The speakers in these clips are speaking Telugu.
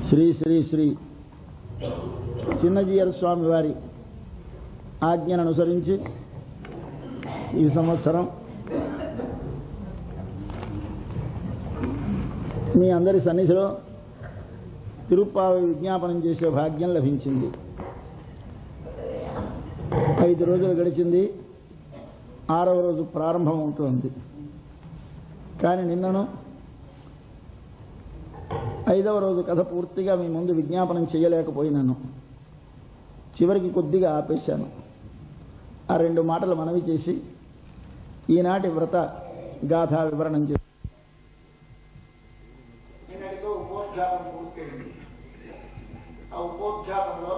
శ్రీ శ్రీ శ్రీ చిన్నజీయర్ స్వామి వారి ఆజ్ఞను అనుసరించి ఈ సంవత్సరం మీ అందరి సన్నిధిలో తిరుప్పావి విజ్ఞాపనం చేసే భాగ్యం లభించింది ఐదు రోజులు గడిచింది ఆరవ రోజు ప్రారంభమవుతోంది కానీ నిన్నను ఐదవ రోజు కథ పూర్తిగా మీ ముందు విజ్ఞాపనం చేయలేకపోయినాను చివరికి కొద్దిగా ఆపేశాను ఆ రెండు మాటలు మనవి చేసి ఈనాటి వ్రత గాథ వివరణం చేసి నిన్నటితో ఉపోద్ఘాతం పూర్తయింది ఆ ఉపోద్ఘాతంలో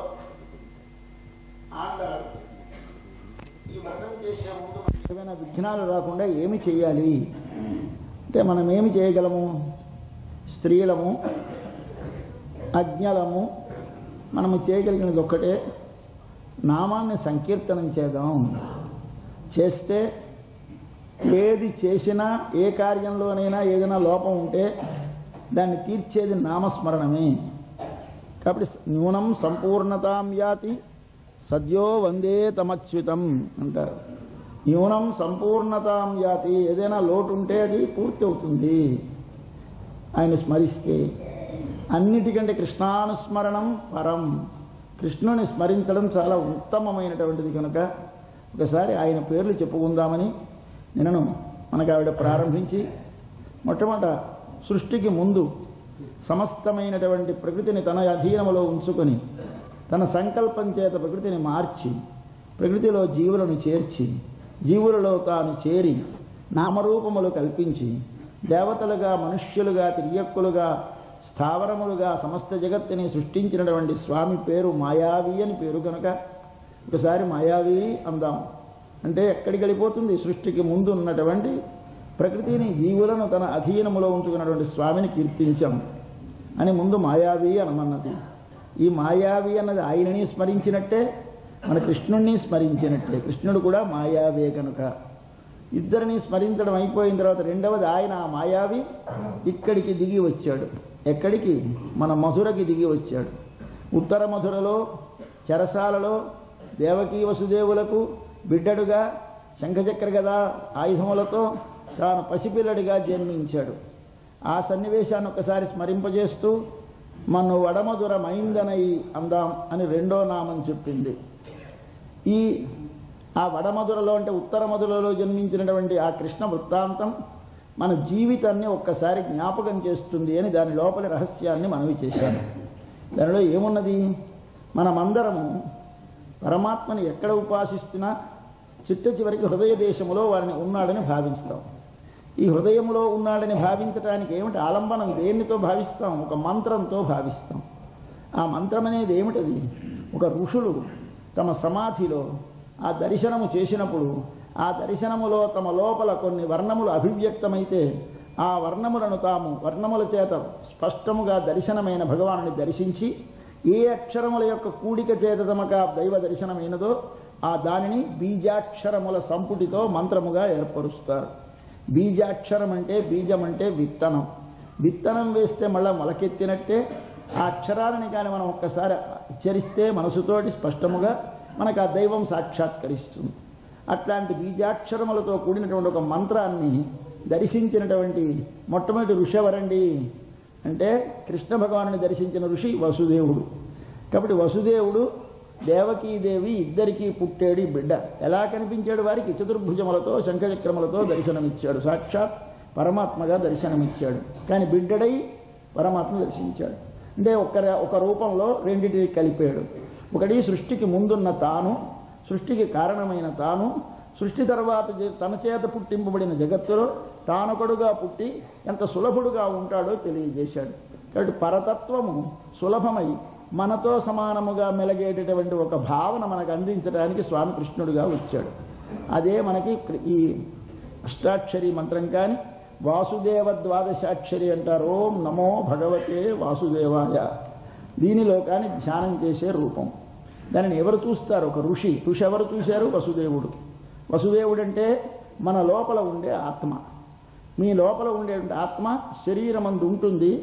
ఆండారు ఈ వ్రతం చేసే ముందు మనకి ఏమైనా విఘ్నాలు రాకుండా ఏమి చేయాలి అంటే మనం ఏమి చేయగలము స్త్రీలము అజ్ఞలము మనము చేయగలిగినది ఒక్కటే నామాన్ని సంకీర్తనం చేద్దాం చేస్తే ఏది చేసినా ఏ కార్యంలోనైనా ఏదైనా లోపం ఉంటే దాన్ని తీర్చేది నామస్మరణమే కాబట్టి న్యూనం సంపూర్ణతాం యాతి సద్యో వందే తమచ్యుతం అంటారు న్యూనం సంపూర్ణతాం యాతి ఏదైనా లోటు ఉంటే అది పూర్తి అవుతుంది ఆయన స్మరిస్తే అన్నిటికంటే కృష్ణానుస్మరణం పరం కృష్ణుని స్మరించడం చాలా ఉత్తమమైనటువంటిది కనుక ఒకసారి ఆయన పేర్లు చెప్పుకుందామని నిన్నను మనకు ఆవిడ ప్రారంభించి మొట్టమొదట సృష్టికి ముందు సమస్తమైనటువంటి ప్రకృతిని తన అధీనములో ఉంచుకొని తన సంకల్పం చేత ప్రకృతిని మార్చి ప్రకృతిలో జీవులను చేర్చి జీవులలో తాను చేరి నామరూపములు కల్పించి దేవతలుగా మనుష్యులుగా తిరియక్కులుగా స్థావరములుగా సమస్త జగత్తుని సృష్టించినటువంటి స్వామి పేరు మాయావి అని పేరు కనుక ఒకసారి మాయావి అందాం అంటే ఎక్కడికి వెళ్ళిపోతుంది సృష్టికి ముందు ఉన్నటువంటి ప్రకృతిని జీవులను తన అధీనములో ఉంచుకున్నటువంటి స్వామిని కీర్తించాం అని ముందు మాయావి అనమన్నది ఈ మాయావి అన్నది ఆయనని స్మరించినట్టే మన కృష్ణుణ్ణి స్మరించినట్టే కృష్ణుడు కూడా మాయావే కనుక ఇద్దరిని స్మరించడం అయిపోయిన తర్వాత రెండవది ఆయన ఆ మాయావి ఇక్కడికి దిగి వచ్చాడు ఎక్కడికి మన మధురకి దిగి వచ్చాడు ఉత్తర మధురలో చెరసాలలో దేవకీ వసుదేవులకు బిడ్డడుగా శంఖచక్ర గదా ఆయుధములతో తాను పసిపిల్లడిగా జన్మించాడు ఆ సన్నివేశాన్ని ఒకసారి స్మరింపజేస్తూ మన్ను వడమధుర మైందనై అందాం అని రెండో నామం చెప్పింది ఈ ఆ వడమధురలో అంటే ఉత్తర మధురలో జన్మించినటువంటి ఆ కృష్ణ వృత్తాంతం మన జీవితాన్ని ఒక్కసారి జ్ఞాపకం చేస్తుంది అని దాని లోపలి రహస్యాన్ని మనవి చేశాను దానిలో ఏమున్నది మనమందరము పరమాత్మని ఎక్కడ ఉపాసిస్తున్నా చిట్ట చివరికి హృదయ దేశములో వారిని ఉన్నాడని భావిస్తాం ఈ హృదయంలో ఉన్నాడని భావించడానికి ఏమిటి ఆలంబనం దేనితో భావిస్తాం ఒక మంత్రంతో భావిస్తాం ఆ మంత్రం అనేది ఏమిటది ఒక ఋషులు తమ సమాధిలో ఆ దర్శనము చేసినప్పుడు ఆ దర్శనములో తమ లోపల కొన్ని వర్ణములు అభివ్యక్తమైతే ఆ వర్ణములను తాము వర్ణముల చేత స్పష్టముగా దర్శనమైన భగవానుని దర్శించి ఏ అక్షరముల యొక్క కూడిక చేత తమకు ఆ దైవ దర్శనమైనదో ఆ దానిని బీజాక్షరముల సంపుటితో మంత్రముగా ఏర్పరుస్తారు బీజాక్షరం అంటే బీజం అంటే విత్తనం విత్తనం వేస్తే మళ్ళా మొలకెత్తినట్టే ఆ అక్షరాలని కానీ మనం ఒక్కసారి ఉచ్చరిస్తే మనసుతోటి స్పష్టముగా మనకు ఆ దైవం సాక్షాత్కరిస్తుంది అట్లాంటి బీజాక్షరములతో కూడినటువంటి ఒక మంత్రాన్ని దర్శించినటువంటి మొట్టమొదటి ఋషి ఎవరండి అంటే కృష్ణ భగవాను దర్శించిన ఋషి వసుదేవుడు కాబట్టి వసుదేవుడు దేవకీదేవి ఇద్దరికీ పుట్టేడు బిడ్డ ఎలా కనిపించాడు వారికి చతుర్భుజములతో శంఖచక్రములతో దర్శనమిచ్చాడు సాక్షాత్ పరమాత్మగా దర్శనమిచ్చాడు కానీ బిడ్డడై పరమాత్మ దర్శించాడు అంటే ఒక ఒక రూపంలో రెండింటిని కలిపాడు ఒకటి సృష్టికి ముందున్న తాను సృష్టికి కారణమైన తాను సృష్టి తర్వాత తన చేత పుట్టింపబడిన జగత్తులో తానొకడుగా పుట్టి ఎంత సులభుడుగా ఉంటాడో తెలియజేశాడు కాబట్టి పరతత్వము సులభమై మనతో సమానముగా మెలగేటటువంటి ఒక భావన మనకు అందించడానికి స్వామి కృష్ణుడుగా వచ్చాడు అదే మనకి ఈ అష్టాక్షరి మంత్రం కానీ వాసుదేవ ద్వాదశాక్షరి అంటారు ఓం నమో భగవతే వాసుదేవాయ దీనిలో కానీ ధ్యానం చేసే రూపం దానిని ఎవరు చూస్తారు ఒక ఋషి ఋషి ఎవరు చూశారు వసుదేవుడు వసుదేవుడు అంటే మన లోపల ఉండే ఆత్మ మీ లోపల ఉండేటువంటి ఆత్మ శరీరమందు ఉంటుంది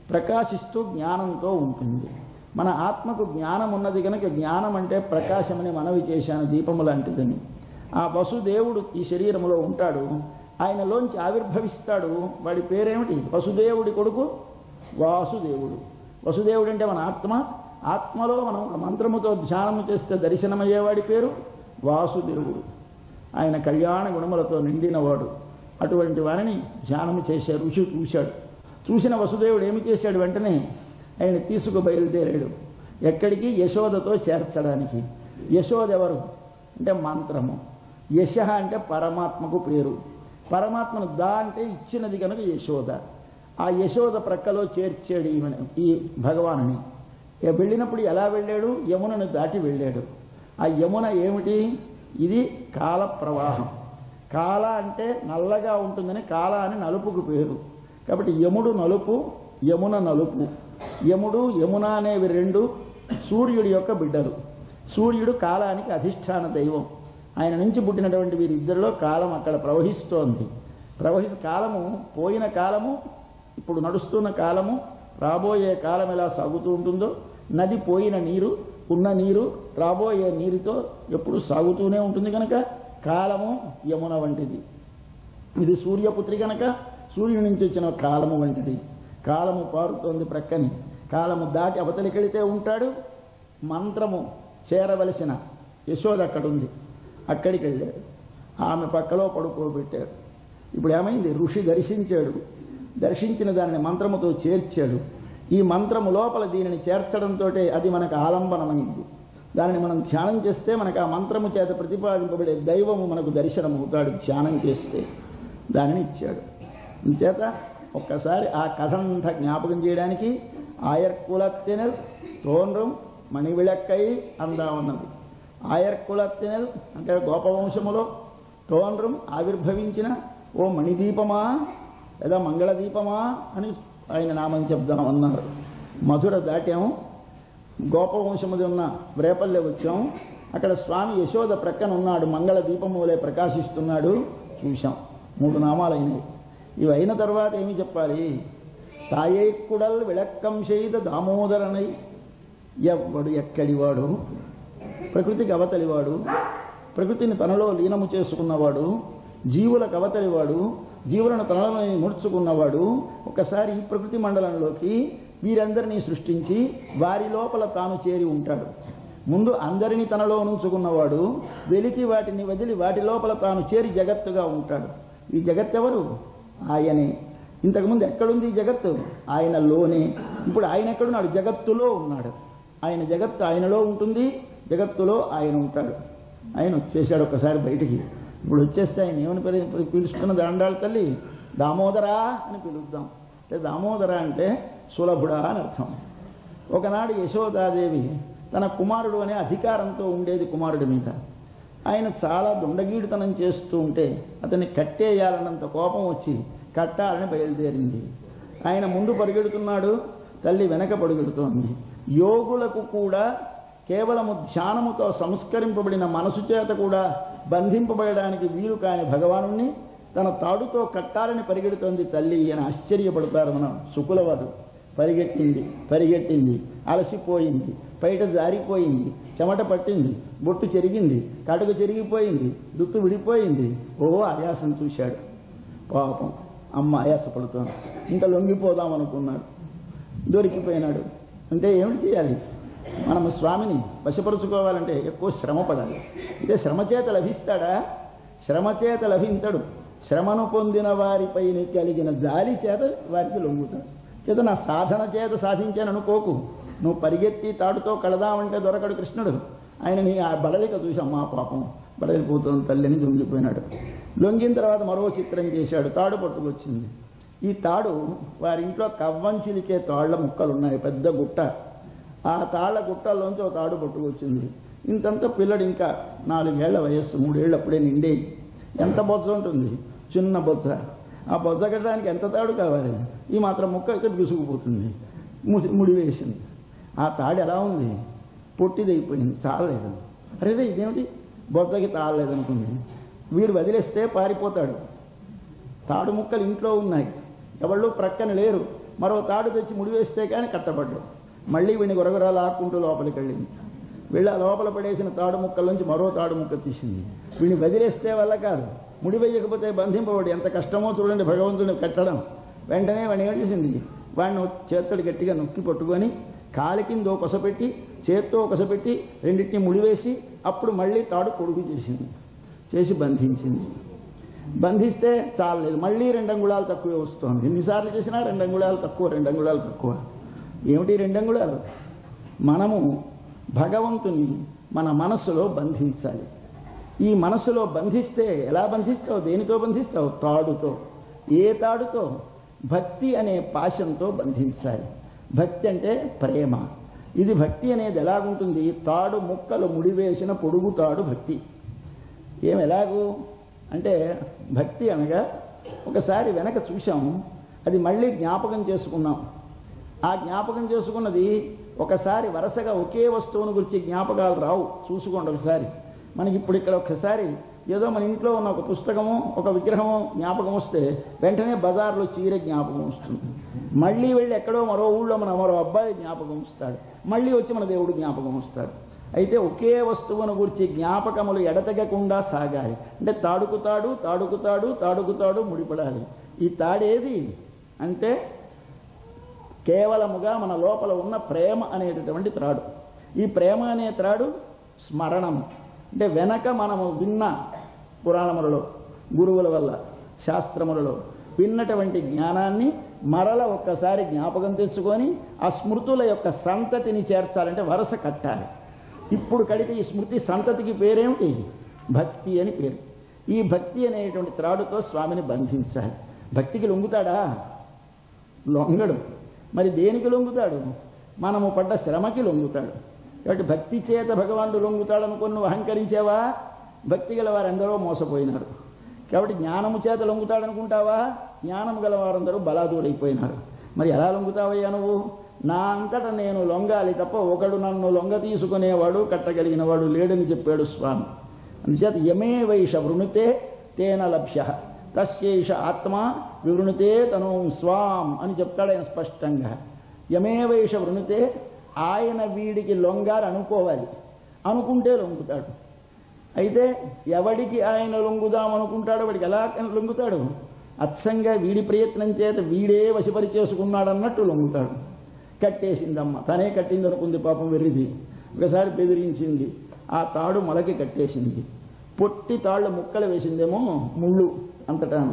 ప్రకాశిస్తూ జ్ఞానంతో ఉంటుంది మన ఆత్మకు జ్ఞానం ఉన్నది కనుక జ్ఞానం అంటే ప్రకాశమని మనవి చేశాను దీపము లాంటిదని ఆ వసుదేవుడు ఈ శరీరములో ఉంటాడు ఆయనలోంచి ఆవిర్భవిస్తాడు వాడి పేరేమిటి వసుదేవుడి కొడుకు వాసుదేవుడు వసుదేవుడు అంటే మన ఆత్మ ఆత్మలో మనం ఒక మంత్రముతో ధ్యానము చేస్తే దర్శనమయ్యేవాడి పేరు వాసుదేవుడు ఆయన కళ్యాణ గుణములతో నిండినవాడు అటువంటి వారిని ధ్యానము చేసే ఋషి చూశాడు చూసిన వసుదేవుడు ఏమి చేశాడు వెంటనే ఆయన తీసుకు బయలుదేరాడు ఎక్కడికి యశోదతో చేర్చడానికి యశోద ఎవరు అంటే మంత్రము యశ అంటే పరమాత్మకు పేరు పరమాత్మను దా అంటే ఇచ్చినది కనుక యశోద ఆ యశోద ప్రక్కలో చేర్చాడు ఈమెను ఈ భగవానుని ఇక వెళ్ళినప్పుడు ఎలా వెళ్ళాడు యమునను దాటి వెళ్ళాడు ఆ యమున ఏమిటి ఇది కాల ప్రవాహం కాల అంటే నల్లగా ఉంటుందని కాల అని నలుపుకు పేరు కాబట్టి యముడు నలుపు యమున నలుపు యముడు యమున అనేవి రెండు సూర్యుడి యొక్క బిడ్డలు సూర్యుడు కాలానికి అధిష్టాన దైవం ఆయన నుంచి పుట్టినటువంటి వీరిద్దరిలో కాలం అక్కడ ప్రవహిస్తోంది ప్రవహి కాలము పోయిన కాలము ఇప్పుడు నడుస్తున్న కాలము రాబోయే కాలం ఎలా సాగుతూ ఉంటుందో నది పోయిన నీరు ఉన్న నీరు రాబోయే నీరుతో ఎప్పుడు సాగుతూనే ఉంటుంది కనుక కాలము యమున వంటిది ఇది సూర్యపుత్రి కనుక సూర్యుడి నుంచి వచ్చిన కాలము వంటిది కాలము పారుతోంది ప్రక్కని కాలము దాటి అవతలికెళితే ఉంటాడు మంత్రము చేరవలసిన యశోద అక్కడుంది అక్కడికి వెళ్ళాడు ఆమె పక్కలో పడుకోబెట్టాడు ఇప్పుడు ఏమైంది ఋషి దర్శించాడు దర్శించిన దానిని మంత్రముతో చేర్చాడు ఈ మంత్రము లోపల దీనిని చేర్చడంతో అది మనకు ఆలంబనమైంది దానిని మనం ధ్యానం చేస్తే మనకు ఆ మంత్రము చేత ప్రతిపాదింపబడే దైవము మనకు దర్శనమవుతాడు ధ్యానం చేస్తే దానిని ఇచ్చాడు చేత ఒక్కసారి ఆ కథంతా జ్ఞాపకం చేయడానికి ఆయర్కులత్తెనల్ తోన్రం మణివిళక్కై అందా ఉన్నది ఆయర్కులత్తెనల్ అంటే గోపవంశములో తోన్రం ఆవిర్భవించిన ఓ మణిదీపమా లేదా మంగళదీపమా అని ఆయన నామం చెప్దామన్నారు మధుర దాటాము గోపవంశముది ఉన్న రేపల్లె వచ్చాం అక్కడ స్వామి యశోద ప్రక్కన ఉన్నాడు మంగళ దీపము వలె ప్రకాశిస్తున్నాడు చూశాం మూడు నామాలు అయినాయి ఇవి అయిన తర్వాత ఏమి చెప్పాలి తాయేక్కుడల్ విళక్కం చేయిద దామోదరనై ఎవ్వడు ఎక్కడివాడు ప్రకృతికి అవతలివాడు ప్రకృతిని తనలో లీనము చేసుకున్నవాడు జీవులకు అవతలివాడు జీవులను తనలో ముడుచుకున్నవాడు ఒకసారి ఈ ప్రకృతి మండలంలోకి వీరందరినీ సృష్టించి వారి లోపల తాను చేరి ఉంటాడు ముందు అందరినీ తనలో ఉంచుకున్నవాడు వెలికి వాటిని వదిలి వాటి లోపల తాను చేరి జగత్తుగా ఉంటాడు ఈ జగత్ ఎవరు ఆయనే ఇంతకుముందు ఎక్కడుంది ఈ జగత్తు ఆయనలోనే ఇప్పుడు ఆయన ఎక్కడున్నాడు జగత్తులో ఉన్నాడు ఆయన జగత్తు ఆయనలో ఉంటుంది జగత్తులో ఆయన ఉంటాడు ఆయన వచ్చేసాడు ఒకసారి బయటికి ఇప్పుడు వచ్చేస్తే ఆయన ఏమని పిలి- పిలుస్తున్న దాండాల తల్లి దామోదరా అని పిలుద్దాం అంటే దామోదర అంటే సులభుడా అని అర్థం ఒకనాడు యశోదాదేవి తన కుమారుడు అనే అధికారంతో ఉండేది కుమారుడి మీద ఆయన చాలా దుండగీడుతనం చేస్తూ ఉంటే అతన్ని కట్టేయాలన్నంత కోపం వచ్చి కట్టాలని బయలుదేరింది ఆయన ముందు పరిగెడుతున్నాడు తల్లి వెనక పరుగెడుతోంది యోగులకు కూడా కేవలము ధ్యానముతో సంస్కరింపబడిన మనసు చేత కూడా బంధింపబడడానికి వీలు కాని భగవాను తన తాడుతో కట్టాలని పరిగెడుతోంది తల్లి అని ఆశ్చర్యపడతారు మనం శుకులవాదు పరిగెట్టింది పరిగెట్టింది అలసిపోయింది బయట జారిపోయింది చెమట పట్టింది బొట్టు చెరిగింది కటుకు చెరిగిపోయింది దుత్తు విడిపోయింది ఓ ఆయాసం చూశాడు పాపం అమ్మ ఆయాసపడుతోంది ఇంకా లొంగిపోదాం అనుకున్నాడు దొరికిపోయినాడు అంటే ఏమిటి చేయాలి మనము స్వామిని వశపరుచుకోవాలంటే ఎక్కువ శ్రమ పడాలి ఇదే శ్రమ చేత లభిస్తాడా శ్రమ చేత లభించడు శ్రమను పొందిన వారిపై కలిగిన జాలి చేత వారికి లొంగుతాడు చేత నా సాధన చేత సాధించాను అనుకోకు నువ్వు పరిగెత్తి తాడుతో కడదామంటే దొరకడు కృష్ణుడు ఆయన నీ ఆ బడలిక చూసాం మా పాపం బడలిపోతుంది తల్లిని దొంగిపోయినాడు లొంగిన తర్వాత మరో చిత్రం చేశాడు తాడు పట్టుకొచ్చింది ఈ తాడు వారి ఇంట్లో కవ్వం చిలికే తాళ్ల ముక్కలు ఉన్నాయి పెద్ద గుట్ట ఆ తాళ్ల గుట్టల్లోంచి ఒక తాడు పట్టుకొచ్చింది ఇంతంత పిల్లడు ఇంకా నాలుగేళ్ల వయస్సు మూడేళ్ళు అప్పుడే నిండేయి ఎంత బొజ్జ ఉంటుంది చిన్న బొజ్జ ఆ బొజ్జ కట్టడానికి ఎంత తాడు కావాలి ఈ మాత్రం ముక్క అయితే బిగుసుకుపోతుంది ముసి ముడి వేసింది ఆ తాడు ఎలా ఉంది పొట్టిదైపోయింది చాలలేదు అరే రే, ఇదేమిటి బొజ్జకి తాళలేదనుకుంది వీడు వదిలేస్తే పారిపోతాడు తాడు ముక్కలు ఇంట్లో ఉన్నాయి ఎవళ్ళు ప్రక్కన లేరు మరో తాడు తెచ్చి ముడివేస్తే కానీ కట్టబడ్డు మళ్ళీ వీడిని గొరగొర లాక్కుంటూ లోపలికి వెళ్ళింది వీళ్ళ లోపల పడేసిన తాడు ముక్కల నుంచి మరో తాడు ముక్క తీసింది వీడిని వదిలేస్తే వల్ల కాదు ముడి వేయకపోతే బంధింపబడి ఎంత కష్టమో చూడండి భగవంతుడిని కట్టడం వెంటనే వాడిని ఏం చేసింది వాడిని చేత్తడి గట్టిగా నొక్కి పట్టుకొని కాలి కింద ఓ కొసపెట్టి చేత్తో ఒక కొసపెట్టి రెండింటిని ముడివేసి అప్పుడు మళ్ళీ తాడు పొడుగు చేసింది చేసి బంధించింది బంధిస్తే చాలలేదు మళ్ళీ రెండు అంగుళాలు తక్కువే వస్తుంది ఎన్నిసార్లు చేసినా రెండు అంగుళాలు తక్కువ రెండు అంగుళాలు తక్కువ ఏమిటి రెండు అంగుళాలు మనము భగవంతుని మన మనస్సులో బంధించాలి ఈ మనస్సులో బంధిస్తే ఎలా బంధిస్తావు దేనితో బంధిస్తావు తాడుతో ఏ తాడుతో భక్తి అనే పాశంతో బంధించాలి భక్తి అంటే ప్రేమ ఇది భక్తి అనేది ఎలాగుంటుంది తాడు ముక్కలు ముడివేసిన పొడుగు తాడు భక్తి ఏం ఎలాగూ అంటే భక్తి అనగా ఒకసారి వెనక చూశాము అది మళ్ళీ జ్ఞాపకం చేసుకున్నాం ఆ జ్ఞాపకం చేసుకున్నది ఒకసారి వరుసగా ఒకే వస్తువును గురించి జ్ఞాపకాలు రావు చూసుకోండి ఒకసారి మనకి ఇప్పుడు ఇక్కడ ఒకసారి ఏదో మన ఇంట్లో ఉన్న ఒక పుస్తకము ఒక విగ్రహము జ్ఞాపకం వస్తే వెంటనే బజార్లో చీర జ్ఞాపకం వస్తుంది మళ్ళీ వెళ్ళి ఎక్కడో మరో ఊళ్ళో మన మరో అబ్బాయి జ్ఞాపకం వస్తాడు మళ్ళీ వచ్చి మన దేవుడు జ్ఞాపకం వస్తాడు అయితే ఒకే వస్తువును గురించి జ్ఞాపకములు ఎడతెగకుండా సాగాలి అంటే తాడుకుతాడు తాడుకుతాడు తాడుకుతాడు ముడిపడాలి ఈ తాడేది అంటే కేవలముగా మన లోపల ఉన్న ప్రేమ అనేటటువంటి త్రాడు ఈ ప్రేమ అనే త్రాడు స్మరణము అంటే వెనక మనము విన్న పురాణములలో గురువుల వల్ల శాస్త్రములలో విన్నటువంటి జ్ఞానాన్ని మరల ఒక్కసారి జ్ఞాపకం తెచ్చుకొని ఆ స్మృతుల యొక్క సంతతిని చేర్చాలంటే వరస కట్టాలి ఇప్పుడు కడితే ఈ స్మృతి సంతతికి పేరేమిటి భక్తి అని పేరు ఈ భక్తి అనేటువంటి త్రాడుతో స్వామిని బంధించాలి భక్తికి లొంగుతాడా లొంగడు మరి దేనికి లొంగుతాడు మనము పడ్డ శ్రమకి లొంగుతాడు కాబట్టి భక్తి చేత భగవానుడు లొంగుతాడు అనుకుని నువ్వు అహంకరించావా భక్తి గల వారందరూ మోసపోయినారు కాబట్టి జ్ఞానము చేత లొంగుతాడు అనుకుంటావా జ్ఞానం గల వారందరూ బలాదూరైపోయినారు మరి ఎలా లొంగుతావయ్యా నువ్వు నా అంతట నేను లొంగాలి తప్ప ఒకడు నన్ను లొంగ తీసుకునేవాడు కట్టగలిగిన వాడు లేడని చెప్పాడు స్వామి అందుచేత యమే వైష వృణుతే తేన లభ్య తస్యేష ఆత్మ వివృణుతే తను స్వాం అని చెప్తాడు ఆయన స్పష్టంగా యమే వైష వృణుతే ఆయన వీడికి లొంగారు అనుకోవాలి అనుకుంటే లొంగుతాడు అయితే ఎవడికి ఆయన లొంగుదాం అనుకుంటాడో వాడికి ఎలా లొంగుతాడు అచ్చంగా వీడి ప్రయత్నం చేత వీడే వశపరిచేసుకున్నాడు అన్నట్టు లొంగుతాడు కట్టేసిందమ్మ తనే కట్టింది అనుకుంది పాపం వెర్రిది ఒకసారి బెదిరించింది ఆ తాడు మొలకి కట్టేసింది పొట్టి తాళ్ళు ముక్కలు వేసిందేమో ముళ్ళు అంతటాను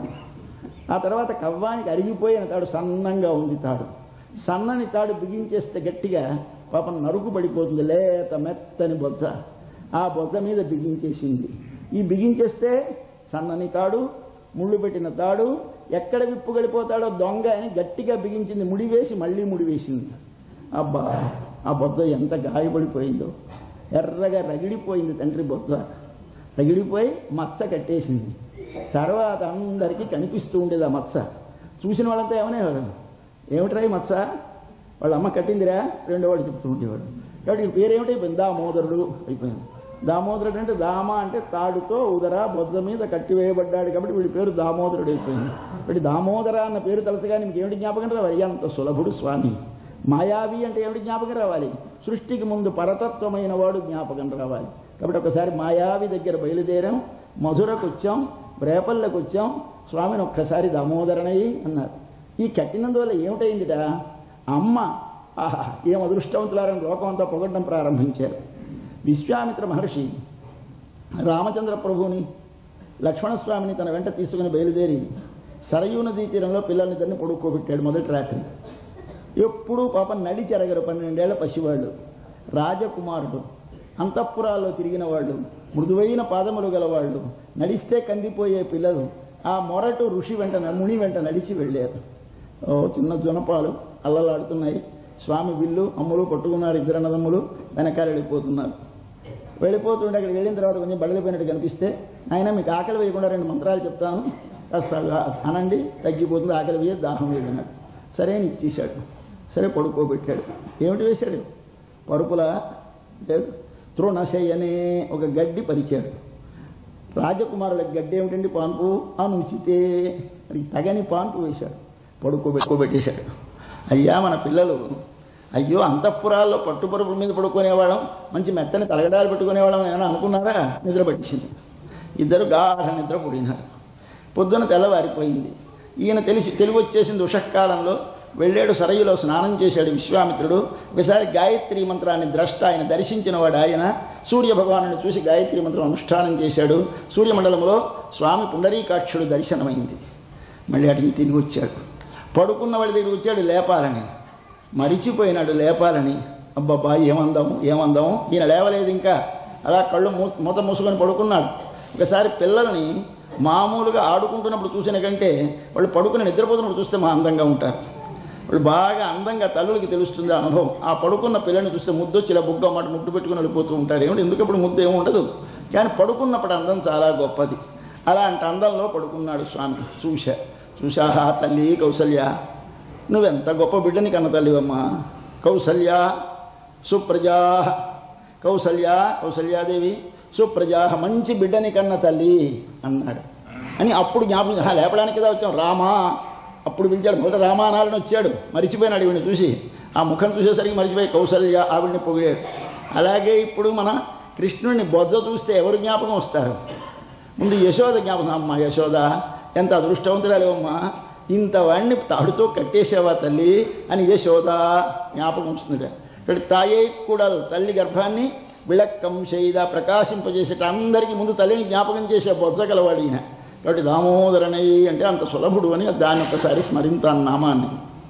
ఆ తర్వాత కవ్వానికి అరిగిపోయిన తాడు సన్నంగా ఉంది తాడు సన్నని తాడు బిగించేస్తే గట్టిగా పాపం నరుకు పడిపోతుంది లేత మెత్తని బొజ్జ ఆ బొజ్జ మీద బిగించేసింది ఈ బిగించేస్తే సన్నని తాడు ముళ్ళు పెట్టిన తాడు ఎక్కడ విప్పు గడిపోతాడో దొంగ అని గట్టిగా బిగించింది ముడివేసి మళ్ళీ ముడివేసింది అబ్బా ఆ బొజ్జ ఎంత గాయపడిపోయిందో ఎర్రగా రగిడిపోయింది తండ్రి బొజ్జ రగిడిపోయి మచ్చ కట్టేసింది తర్వాత అందరికీ కనిపిస్తూ ఉండేది ఆ మచ్చ చూసిన వాళ్ళంతా ఏమనేవారు ఏమిట్రా ఈ మచ్చ వాళ్ళ అమ్మ కట్టిందిరా రెండో వాడు చెప్తూ ఉండేవాడు కాబట్టి ఈ పేరేమిటి అయిపోయింది దామోదరుడు అయిపోయింది దామోదరుడు అంటే దామ అంటే తాడుతో ఉదర బొద్ద మీద కట్టివేయబడ్డాడు కాబట్టి వీడి పేరు దామోదరుడు అయిపోయింది కాబట్టి దామోదర అన్న పేరు తలసగానే మీకు ఏమిటి జ్ఞాపకం రావాలి ఎంత సులభుడు స్వామి మాయావి అంటే ఏమిటి జ్ఞాపకం రావాలి సృష్టికి ముందు పరతత్వమైన వాడు జ్ఞాపకం రావాలి కాబట్టి ఒకసారి మాయావి దగ్గర బయలుదేరాం మధురకు వచ్చాం రేపల్లకు వచ్చాం స్వామిని ఒక్కసారి దామోదరణయి అన్నారు ఈ కట్టినందువల్ల ఏమిటైందిట అమ్మ ఆహా ఏం అదృష్టవంతులారని లోకం అంతా పొగడ్డం ప్రారంభించారు విశ్వామిత్ర మహర్షి రామచంద్ర ప్రభువుని లక్ష్మణస్వామిని తన వెంట తీసుకుని బయలుదేరి సరయూ నదీ తీరంలో పిల్లల్నిద్దరిని పడుకోబెట్టాడు మొదటి రాత్రి ఎప్పుడూ పాపం నడి చెరగరు పన్నెండేళ్ల పసివాళ్ళు రాజకుమారుడు అంతఃపురాల్లో తిరిగిన వాళ్ళు మృదువైన పాదములు గలవాళ్ళు నడిస్తే కందిపోయే పిల్లలు ఆ మొరటు ఋషి వెంట ముని వెంట నడిచి వెళ్ళారు ఓ చిన్న జొనపాలు అల్లలాడుతున్నాయి స్వామి విల్లు అమ్ములు పట్టుకున్నారు ఇద్దరు అన్నదమ్ములు వెనకాల వెళ్ళిపోతున్నారు వెళ్ళిపోతుంటే అక్కడికి వెళ్ళిన తర్వాత కొంచెం బడలిపోయినట్టు కనిపిస్తే ఆయన మీకు ఆకలి వేయకుండా రెండు మంత్రాలు చెప్తాను కాస్త అనండి తగ్గిపోతుంది ఆకలి వేయ దాహం వేయదన్నాడు సరే అని ఇచ్చేశాడు సరే పడుకోబెట్టాడు ఏమిటి వేశాడు పరుపుల లేదు తృణశయనే ఒక గడ్డి పరిచాడు రాజకుమారులకు గడ్డి ఏమిటండి పాన్పు అనుచితే అది తగని పాన్పు వేశాడు పడుకోబెట్టుకోబెట్టేశాడు అయ్యా మన పిల్లలు అయ్యో అంతఃపురాల్లో పట్టుపరుపుల మీద పడుకునేవాళ్ళం మంచి మెత్తని తలగడాలు పెట్టుకునేవాళ్ళం ఏమైనా అనుకున్నారా నిద్ర పట్టించింది ఇద్దరు గాఢ నిద్ర పుడినారు పొద్దున తెల్లవారిపోయింది ఈయన తెలిసి తెలివి వచ్చేసింది ఉషకాలంలో వెళ్ళాడు సరయులో స్నానం చేశాడు విశ్వామిత్రుడు ఒకసారి గాయత్రి మంత్రాన్ని ద్రష్ట ఆయన దర్శించిన వాడు ఆయన సూర్య భగవాను చూసి గాయత్రి మంత్రం అనుష్ఠానం చేశాడు సూర్యమండలంలో స్వామి పుండరీకాక్షుడు దర్శనమైంది మళ్ళీ అటుకి తిరిగి వచ్చాడు పడుకున్న వాడి దగ్గరికి వచ్చాడు లేపాలని మరిచిపోయినాడు లేపాలని అబ్బబ్బా ఏమందాము ఏమందాము ఈయన లేవలేదు ఇంకా అలా కళ్ళు మూ మూత మూసుకొని పడుకున్నాడు ఒకసారి పిల్లల్ని మామూలుగా ఆడుకుంటున్నప్పుడు చూసిన కంటే వాళ్ళు పడుకుని నిద్రపోతున్నప్పుడు చూస్తే మా అందంగా ఉంటారు వాళ్ళు బాగా అందంగా తల్లులకి తెలుస్తుంది ఆ అనుభవం ఆ పడుకున్న పిల్లని చూస్తే ముద్దు వచ్చి ఇలా బుగ్గ మాట ముద్దు పెట్టుకుని వెళ్ళిపోతూ ఉంటారు ఏమిటి ఎందుకు ఇప్పుడు ముద్దు ఏమి ఉండదు కానీ పడుకున్నప్పుడు అందం చాలా గొప్పది అలాంటి అందంలో పడుకున్నాడు స్వామి చూశా చూశాహా తల్లి కౌసల్య నువ్వెంత గొప్ప బిడ్డని కన్న తల్లివమ్మా కౌసల్య సుప్రజా కౌసల్య కౌసల్యాదేవి సుప్రజా మంచి బిడ్డని కన్న తల్లి అన్నాడు అని అప్పుడు జ్ఞాపకం "ఆహా, లేపడానికి కదా వచ్చాం రామా అప్పుడు పిలిచాడు మొదట రామానాలని వచ్చాడు మరిచిపోయినాడు ఈవిని చూసి ఆ ముఖం చూసేసరికి మరిచిపోయి కౌసల్య ఆవిడ్ని పొగిడాడు అలాగే ఇప్పుడు మన కృష్ణుడిని బొజ్జ చూస్తే ఎవరు జ్ఞాపకం వస్తారు ముందు యశోద జ్ఞాపకం అమ్మ యశోద ఎంత అదృష్టవంతురాలేవమ్మా ఇంత వాడిని తాడుతో కట్టేసావా తల్లి అని యశోద జ్ఞాపకం వస్తుంది ఇక్కడ తాయే కూడా తల్లి గర్భాన్ని విళక్కం చేయిద ప్రకాశింపజేసేట అందరికీ ముందు తల్లిని జ్ఞాపకం చేసే బొజ్జగలవాడు ఈయన కాబట్టి దామోదరణయ్యి అంటే అంత సులభుడు అని దాన్ని ఒకసారి స్మరింతాను నామాన్ని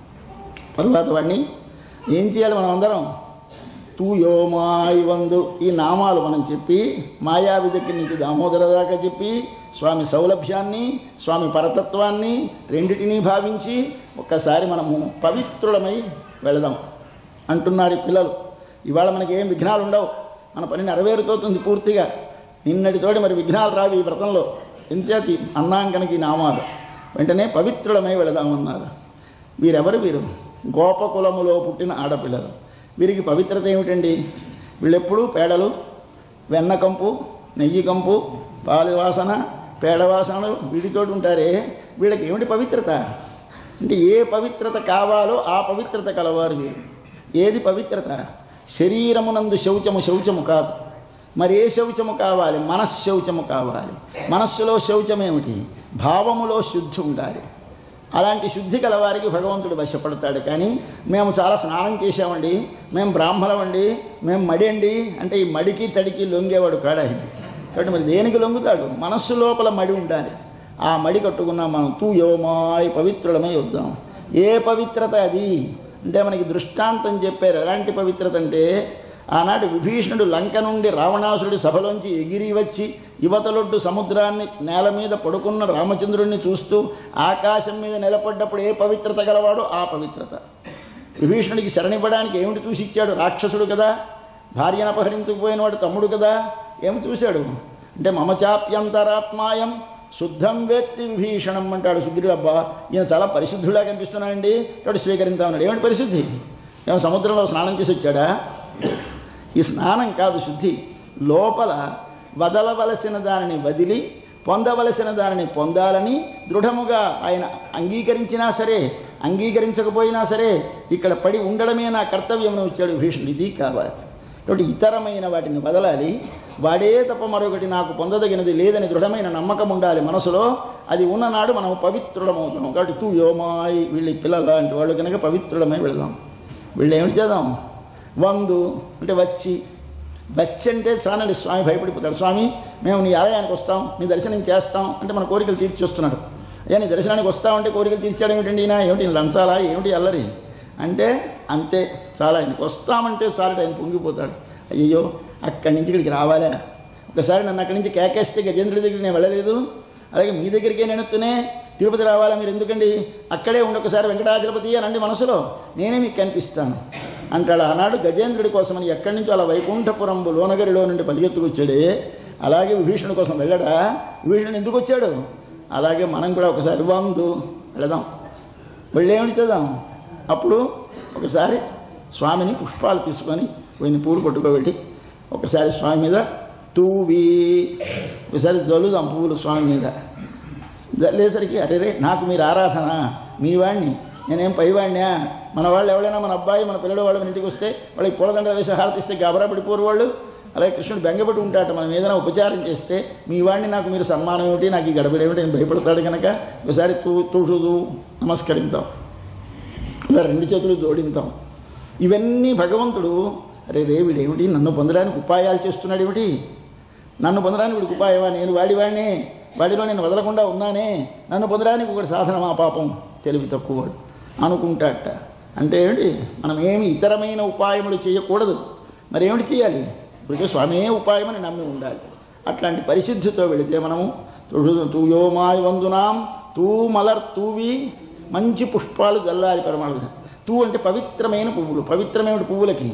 తర్వాత వాడిని ఏం చేయాలి మనం అందరం తూయో మాయ్ వందు ఈ నామాలు మనం చెప్పి మాయావి దగ్గర నుంచి దామోదర దాకా చెప్పి స్వామి సౌలభ్యాన్ని స్వామి పరతత్వాన్ని రెండిటినీ భావించి ఒక్కసారి మనము పవిత్రులమై వెళదాం అంటున్నారు ఈ పిల్లలు ఇవాళ మనకి ఏం విఘ్నాలు ఉండవు మన పని నెరవేరుతోతుంది పూర్తిగా నిన్నటితోటి మరి విఘ్నాలు రావి ఈ వ్రతంలో ఎంచేతి అన్నాంకనకి నామాలు వెంటనే పవిత్రులమై వెళదామన్నారు వీరెవరు వీరు గోపకులములో పుట్టిన ఆడపిల్లలు వీరికి పవిత్రత ఏమిటండి వీళ్ళెప్పుడూ పేడలు వెన్న కంపు నెయ్యి కంపు పాలు వాసన పేడ వాసనలు వీటితోటి ఉంటారే వీళ్ళకి ఏమిటి పవిత్రత అంటే ఏ పవిత్రత కావాలో ఆ పవిత్రత కలవారు వీరు ఏది పవిత్రత శరీరమునందు శౌచము శౌచము కాదు మరి ఏ శౌచము కావాలి మనశ్శౌచము కావాలి మనస్సులో శౌచం ఏమిటి భావములో శుద్ధి ఉండాలి అలాంటి శుద్ధి గల వారికి భగవంతుడు వశపడతాడు కానీ మేము చాలా స్నానం చేసామండి మేము బ్రాహ్మణమండి మేము మడి అండి అంటే ఈ మడికి తడికి లొంగేవాడు కాడా కాబట్టి మరి దేనికి లొంగుతాడు మనస్సు లోపల మడి ఉండాలి ఆ మడి కట్టుకున్నాం మనం తూ యోమాయ్ పవిత్రులమై వద్దాం ఏ పవిత్రత అది అంటే మనకి దృష్టాంతం చెప్పారు ఎలాంటి పవిత్రత అంటే ఆనాడు విభీషణుడు లంక నుండి రావణాసురుడి సభలోంచి ఎగిరి వచ్చి యువతలొడ్డు సముద్రాన్ని నేల మీద పడుకున్న రామచంద్రుడిని చూస్తూ ఆకాశం మీద నిలబడ్డప్పుడు ఏ పవిత్రత గలవాడో ఆ పవిత్రత విభీషణుడికి శరణివ్వడానికి ఏమిటి చూసి ఇచ్చాడు రాక్షసుడు కదా భార్యను అపహరించుకుపోయిన వాడు తమ్ముడు కదా ఏమి చూశాడు అంటే మమచాప్యంతరాత్మాయం శుద్ధం వేత్తి విభీషణం అంటాడు సుగ్రీవుడు అబ్బా ఈయన చాలా పరిశుద్ధుడా కనిపిస్తున్నాడండి కాబట్టి స్వీకరించామన్నాడు ఏమిటి పరిశుద్ధి ఏమో సముద్రంలో స్నానం చేసి వచ్చాడా ఈ స్నానం కాదు శుద్ధి లోపల వదలవలసిన దానిని వదిలి పొందవలసిన దానిని పొందాలని దృఢముగా ఆయన అంగీకరించినా సరే అంగీకరించకపోయినా సరే ఇక్కడ పడి ఉండడమే నా కర్తవ్యమును ఇచ్చాడు భీషణుడు ఇది కావాలి కాబట్టి ఇతరమైన వాటిని వదలాలి వాడే తప్ప మరొకటి నాకు పొందదగినది లేదని దృఢమైన నమ్మకం ఉండాలి మనసులో అది ఉన్ననాడు మనం పవిత్రుడమవుతాం కాబట్టి తూ యోమాయి వీళ్ళ పిల్లల లాంటి వాళ్ళు కనుక పవిత్రుడమై వెళదాం వీళ్ళు ఏమిటి చేద్దాం వందు అంటే వచ్చి వచ్చి అంటే చాలండి స్వామి భయపడిపోతాడు స్వామి మేము నీ ఆలయానికి వస్తాం నీ దర్శనం చేస్తాం అంటే మన కోరికలు తీర్చేస్తున్నాడు అయ్యా నీ దర్శనానికి వస్తామంటే కోరికలు తీర్చాడు ఏమిటండి ఈయన ఏమిటి ఈయన లంచాలా ఏమిటి అల్లరి అంటే అంతే చాలా ఆయనకు వస్తామంటే చాలట ఆయన పొంగిపోతాడు అయ్యో అక్కడి నుంచి ఇక్కడికి రావాలా ఒకసారి నన్ను అక్కడి నుంచి కేకేస్తే గజేంద్రుడి దగ్గరికి నేను వెళ్ళలేదు అలాగే మీ దగ్గరికే నేను ఎత్తునే తిరుపతి రావాలా మీరు ఎందుకండి అక్కడే ఉండొకసారి వెంకటాచలపతి అనండి మనసులో నేనే మీకు కనిపిస్తాను అంటాడు ఆనాడు గజేంద్రుడి కోసమని ఎక్కడి నుంచో అలా వైకుంఠపురంబు లోనగరిలో నుండి పరిగెత్తుకొచ్చాడే అలాగే విభీషణుడి కోసం వెళ్ళడా విభీషణుడు ఎందుకు వచ్చాడు అలాగే మనం కూడా ఒకసారి వందు వెళదాం వెళ్ళేమిటి చేద్దాం అప్పుడు ఒకసారి స్వామిని పుష్పాలు తీసుకొని కొన్ని పూలు కొట్టుకోబెట్టి ఒకసారి స్వామి మీద తూవి ఒకసారి జల్లుదాం పువ్వులు స్వామి మీద జల్లేసరికి అరే రే నాకు మీరు ఆరాధన మీ వాడిని నేనేం పైవాడినా మన వాళ్ళు ఎవరైనా మన అబ్బాయి మన పిల్లడు వాళ్ళు మన ఇంటికి వస్తే వాళ్ళకి పూలదండ వేసి హారతిస్తే గాబరా పడిపోరు వాళ్ళు అలాగే కృష్ణుడు బెంగపెట్టి ఉంటాట మనం ఏదైనా ఉపచారం చేస్తే మీ వాడిని నాకు మీరు సన్మానం ఏమిటి నాకు ఈ గడబడి ఏమిటి అని భయపడతాడు కనుక ఒకసారి తూ తూషుదు నమస్కరిద్దాం ఇలా రెండు చేతులు జోడింతాం ఇవన్నీ భగవంతుడు అరే రే వీడేమిటి నన్ను పొందడానికి ఉపాయాలు చేస్తున్నాడు ఏమిటి నన్ను పొందడానికి వీడికి ఉపాయమా నేను వాడివాడినే వాడిలో నేను వదలకుండా ఉన్నానే నన్ను పొందడానికి ఒకటి సాధన మా పాపం తెలివి తక్కువవాడు అనుకుంటాట అంటే ఏమిటి మనం ఏమి ఇతరమైన ఉపాయములు చేయకూడదు మరి ఏమిటి చేయాలి ఇప్పుడు స్వామే ఉపాయమని నమ్మి ఉండాలి అట్లాంటి పరిశుద్ధితో వెళితే మనము తొడు- తూయోమాయ వందునాం తూ మలర్ తూవి మంచి పుష్పాలు జల్లాలి పరమాణు తూ అంటే పవిత్రమైన పువ్వులు పవిత్రమైన పువ్వులకి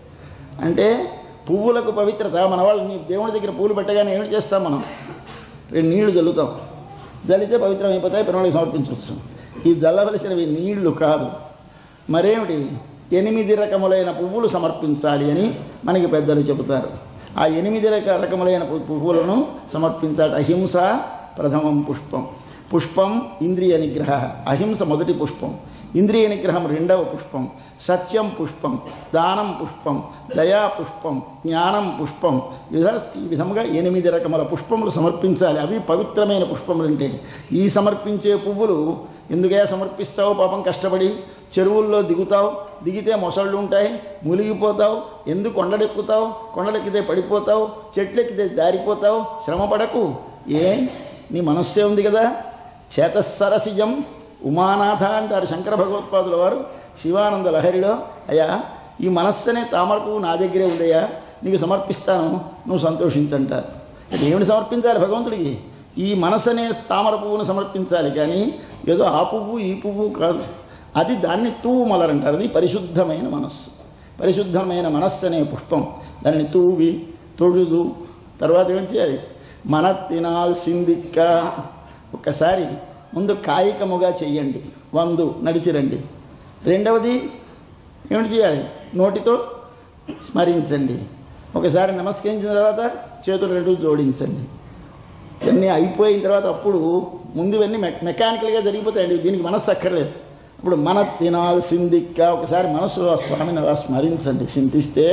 అంటే పువ్వులకు పవిత్రత మన వాళ్ళు నీ దేవుడి దగ్గర పూలు పెట్టగానే ఏమిటి చేస్తాం మనం రెండు నీళ్లు జల్లుతాం జల్లితే పవిత్రమైపోతాయి పిల్లలకి సమర్పించవచ్చు ఈ జల్లవలసినవి నీళ్లు కాదు మరేమిటి ఎనిమిది రకములైన పువ్వులు సమర్పించాలి అని మనకి పెద్దలు చెబుతారు ఆ ఎనిమిది రక రకములైన పు- పువ్వులను సమర్పించాలి అహింస ప్రథమం పుష్పం పుష్పం ఇంద్రియ నిగ్రహ అహింస మొదటి పుష్పం ఇంద్రియ నిగ్రహం రెండవ పుష్పం సత్యం పుష్పం దానం పుష్పం దయా పుష్పం జ్ఞానం పుష్పం ఈ విధ- ఈ విధముగా ఎనిమిది రకముల పుష్పములు సమర్పించాలి అవి పవిత్రమైన పుష్పములు అంటే ఈ సమర్పించే పువ్వులు ఎందుకే సమర్పిస్తావు పాపం కష్టపడి చెరువుల్లో దిగుతావు దిగితే మొసళ్ళు ఉంటాయి మునిగిపోతావు ఎందుకు కొండలెక్కుతావు కొండలెక్కితే పడిపోతావు చెట్లెక్కితే జారిపోతావు శ్రమ పడకు ఏ నీ మనస్సే ఉంది కదా చేతస్సరసిజం ఉమానాథ అంటారు శంకర భగవత్పాదుల వారు శివానంద లహరిలో అయ్యా ఈ మనస్సనే తామర పువ్వు నా దగ్గరే ఉందయ్యా నీకు సమర్పిస్తాను నువ్వు సంతోషించంటారు అంటే ఏమిటి సమర్పించాలి భగవంతుడికి ఈ మనసనే తామర పువ్వును సమర్పించాలి కానీ ఏదో ఆ పువ్వు ఈ పువ్వు కాదు అది దాన్ని తూమలరంటారు అది పరిశుద్ధమైన మనస్సు పరిశుద్ధమైన మనస్సు అనే పుష్పం దాన్ని తూవి తొడుదు తర్వాత ఏం చేయాలి మన తినాల్సిందిక్క ఒక్కసారి ముందు కాయికముగా చెయ్యండి వందు నడిచిరండి రెండవది ఏమిటి చేయాలి నోటితో స్మరించండి ఒకసారి నమస్కరించిన తర్వాత చేతులు రెండు జోడించండి ఇవన్నీ అయిపోయిన తర్వాత అప్పుడు ముందు ఇవన్నీ మె- మెకానికల్గా జరిగిపోతాయండి దీనికి మనస్సు అక్కర్లేదు ఇప్పుడు మన తినాల్సిందిక్క ఒకసారి మనస్సు ఆ స్వామిని అలా స్మరించండి చింతిస్తే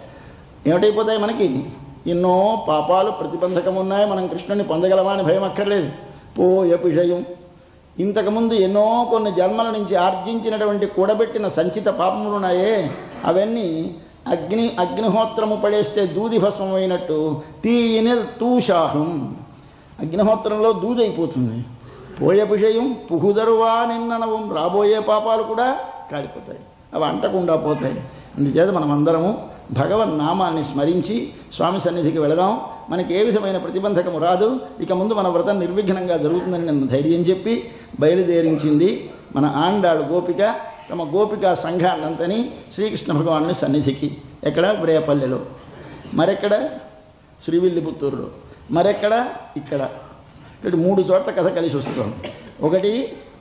ఏమిటైపోతాయి మనకి ఎన్నో పాపాలు ప్రతిబంధకం ఉన్నాయి మనం కృష్ణుని పొందగలమా అని భయం అక్కర్లేదు పోయ విషయం ఇంతకుముందు ఎన్నో కొన్ని జన్మల నుంచి ఆర్జించినటువంటి కూడబెట్టిన సంచిత పాపములు ఉన్నాయే అవన్నీ అగ్ని అగ్నిహోత్రము పడేస్తే దూది భస్మమైనట్టు తీయని తూషాహం అగ్నిహోత్రంలో దూదైపోతుంది పోయే విషయం పుహుదరువా నిన్ననవం రాబోయే పాపాలు కూడా కాలిపోతాయి అవి అంటకుండా పోతాయి అందుచేత మనం అందరము భగవన్ నామాన్ని స్మరించి స్వామి సన్నిధికి వెళదాం మనకి ఏ విధమైన ప్రతిబంధకము రాదు ఇక ముందు మన వ్రతం నిర్విఘ్నంగా జరుగుతుందని నన్ను ధైర్యం చెప్పి బయలుదేరించింది మన ఆండాಳು గోపిక తమ గోపికా సంఘాన్నంతని శ్రీకృష్ణ భగవానుని సన్నిధికి ఎక్కడ బ్రేపల్లెలో మరెక్కడ శ్రీవిల్లిపుత్తూరులో మరెక్కడ ఇక్కడ ఇక్కడ మూడు చోట్ల కథ కలిసి వస్తుంది ఒకటి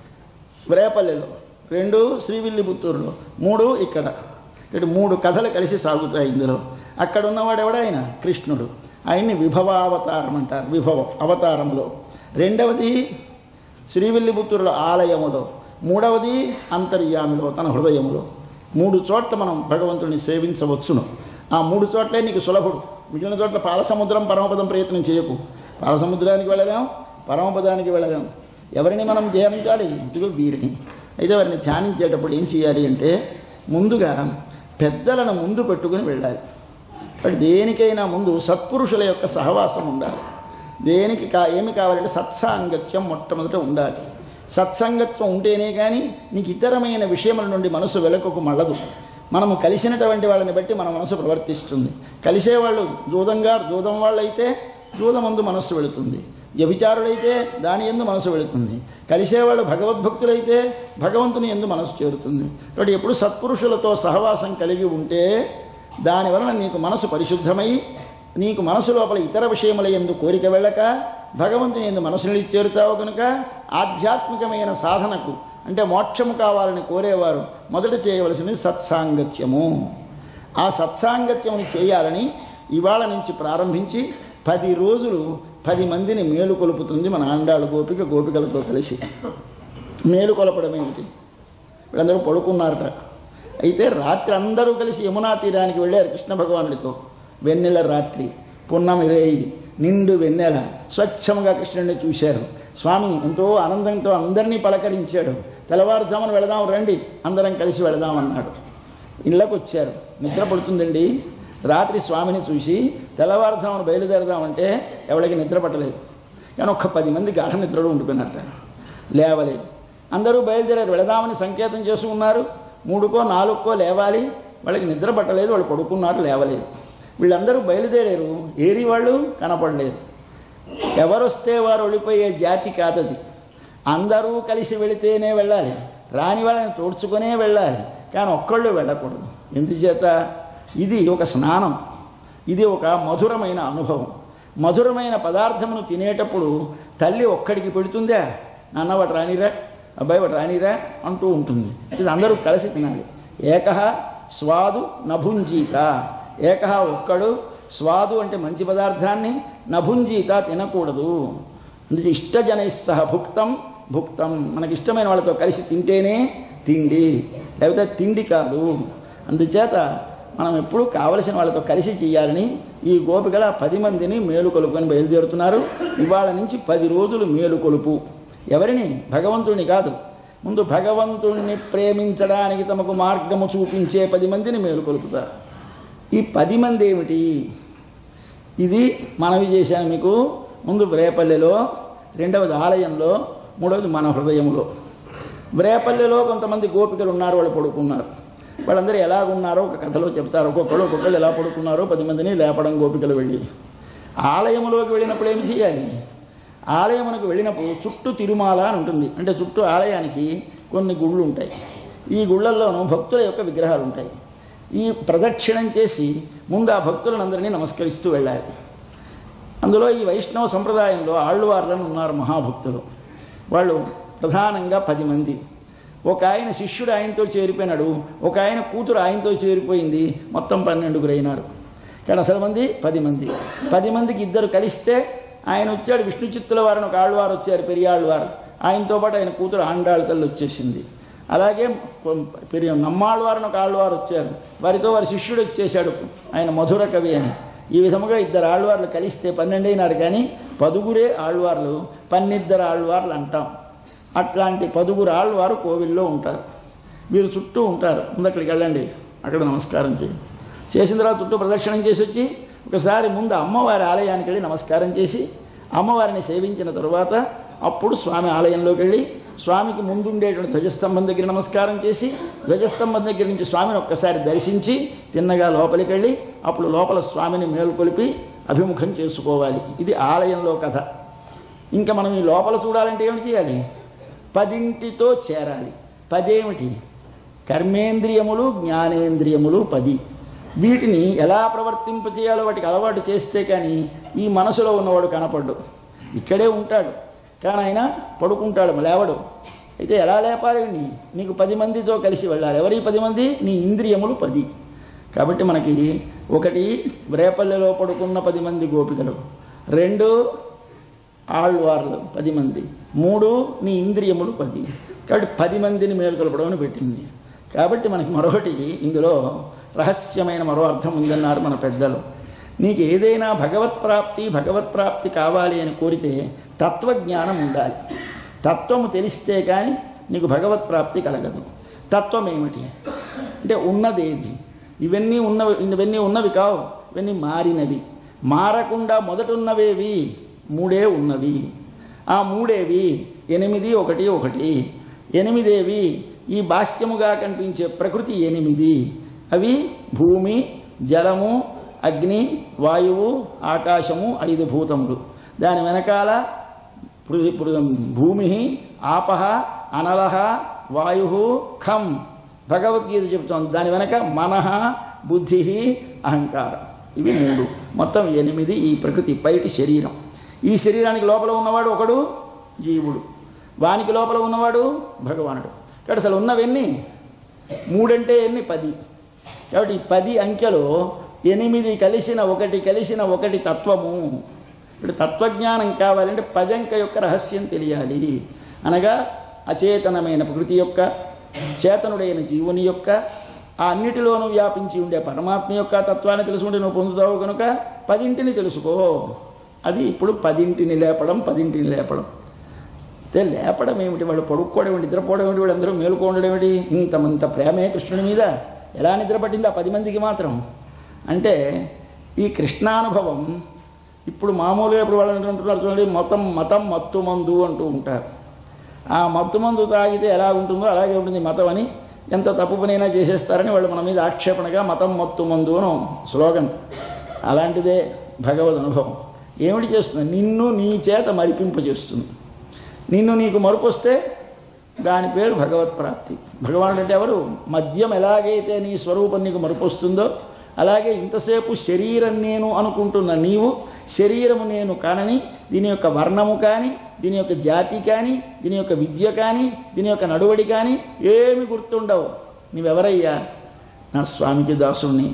వ్రేపల్లెలో రెండు శ్రీవిల్లిపుత్తూరులో మూడు ఇక్కడ ఇక్కడ మూడు కథలు కలిసి సాగుతాయి ఇందులో అక్కడ ఉన్నవాడు ఎవడు ఆయన కృష్ణుడు ఆయన్ని విభవావతారం అంటారు విభవ అవతారంలో రెండవది శ్రీవిల్లిపుత్తూరుల ఆలయములో మూడవది అంతర్యామిలో తన హృదయములో మూడు చోట్ల మనం భగవంతుని సేవించవచ్చును ఆ మూడు చోట్లే నీకు సులభుడు మిగిలిన చోట్ల పాలసముద్రం పరమపదం ప్రయత్నం చేయకు పాలసముద్రానికి వెళ్ళలేం పరమపదానికి వెళ్ళలేం ఎవరిని మనం ధ్యానించాలి ఇదిగో వీరిని అయితే వారిని ధ్యానించేటప్పుడు ఏం చేయాలి అంటే ముందుగా పెద్దలను ముందు పెట్టుకుని వెళ్ళాలి బట్ దేనికైనా ముందు సత్పురుషుల యొక్క సహవాసం ఉండాలి దేనికి కా ఏమి కావాలంటే సత్సాంగత్యం మొట్టమొదట ఉండాలి సత్సంగత్వం ఉంటేనే కానీ నీకు ఇతరమైన విషయముల నుండి మనసు వెలకకు మళ్ళదు మనము కలిసినటువంటి వాళ్ళని బట్టి మన మనసు ప్రవర్తిస్తుంది కలిసేవాళ్ళు జూదంగా జూదం వాళ్ళైతే జూదమందు మనస్సు వెళుతుంది వ్యభిచారుడైతే దాని ఎందు మనసు వెళుతుంది కలిసేవాళ్ళు భగవద్భక్తులైతే భగవంతుని ఎందు మనసు చేరుతుంది కాబట్టి ఎప్పుడు సత్పురుషులతో సహవాసం కలిగి ఉంటే దాని వలన నీకు మనసు పరిశుద్ధమై నీకు మనసు లోపల ఇతర విషయముల ఎందు కోరిక వెళ్ళక భగవంతుని ఎందు మనసు నిలిచి చేరుతావు కనుక ఆధ్యాత్మికమైన సాధనకు అంటే మోక్షము కావాలని కోరేవారు మొదట చేయవలసింది సత్సాంగత్యము ఆ సత్సాంగత్యముని చేయాలని ఇవాళ నుంచి ప్రారంభించి పది రోజులు పది మందిని మేలు కొలుపుతుంది మన ఆండాళ్ళు గోపిక గోపికలతో కలిసి మేలు కొలపడం ఏమిటి వీళ్ళందరూ పడుకున్నారట అయితే రాత్రి అందరూ కలిసి యమునా తీరానికి వెళ్ళారు కృష్ణ భగవానుడితో వెన్నెల రాత్రి పున్నమి రేయి నిండు వెన్నెల స్వచ్ఛంగా కృష్ణుడిని చూశారు స్వామి ఎంతో ఆనందంతో అందరినీ పలకరించాడు తెల్లవారుజామున వెళదాం రండి అందరం కలిసి వెళదాం అన్నాడు ఇళ్ళకు వచ్చారు నిద్ర పడుతుందండి రాత్రి స్వామిని చూసి తెల్లవారుజామున బయలుదేరదామంటే ఎవరికి నిద్ర పట్టలేదు కానీ ఒక్క పది మంది గాఢ నిద్రలో ఉండిపోయినట్ట లేవలేదు అందరూ బయలుదేరారు వెళదామని సంకేతం చేసుకున్నారు మూడుకో నాలుగుకో లేవాలి వాళ్ళకి నిద్ర పట్టలేదు వాళ్ళు పడుకున్నారు లేవలేదు వీళ్ళందరూ బయలుదేరారు ఏరి వాళ్ళు కనపడలేదు ఎవరొస్తే వారు వెళ్ళిపోయే జాతి కాదది అందరూ కలిసి వెళితేనే వెళ్ళాలి రాని వాళ్ళని తోడ్చుకునే వెళ్ళాలి కానీ ఒక్కళ్ళు వెళ్ళకూడదు ఎందుచేత ఇది ఒక స్నానం ఇది ఒక మధురమైన అనుభవం మధురమైన పదార్థమును తినేటప్పుడు తల్లి ఒక్కడికి పెడుతుందా నాన్న వాటి రానిరా అబ్బాయి వాటి రానిరా అంటూ ఉంటుంది ఇది అందరూ కలిసి తినాలి ఏకహ స్వాదు నభుంజీత ఏకహ ఒక్కడు స్వాదు అంటే మంచి పదార్థాన్ని నభుంజీత తినకూడదు అందుకే ఇష్టజనై సహ భుక్తం భుక్తం మనకి ఇష్టమైన వాళ్ళతో కలిసి తింటేనే తిండి లేకపోతే తిండి కాదు అందుచేత మనం ఎప్పుడూ కావలసిన వాళ్ళతో కలిసి చేయాలని ఈ గోపికల పది మందిని మేలు కొలుపుకొని బయలుదేరుతున్నారు ఇవాళ నుంచి పది రోజులు మేలు కొలుపు ఎవరిని భగవంతుడిని కాదు ముందు భగవంతుణ్ణి ప్రేమించడానికి తమకు మార్గము చూపించే పది మందిని మేలు కొలుపుతారు ఈ పది మంది ఏమిటి ఇది మనవి చేశాను మీకు ముందు రేపల్లెలో రెండవది ఆలయంలో మూడవది మన హృదయంలో రేపల్లెలో కొంతమంది గోపికలు ఉన్నారు వాళ్ళు పడుకున్నారు వాళ్ళందరూ ఎలాగున్నారో ఒక కథలో చెప్తారు ఒక్కొక్కరు ఒక్కొక్కళ్ళు ఎలా పడుకున్నారో పది మందిని లేపడం గోపికలు వెళ్ళి ఆలయంలోకి వెళ్ళినప్పుడు ఏమి చేయాలి ఆలయమునకు వెళ్ళినప్పుడు చుట్టూ తిరుమాల అని ఉంటుంది అంటే చుట్టూ ఆలయానికి కొన్ని గుళ్ళు ఉంటాయి ఈ గుళ్ళల్లోనూ భక్తుల యొక్క విగ్రహాలు ఉంటాయి ఈ ప్రదక్షిణం చేసి ముందు ఆ భక్తులందరినీ నమస్కరిస్తూ వెళ్ళాలి అందులో ఈ వైష్ణవ సంప్రదాయంలో ఆళ్ళవార్లను ఉన్నారు మహాభక్తులు వాళ్ళు ప్రధానంగా పది మంది ఒక ఆయన శిష్యుడు ఆయనతో చేరిపోయినాడు ఒక ఆయన కూతురు ఆయనతో చేరిపోయింది మొత్తం పన్నెండుగురు అయినారు కానీ అసలు మంది పది మంది పది మందికి ఇద్దరు కలిస్తే ఆయన వచ్చాడు విష్ణు చిత్తుల వారిని ఒక ఆళ్వారు వచ్చారు పెరియాళ్ళవారు ఆయనతో పాటు ఆయన కూతురు ఆండాళ్ళ తల్లి వచ్చేసింది అలాగే పెరియ నమ్మాళ్ళవారిని ఒక ఆళ్వారు వచ్చారు వారితో వారి శిష్యుడు వచ్చేశాడు ఆయన మధుర కవి అని ఈ విధముగా ఇద్దరు ఆళ్వార్లు కలిస్తే పన్నెండు అయినారు కానీ పదుగురే ఆళ్వార్లు పన్నిద్దరు ఆళ్వార్లు అంటాం అట్లాంటి పదుగురు ఆళ్వారు కోవిల్లో ఉంటారు వీరు చుట్టూ ఉంటారు ముందు అక్కడికి వెళ్ళండి అక్కడ నమస్కారం చేయండి చేసిన తర్వాత చుట్టూ ప్రదక్షిణం చేసి వచ్చి ఒకసారి ముందు అమ్మవారి ఆలయానికి వెళ్ళి నమస్కారం చేసి అమ్మవారిని సేవించిన తరువాత అప్పుడు స్వామి ఆలయంలోకి వెళ్ళి స్వామికి ముందుండేటువంటి ధ్వజస్తంభం దగ్గర నమస్కారం చేసి ధ్వజస్తంభం దగ్గర నుంచి స్వామిని ఒక్కసారి దర్శించి తిన్నగా లోపలికి వెళ్ళి అప్పుడు లోపల స్వామిని మేల్కొలిపి అభిముఖం చేసుకోవాలి ఇది ఆలయంలో కథ ఇంకా మనం ఈ లోపల చూడాలంటే ఏమిటి చేయాలి పదింటితో చేరాలి పదేమిటి కర్మేంద్రియములు జ్ఞానేంద్రియములు పది వీటిని ఎలా ప్రవర్తింపచేయాలో వాటికి అలవాటు చేస్తే కానీ ఈ మనసులో ఉన్నవాడు కనపడ్డు ఇక్కడే ఉంటాడు కానీ ఆయన పడుకుంటాడు లేవడు అయితే ఎలా లేపాలి నీ నీకు పది మందితో కలిసి వెళ్ళాలి ఎవరి పది మంది నీ ఇంద్రియములు పది కాబట్టి మనకి ఒకటి రేపల్లెలో పడుకున్న పది మంది గోపికలు రెండు ఆళ్వార్లు పది మంది మూడు నీ ఇంద్రియములు పది కాబట్టి పది మందిని మేలుకొల్పడం అని పెట్టింది కాబట్టి మనకి మరొకటి ఇందులో రహస్యమైన మరో అర్థం ఉందన్నారు మన పెద్దలు నీకు ఏదైనా భగవత్ ప్రాప్తి భగవత్ ప్రాప్తి కావాలి అని కోరితే తత్వజ్ఞానం ఉండాలి తత్వము తెలిస్తే కానీ నీకు భగవత్ ప్రాప్తి కలగదు తత్వం ఏమిటి అంటే ఉన్నదేది ఇవన్నీ ఉన్నవి ఇవన్నీ ఉన్నవి కావు ఇవన్నీ మారినవి మారకుండా మొదట ఉన్నవేవి మూడే ఉన్నవి ఆ మూడేవి ఎనిమిది ఒకటి ఒకటి ఎనిమిదేవి ఈ బాహ్యముగా కనిపించే ప్రకృతి ఎనిమిది అవి భూమి జలము అగ్ని వాయువు ఆకాశము ఐదు భూతములు దాని వెనకాల పృథి పృ- భూమి ఆపహ అనలహ వాయు ఖం భగవద్గీత చెబుతోంది దాని వెనక మనహ బుద్ధి అహంకారం ఇవి మూడు మొత్తం ఎనిమిది ఈ ప్రకృతి బయటి శరీరం ఈ శరీరానికి లోపల ఉన్నవాడు ఒకడు జీవుడు వానికి లోపల ఉన్నవాడు భగవానుడు కాబట్టి అసలు ఉన్నవెన్ని మూడంటే ఎన్ని పది కాబట్టి ఈ పది అంకెలో ఎనిమిది కలిసిన ఒకటి కలిసిన ఒకటి తత్వము ఇప్పుడు తత్వజ్ఞానం కావాలంటే పది అంక యొక్క రహస్యం తెలియాలి అనగా అచేతనమైన ప్రకృతి యొక్క చేతనుడైన జీవుని యొక్క ఆ అన్నిటిలోనూ వ్యాపించి ఉండే పరమాత్మ యొక్క తత్వాన్ని తెలుసుకుంటే నువ్వు పొందుతావు కనుక పదింటిని తెలుసుకో అది ఇప్పుడు పదింటిని లేపడం పదింటిని లేపడం అయితే లేపడం ఏమిటి వాళ్ళు పడుకోవడం ఏమిటి నిద్రపోవడం ఏమిటి వాళ్ళందరూ మేలుకోవడం ఏమిటి ఇంతమంత ప్రేమే కృష్ణుని మీద ఎలా నిద్ర పట్టింది ఆ పది మందికి మాత్రం అంటే ఈ కృష్ణానుభవం ఇప్పుడు మామూలుగా ఇప్పుడు వాళ్ళు అంటుంటున్నారు చూడండి మతం మతం మత్తు మందు అంటూ ఉంటారు ఆ మత్తు మందు తాగితే ఎలా ఉంటుందో అలాగే ఉంటుంది మతం అని ఎంత తప్పు పనైనా చేసేస్తారని వాళ్ళు మన మీద ఆక్షేపణగా మతం మత్తు మందు అను స్లోగన్ అలాంటిదే భగవద్ అనుభవం ఏమిటి చేస్తుంది నిన్ను నీ చేత మరిపింపజేస్తుంది నిన్ను నీకు మరుపు వస్తే దాని పేరు భగవత్ ప్రాప్తి భగవానుడు అంటే ఎవరు మద్యం ఎలాగైతే నీ స్వరూపం నీకు మరుపు వస్తుందో అలాగే ఇంతసేపు శరీరం నేను అనుకుంటున్న నీవు శరీరము నేను కానని దీని యొక్క వర్ణము కానీ దీని యొక్క జాతి కానీ దీని యొక్క విద్య కానీ దీని యొక్క నడువడి కానీ ఏమి గుర్తుండవు నీవెవరయ్యా నా స్వామికి దాసుణ్ణి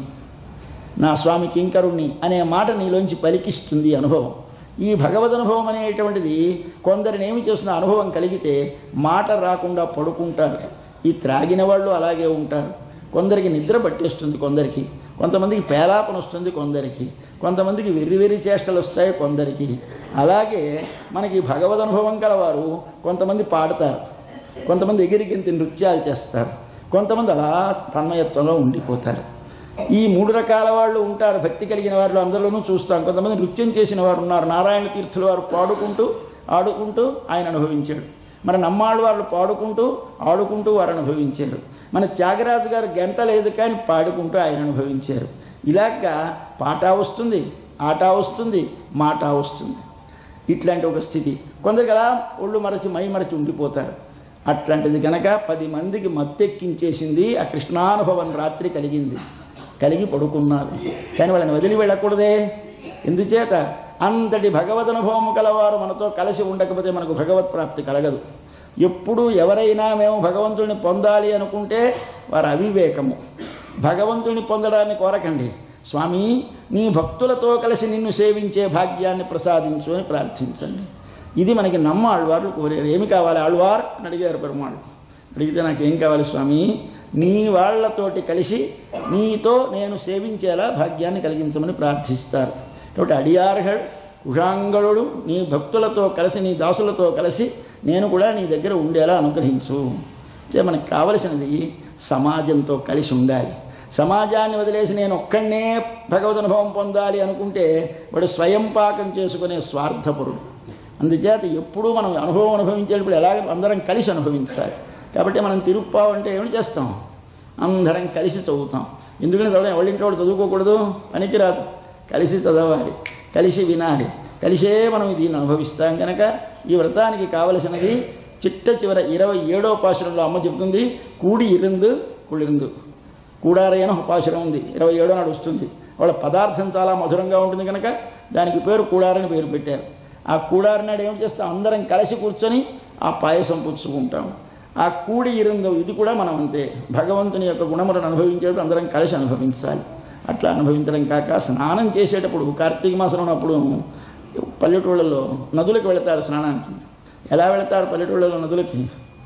నా స్వామి కింకరుణ్ణి అనే మాట నీలోంచి పలికిస్తుంది అనుభవం ఈ భగవద్ అనుభవం అనేటువంటిది కొందరిని ఏమి చేస్తున్న అనుభవం కలిగితే మాట రాకుండా పడుకుంటారు ఈ త్రాగిన వాళ్ళు అలాగే ఉంటారు కొందరికి నిద్ర పట్టేస్తుంది కొందరికి కొంతమందికి పేలాపన వస్తుంది కొందరికి కొంతమందికి వెర్రి వెర్రి చేష్టలు వస్తాయి కొందరికి అలాగే మనకి భగవద్ అనుభవం కలవారు కొంతమంది పాడతారు కొంతమంది ఎగిరిగింతి నృత్యాలు చేస్తారు కొంతమంది అలా తన్మయత్వంలో ఉండిపోతారు ఈ మూడు రకాల వాళ్ళు ఉంటారు భక్తి కలిగిన వారిలో అందరిలోనూ చూస్తాం కొంతమంది నృత్యం చేసిన వారు ఉన్నారు నారాయణ తీర్థుల వారు పాడుకుంటూ ఆడుకుంటూ ఆయన అనుభవించాడు మన నమ్మాళ్ళు వాళ్ళు పాడుకుంటూ ఆడుకుంటూ వారు అనుభవించారు మన త్యాగరాజు గారు గంట లేదు కానీ పాడుకుంటూ ఆయన అనుభవించారు ఇలాగా పాట వస్తుంది ఆట వస్తుంది మాట వస్తుంది ఇట్లాంటి ఒక స్థితి కొందరికి అలా ఒళ్ళు మరచి మై మరచి ఉండిపోతారు అట్లాంటిది కనుక పది మందికి మత్తెక్కించేసింది ఆ కృష్ణానుభవం రాత్రి కలిగింది కలిగి పడుకున్నారు కానీ వాళ్ళని వదిలి వెళ్ళకూడదే ఎందుచేత అంతటి భగవద్ అనుభవం కలవారు మనతో కలిసి ఉండకపోతే మనకు భగవత్ ప్రాప్తి కలగదు ఎప్పుడు ఎవరైనా మేము భగవంతుడిని పొందాలి అనుకుంటే వారు అవివేకము భగవంతుడిని పొందడాన్ని కోరకండి స్వామి నీ భక్తులతో కలిసి నిన్ను సేవించే భాగ్యాన్ని ప్రసాదించు అని ప్రార్థించండి ఇది మనకి నమ్మ ఆళ్వారు కోరారు ఏమి కావాలి ఆళ్వార్ అని అడిగారు పెరుమాళ్ళు అడిగితే నాకేం కావాలి స్వామి నీ వాళ్లతోటి కలిసి నీతో నేను సేవించేలా భాగ్యాన్ని కలిగించమని ప్రార్థిస్తారు కాబట్టి అడియార్హల్ కుషాంగళుడు నీ భక్తులతో కలిసి నీ దాసులతో కలిసి నేను కూడా నీ దగ్గర ఉండేలా అనుగ్రహించు అంటే మనకు కావలసినది సమాజంతో కలిసి ఉండాలి సమాజాన్ని వదిలేసి నేను ఒక్కడనే భగవద్ అనుభవం పొందాలి అనుకుంటే వాడు స్వయం పాకం చేసుకునే స్వార్థపరుడు అందుచేత ఎప్పుడూ మనం అనుభవం అనుభవించేటప్పుడు ఎలాగ అందరం కలిసి అనుభవించాలి కాబట్టి మనం తిరుప్పావు అంటే ఏమిటి చేస్తాం అందరం కలిసి చదువుతాం ఎందుకంటే చదవడం ఎవరింట్లో వాడు చదువుకోకూడదు పనికిరాదు కలిసి చదవాలి కలిసి వినాలి కలిసే మనం దీన్ని అనుభవిస్తాం కనుక ఈ వ్రతానికి కావలసినది చిట్ట చివర ఇరవై ఏడో పాశురంలో అమ్మ చెప్తుంది కూడి ఇరుందు కుళిందు కూడారైన ఒక పాశురం ఉంది ఇరవై ఏడో నాడు వస్తుంది వాళ్ళ పదార్థం చాలా మధురంగా ఉంటుంది కనుక దానికి పేరు కూడారని పేరు పెట్టారు ఆ కూడారి నాడు ఏం చేస్తాం అందరం కలిసి కూర్చొని ఆ పాయసం పుచ్చుకుంటాం ఆ కూడి ఇరుందు ఇది కూడా మనం అంతే భగవంతుని యొక్క గుణములను అనుభవించేటప్పుడు అందరం కలిసి అనుభవించాలి అట్లా అనుభవించడం కాక స్నానం చేసేటప్పుడు కార్తీక మాసం ఉన్నప్పుడు పల్లెటూళ్ళలో నదులకు వెళతారు స్నానానికి ఎలా వెళతారు పల్లెటూళ్ళలో నదులకి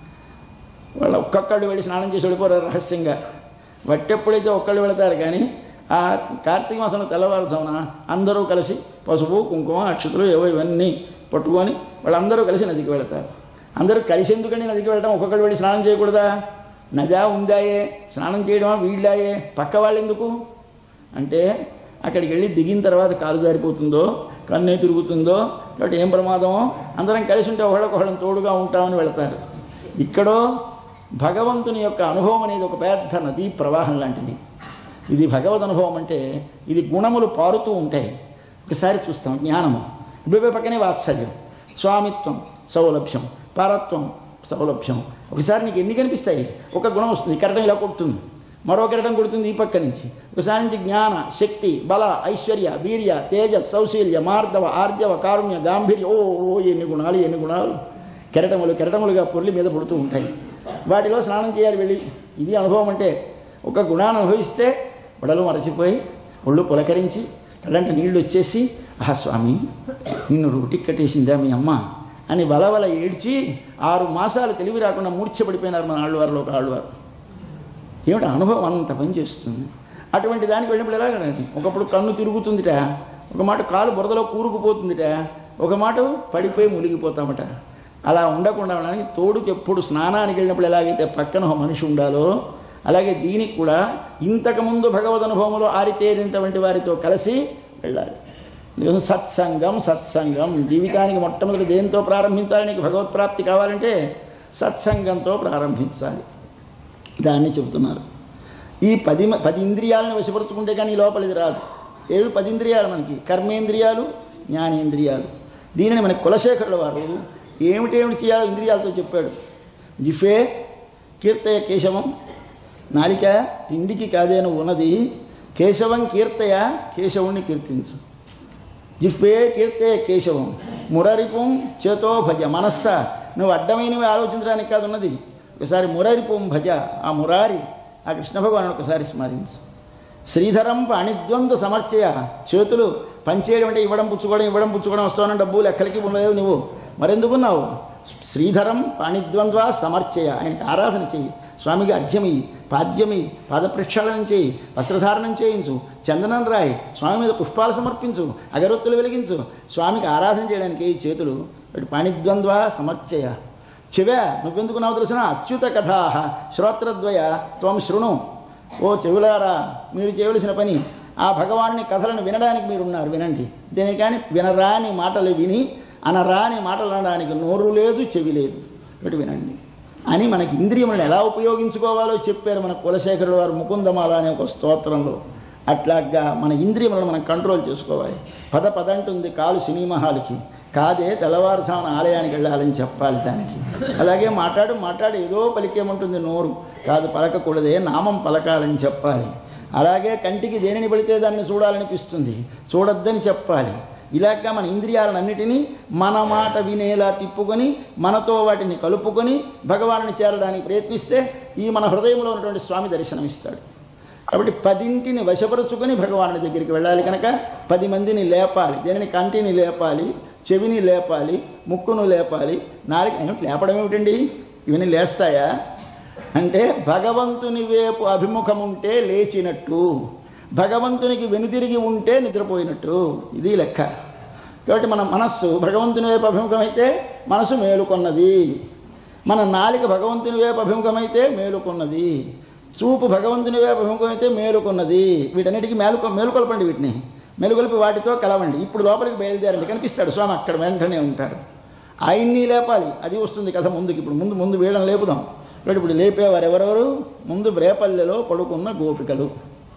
వాళ్ళ ఒక్కొక్కళ్ళు వెళ్ళి స్నానం చేసి వెళ్ళిపోరారు రహస్యంగా వట్టెప్పుడైతే ఒక్కళ్ళు వెళతారు కానీ ఆ కార్తీక మాసంలో తెల్లవారుజామున అందరూ కలిసి పసుపు కుంకుమ అక్షతులు ఏవో ఇవన్నీ పట్టుకొని వాళ్ళందరూ కలిసి నదికి వెళతారు అందరూ కలిసి ఎందుకండి నదికి వెళ్ళడం ఒక్కొక్కడు వెళ్ళి స్నానం చేయకూడదా నజా ఉందాయే స్నానం చేయడమా వీళ్ళాయే పక్క వాళ్ళు ఎందుకు అంటే అక్కడికి వెళ్ళి దిగిన తర్వాత కాలు జారిపోతుందో కన్నే తిరుగుతుందో కాబట్టి ఏం ప్రమాదమో అందరం కలిసి ఉంటే ఒకళ్ళకొకళ్ళం తోడుగా ఉంటామని వెళతారు ఇక్కడో భగవంతుని యొక్క అనుభవం అనేది ఒక పెద్ద నదీ ప్రవాహం లాంటిది ఇది భగవద్ అనుభవం అంటే ఇది గుణములు పారుతూ ఉంటాయి ఒకసారి చూస్తాం జ్ఞానము ఇబ్బంది పక్కనే వాత్సల్యం స్వామిత్వం సౌలభ్యం పారత్వం సౌలభ్యం ఒకసారి నీకు ఎన్ని కనిపిస్తాయి ఒక గుణం వస్తుంది కెరటం ఇలా కొడుతుంది మరో కెరటం కొడుతుంది ఈ పక్క నుంచి ఒకసారి నుంచి జ్ఞాన శక్తి బల ఐశ్వర్య వీర్య తేజ సౌశీల్య మార్దవ ఆర్జవ కారుణ్య గాంభీర్య ఓ ఓ ఎన్ని గుణాలు ఎన్ని గుణాలు కెరటములు కెరటములుగా పొర్లి మీద పడుతూ ఉంటాయి వాటిలో స్నానం చేయాలి వెళ్ళి ఇది అనుభవం అంటే ఒక గుణాన్ని అనుభవిస్తే బడలు మరచిపోయి ఒళ్ళు పులకరించి కళ్ళంట నీళ్లు వచ్చేసి ఆహా స్వామి నిన్ను రూటికి కట్టేసిందా మీ అమ్మ అని వలవల ఏడ్చి ఆరు మాసాలు తెలివి రాకుండా మూర్ఛపడిపోయినారు మన ఆళ్ళవారిలో ఒక ఆళ్ళవారు ఏమిటి అనుభవం అంత పని చేస్తుంది అటువంటి దానికి వెళ్ళినప్పుడు ఎలాగండి ఒకప్పుడు కన్ను తిరుగుతుందిట ఒక మాట కాలు బురదలో కూరుకుపోతుందిట ఒక మాట పడిపోయి మునిగిపోతామట అలా ఉండకుండా ఉండడానికి తోడుకి ఎప్పుడు స్నానానికి వెళ్ళినప్పుడు ఎలాగైతే పక్కన ఒక మనిషి ఉండాలో అలాగే దీనికి కూడా ఇంతకుముందు భగవద్ అనుభవంలో ఆరితేరినటువంటి వారితో కలిసి వెళ్ళాలి అందుకోసం సత్సంగం సత్సంగం జీవితానికి మొట్టమొదటి దేంతో ప్రారంభించాలి నీకు భగవత్ప్రాప్తి కావాలంటే సత్సంగంతో ప్రారంభించాలి దాన్ని చెబుతున్నారు ఈ పది మ- పది ఇంద్రియాలను వశపరుచుకుంటే కానీ ఈ లోపలిది రాదు ఏవి పది ఇంద్రియాలు మనకి కర్మేంద్రియాలు జ్ఞానేంద్రియాలు దీనిని మన కులశేఖరుల వారు ఏమిటేమిటి చేయాలో ఇంద్రియాలతో చెప్పాడు జిఫే కీర్తయ కేశవం నాలిక తిండికి కాదేను ఉన్నది కేశవం కీర్తయ కేశవుణ్ణి కీర్తించు జిఫ్వే కీర్తే కేశవం మురరిపుం చేతో భజ మనస్స నువ్వు అడ్డమైనవి ఆలోచించడానికి కాదు ఉన్నది ఒకసారి మురరిపుం భజ ఆ మురారి ఆ కృష్ణ భగవాను ఒకసారి స్మరించు శ్రీధరం అణిద్వంద్వ సమర్చయ చేతులు పంచేయడం అంటే ఇవ్వడం పుచ్చుకోవడం ఇవ్వడం పుచ్చుకోవడం వస్తానని డబ్బులు లెక్కలకి ఉండలేవు నువ్వు మరెందుకున్నావు శ్రీధరం పాణిద్వంద్వ సమర్చయ ఆయనకి ఆరాధన చెయ్యి స్వామికి అర్ఘ్యమియ్యి పాద్యమి పాద ప్రక్షాళనం చేయి వస్త్రధారణం చేయించు చందనం రాయి స్వామి మీద పుష్పాలు సమర్పించు అగరొత్తులు వెలిగించు స్వామికి ఆరాధన చేయడానికి ఈ చేతులు ఇటు పాణిద్వంద్వ సమర్చయ చెవే నువ్వెందుకున్నావు తెలిసిన అచ్యుత కథా శ్రోత్రద్వయ త్వం శృణు ఓ చెవులారా మీరు చేయవలసిన పని ఆ భగవాన్ని కథలను వినడానికి మీరున్నారు వినండి దీని కానీ వినరాని మాటలు విని అనరాని మాటలు అనడానికి నోరు లేదు చెవి లేదు ఇటు వినండి అని మనకి ఇంద్రియములను ఎలా ఉపయోగించుకోవాలో చెప్పారు మన కులశేఖరుడు వారు ముకుందమాల అనే ఒక స్తోత్రంలో అట్లాగా మన ఇంద్రియములను మనం కంట్రోల్ చేసుకోవాలి పద పద అంటుంది కాలు సినిమా హాల్కి కాదే తెల్లవారుజామున ఆలయానికి వెళ్ళాలని చెప్పాలి దానికి అలాగే మాట్లాడు మాట్లాడి ఏదో పలికేమంటుంది నోరు కాదు పలకకూడదే నామం పలకాలని చెప్పాలి అలాగే కంటికి దేనిని పడితే దాన్ని చూడాలనిపిస్తుంది చూడొద్దని చెప్పాలి ఇలాగా మన ఇంద్రియాలన్నిటినీ మన మాట వినేలా తిప్పుకొని మనతో వాటిని కలుపుకొని భగవాను చేరడానికి ప్రయత్నిస్తే ఈ మన హృదయంలో ఉన్నటువంటి స్వామి దర్శనమిస్తాడు కాబట్టి పదింటిని వశపరుచుకొని భగవానుడి దగ్గరికి వెళ్ళాలి కనుక పది మందిని లేపాలి దేనిని కంటిని లేపాలి చెవిని లేపాలి ముక్కును లేపాలి నాలుగు ఏమిటి లేపడం ఏమిటండి ఇవన్నీ లేస్తాయా అంటే భగవంతుని వైపు అభిముఖం ఉంటే లేచినట్టు భగవంతునికి వెనుతిరిగి ఉంటే నిద్రపోయినట్టు ఇది లెక్క కాబట్టి మన మనస్సు భగవంతుని వైపు అభిముఖమైతే మనసు మేలుకొన్నది మన నాలిక భగవంతుని వైపు అభిముఖమైతే మేలుకొన్నది చూపు భగవంతుని వైపు అభిముఖమైతే మేలుకొన్నది వీటన్నిటికీ మేలుకొ మేలుకొల్పండి వీటిని మెలుగొలిపి వాటితో కలవండి ఇప్పుడు లోపలికి బయలుదేరండి కనిపిస్తాడు స్వామి అక్కడ వెంటనే ఉంటాడు ఆయన్ని లేపాలి అది వస్తుంది కథ ముందుకి ఇప్పుడు ముందు ముందు వీళ్ళని లేపుదాం కాబట్టి ఇప్పుడు లేపేవారు ఎవరెవరు ముందు రేపల్లెలో పడుకున్న గోపికలు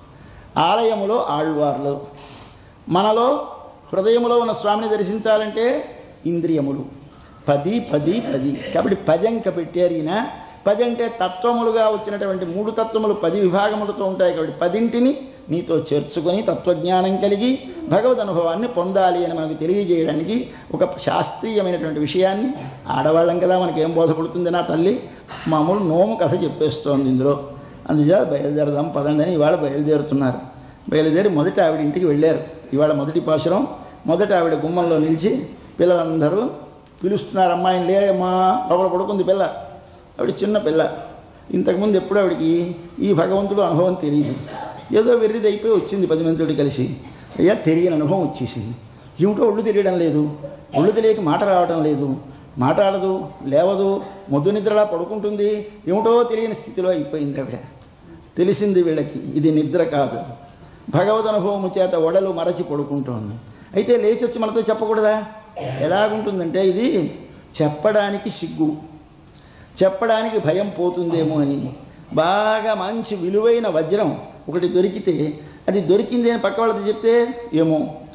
ఆలయములో ఆళ్వార్లు మనలో హృదయములో ఉన్న స్వామిని దర్శించాలంటే ఇంద్రియములు పది పది పది కాబట్టి పది అంక పెట్టారు ఈయన పది అంటే తత్వములుగా వచ్చినటువంటి మూడు తత్వములు పది విభాగములతో ఉంటాయి కాబట్టి పదింటిని నీతో చేర్చుకొని తత్వజ్ఞానం కలిగి భగవద్ అనుభవాన్ని పొందాలి అని మనకు తెలియజేయడానికి ఒక శాస్త్రీయమైనటువంటి విషయాన్ని ఆడవాళ్ళం కదా మనకి ఏం బోధపడుతుంది నా తల్లి మామూలు నోము కథ చెప్పేస్తోంది ఇందులో అందుచేత బయలుదేరదాం పదండి అని ఇవాళ బయలుదేరుతున్నారు బయలుదేరి మొదట ఆవిడ ఇంటికి వెళ్ళారు ఇవాళ మొదటి పాశురం మొదట ఆవిడ గుమ్మంలో నిలిచి పిల్లలందరూ పిలుస్తున్నారు అమ్మాయిని లేమ్మా లోపల పడుకుంది పిల్ల ఆవిడ చిన్న పిల్ల ఇంతకుముందు ఎప్పుడు ఆవిడకి ఈ భగవంతుడు అనుభవం తెలియదు ఏదో వెర్రిది అయిపోయి వచ్చింది పది మందితోటి కలిసి అయ్యా తెలియని అనుభవం వచ్చేసింది ఏమిటో ఒళ్ళు తెలియడం లేదు ఒళ్ళు తెలియక మాట రావడం లేదు మాట్లాడదు లేవదు మొద్దు నిద్రలా పడుకుంటుంది ఏమిటో తెలియని స్థితిలో అయిపోయింది ఆవిడ తెలిసింది వీళ్ళకి ఇది నిద్ర కాదు భగవద్ అనుభవము చేత ఒడలు మరచి పడుకుంటోంది అయితే లేచి వచ్చి మనతో చెప్పకూడదా ఎలాగుంటుందంటే ఇది చెప్పడానికి సిగ్గు చెప్పడానికి భయం పోతుందేమో అని బాగా మంచి విలువైన వజ్రం ఒకటి దొరికితే అది దొరికింది అని పక్క వాళ్ళతో చెప్తే ఏమో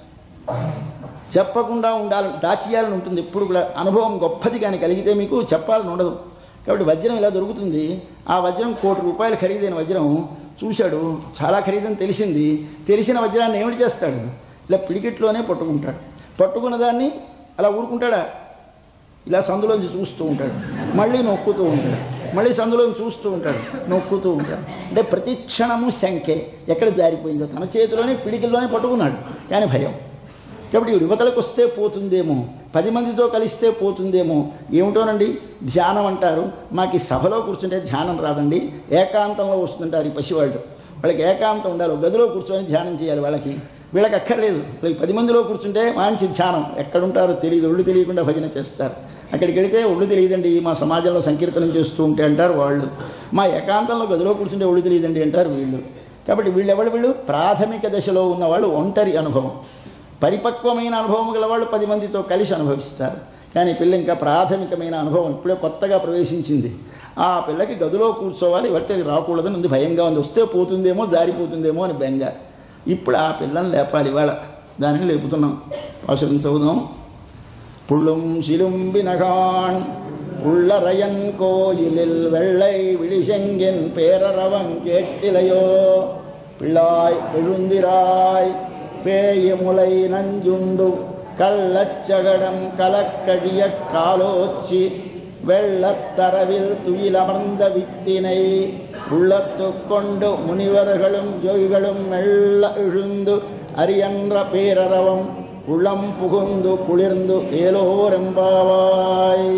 చెప్పకుండా ఉండాలి దాచియాలని ఉంటుంది ఎప్పుడు కూడా అనుభవం గొప్పది కానీ కలిగితే మీకు చెప్పాలని ఉండదు కాబట్టి వజ్రం ఇలా దొరుకుతుంది ఆ వజ్రం కోటి రూపాయలు ఖరీదైన వజ్రం చూశాడు చాలా ఖరీదని తెలిసింది తెలిసిన వజ్రాన్ని ఏమిటి చేస్తాడు ఇలా పిడికెట్లోనే పట్టుకుంటాడు పట్టుకున్న దాన్ని అలా ఊరుకుంటాడా ఇలా సందులోంచి చూస్తూ ఉంటాడు మళ్ళీ నొక్కుతూ ఉంటాడు మళ్ళీ సందులోంచి చూస్తూ ఉంటాడు నొక్కుతూ ఉంటాడు అంటే ప్రతి క్షణము శంకే ఎక్కడ జారిపోయిందో తన చేతిలోనే పిడికిల్లోనే పట్టుకున్నాడు కానీ భయం కాబట్టి యువతలకు వస్తే పోతుందేమో పది మందితో కలిస్తే పోతుందేమో ఏమిటోనండి ధ్యానం అంటారు మాకు ఈ సభలో కూర్చుంటే ధ్యానం రాదండి ఏకాంతంలో వస్తుంటారు ఈ పసివాళ్ళు వాళ్ళకి ఏకాంతం ఉండాలి ఒక గదిలో కూర్చొని ధ్యానం చేయాలి వాళ్ళకి వీళ్ళకి అక్కర్లేదు వీళ్ళకి పది మందిలో కూర్చుంటే మంచి ధ్యానం ఎక్కడుంటారో తెలియదు ఒళ్ళు తెలియకుండా భజన చేస్తారు అక్కడికి వెళితే ఒళ్ళు తెలియదండి మా సమాజంలో సంకీర్తనం చేస్తూ ఉంటే అంటారు వాళ్ళు మా ఏకాంతంలో గదిలో కూర్చుంటే ఒళ్ళు తెలియదండి అంటారు వీళ్ళు కాబట్టి వీళ్ళెవరు వీళ్ళు ప్రాథమిక దశలో ఉన్న వాళ్ళు ఒంటరి అనుభవం పరిపక్వమైన అనుభవం గల వాళ్ళు పది మందితో కలిసి అనుభవిస్తారు కానీ పిల్ల ఇంకా ప్రాథమికమైన అనుభవం ఇప్పుడే కొత్తగా ప్రవేశించింది ఆ పిల్లకి గదిలో కూర్చోవాలి ఎవరికి రాకూడదని ఉంది భయంగా ఉంది వస్తే పోతుందేమో జారిపోతుందేమో అని బెంగ ఇప్పుడు ఆ పిల్లని లేపాలి ఇవాళ దానిని లేపుతున్నాం పాసురం చదువుదాం புள்ளும் சிலும்பினகான் உள்ளரையன் கோயிலில் வெள்ளை விழிசெங்கின் பேரரவம் கேட்டிலையோ பிள்ளாய் எழுந்திராய் பேயமுலை நஞ்சுண்டு கள்ளச்சகடம் கலக்கழிய காலோச்சி வெள்ளத்தரவில் துயிலமர்ந்த வித்தினை உள்ளத்துக் கொண்டு முனிவர்களும் யோகிகளும் மெல்ல எழுந்து அரியன்ற பேரரவம் உள்ளம் పుగుందు కుళిర్ందు ఏలోరెంబావాయ్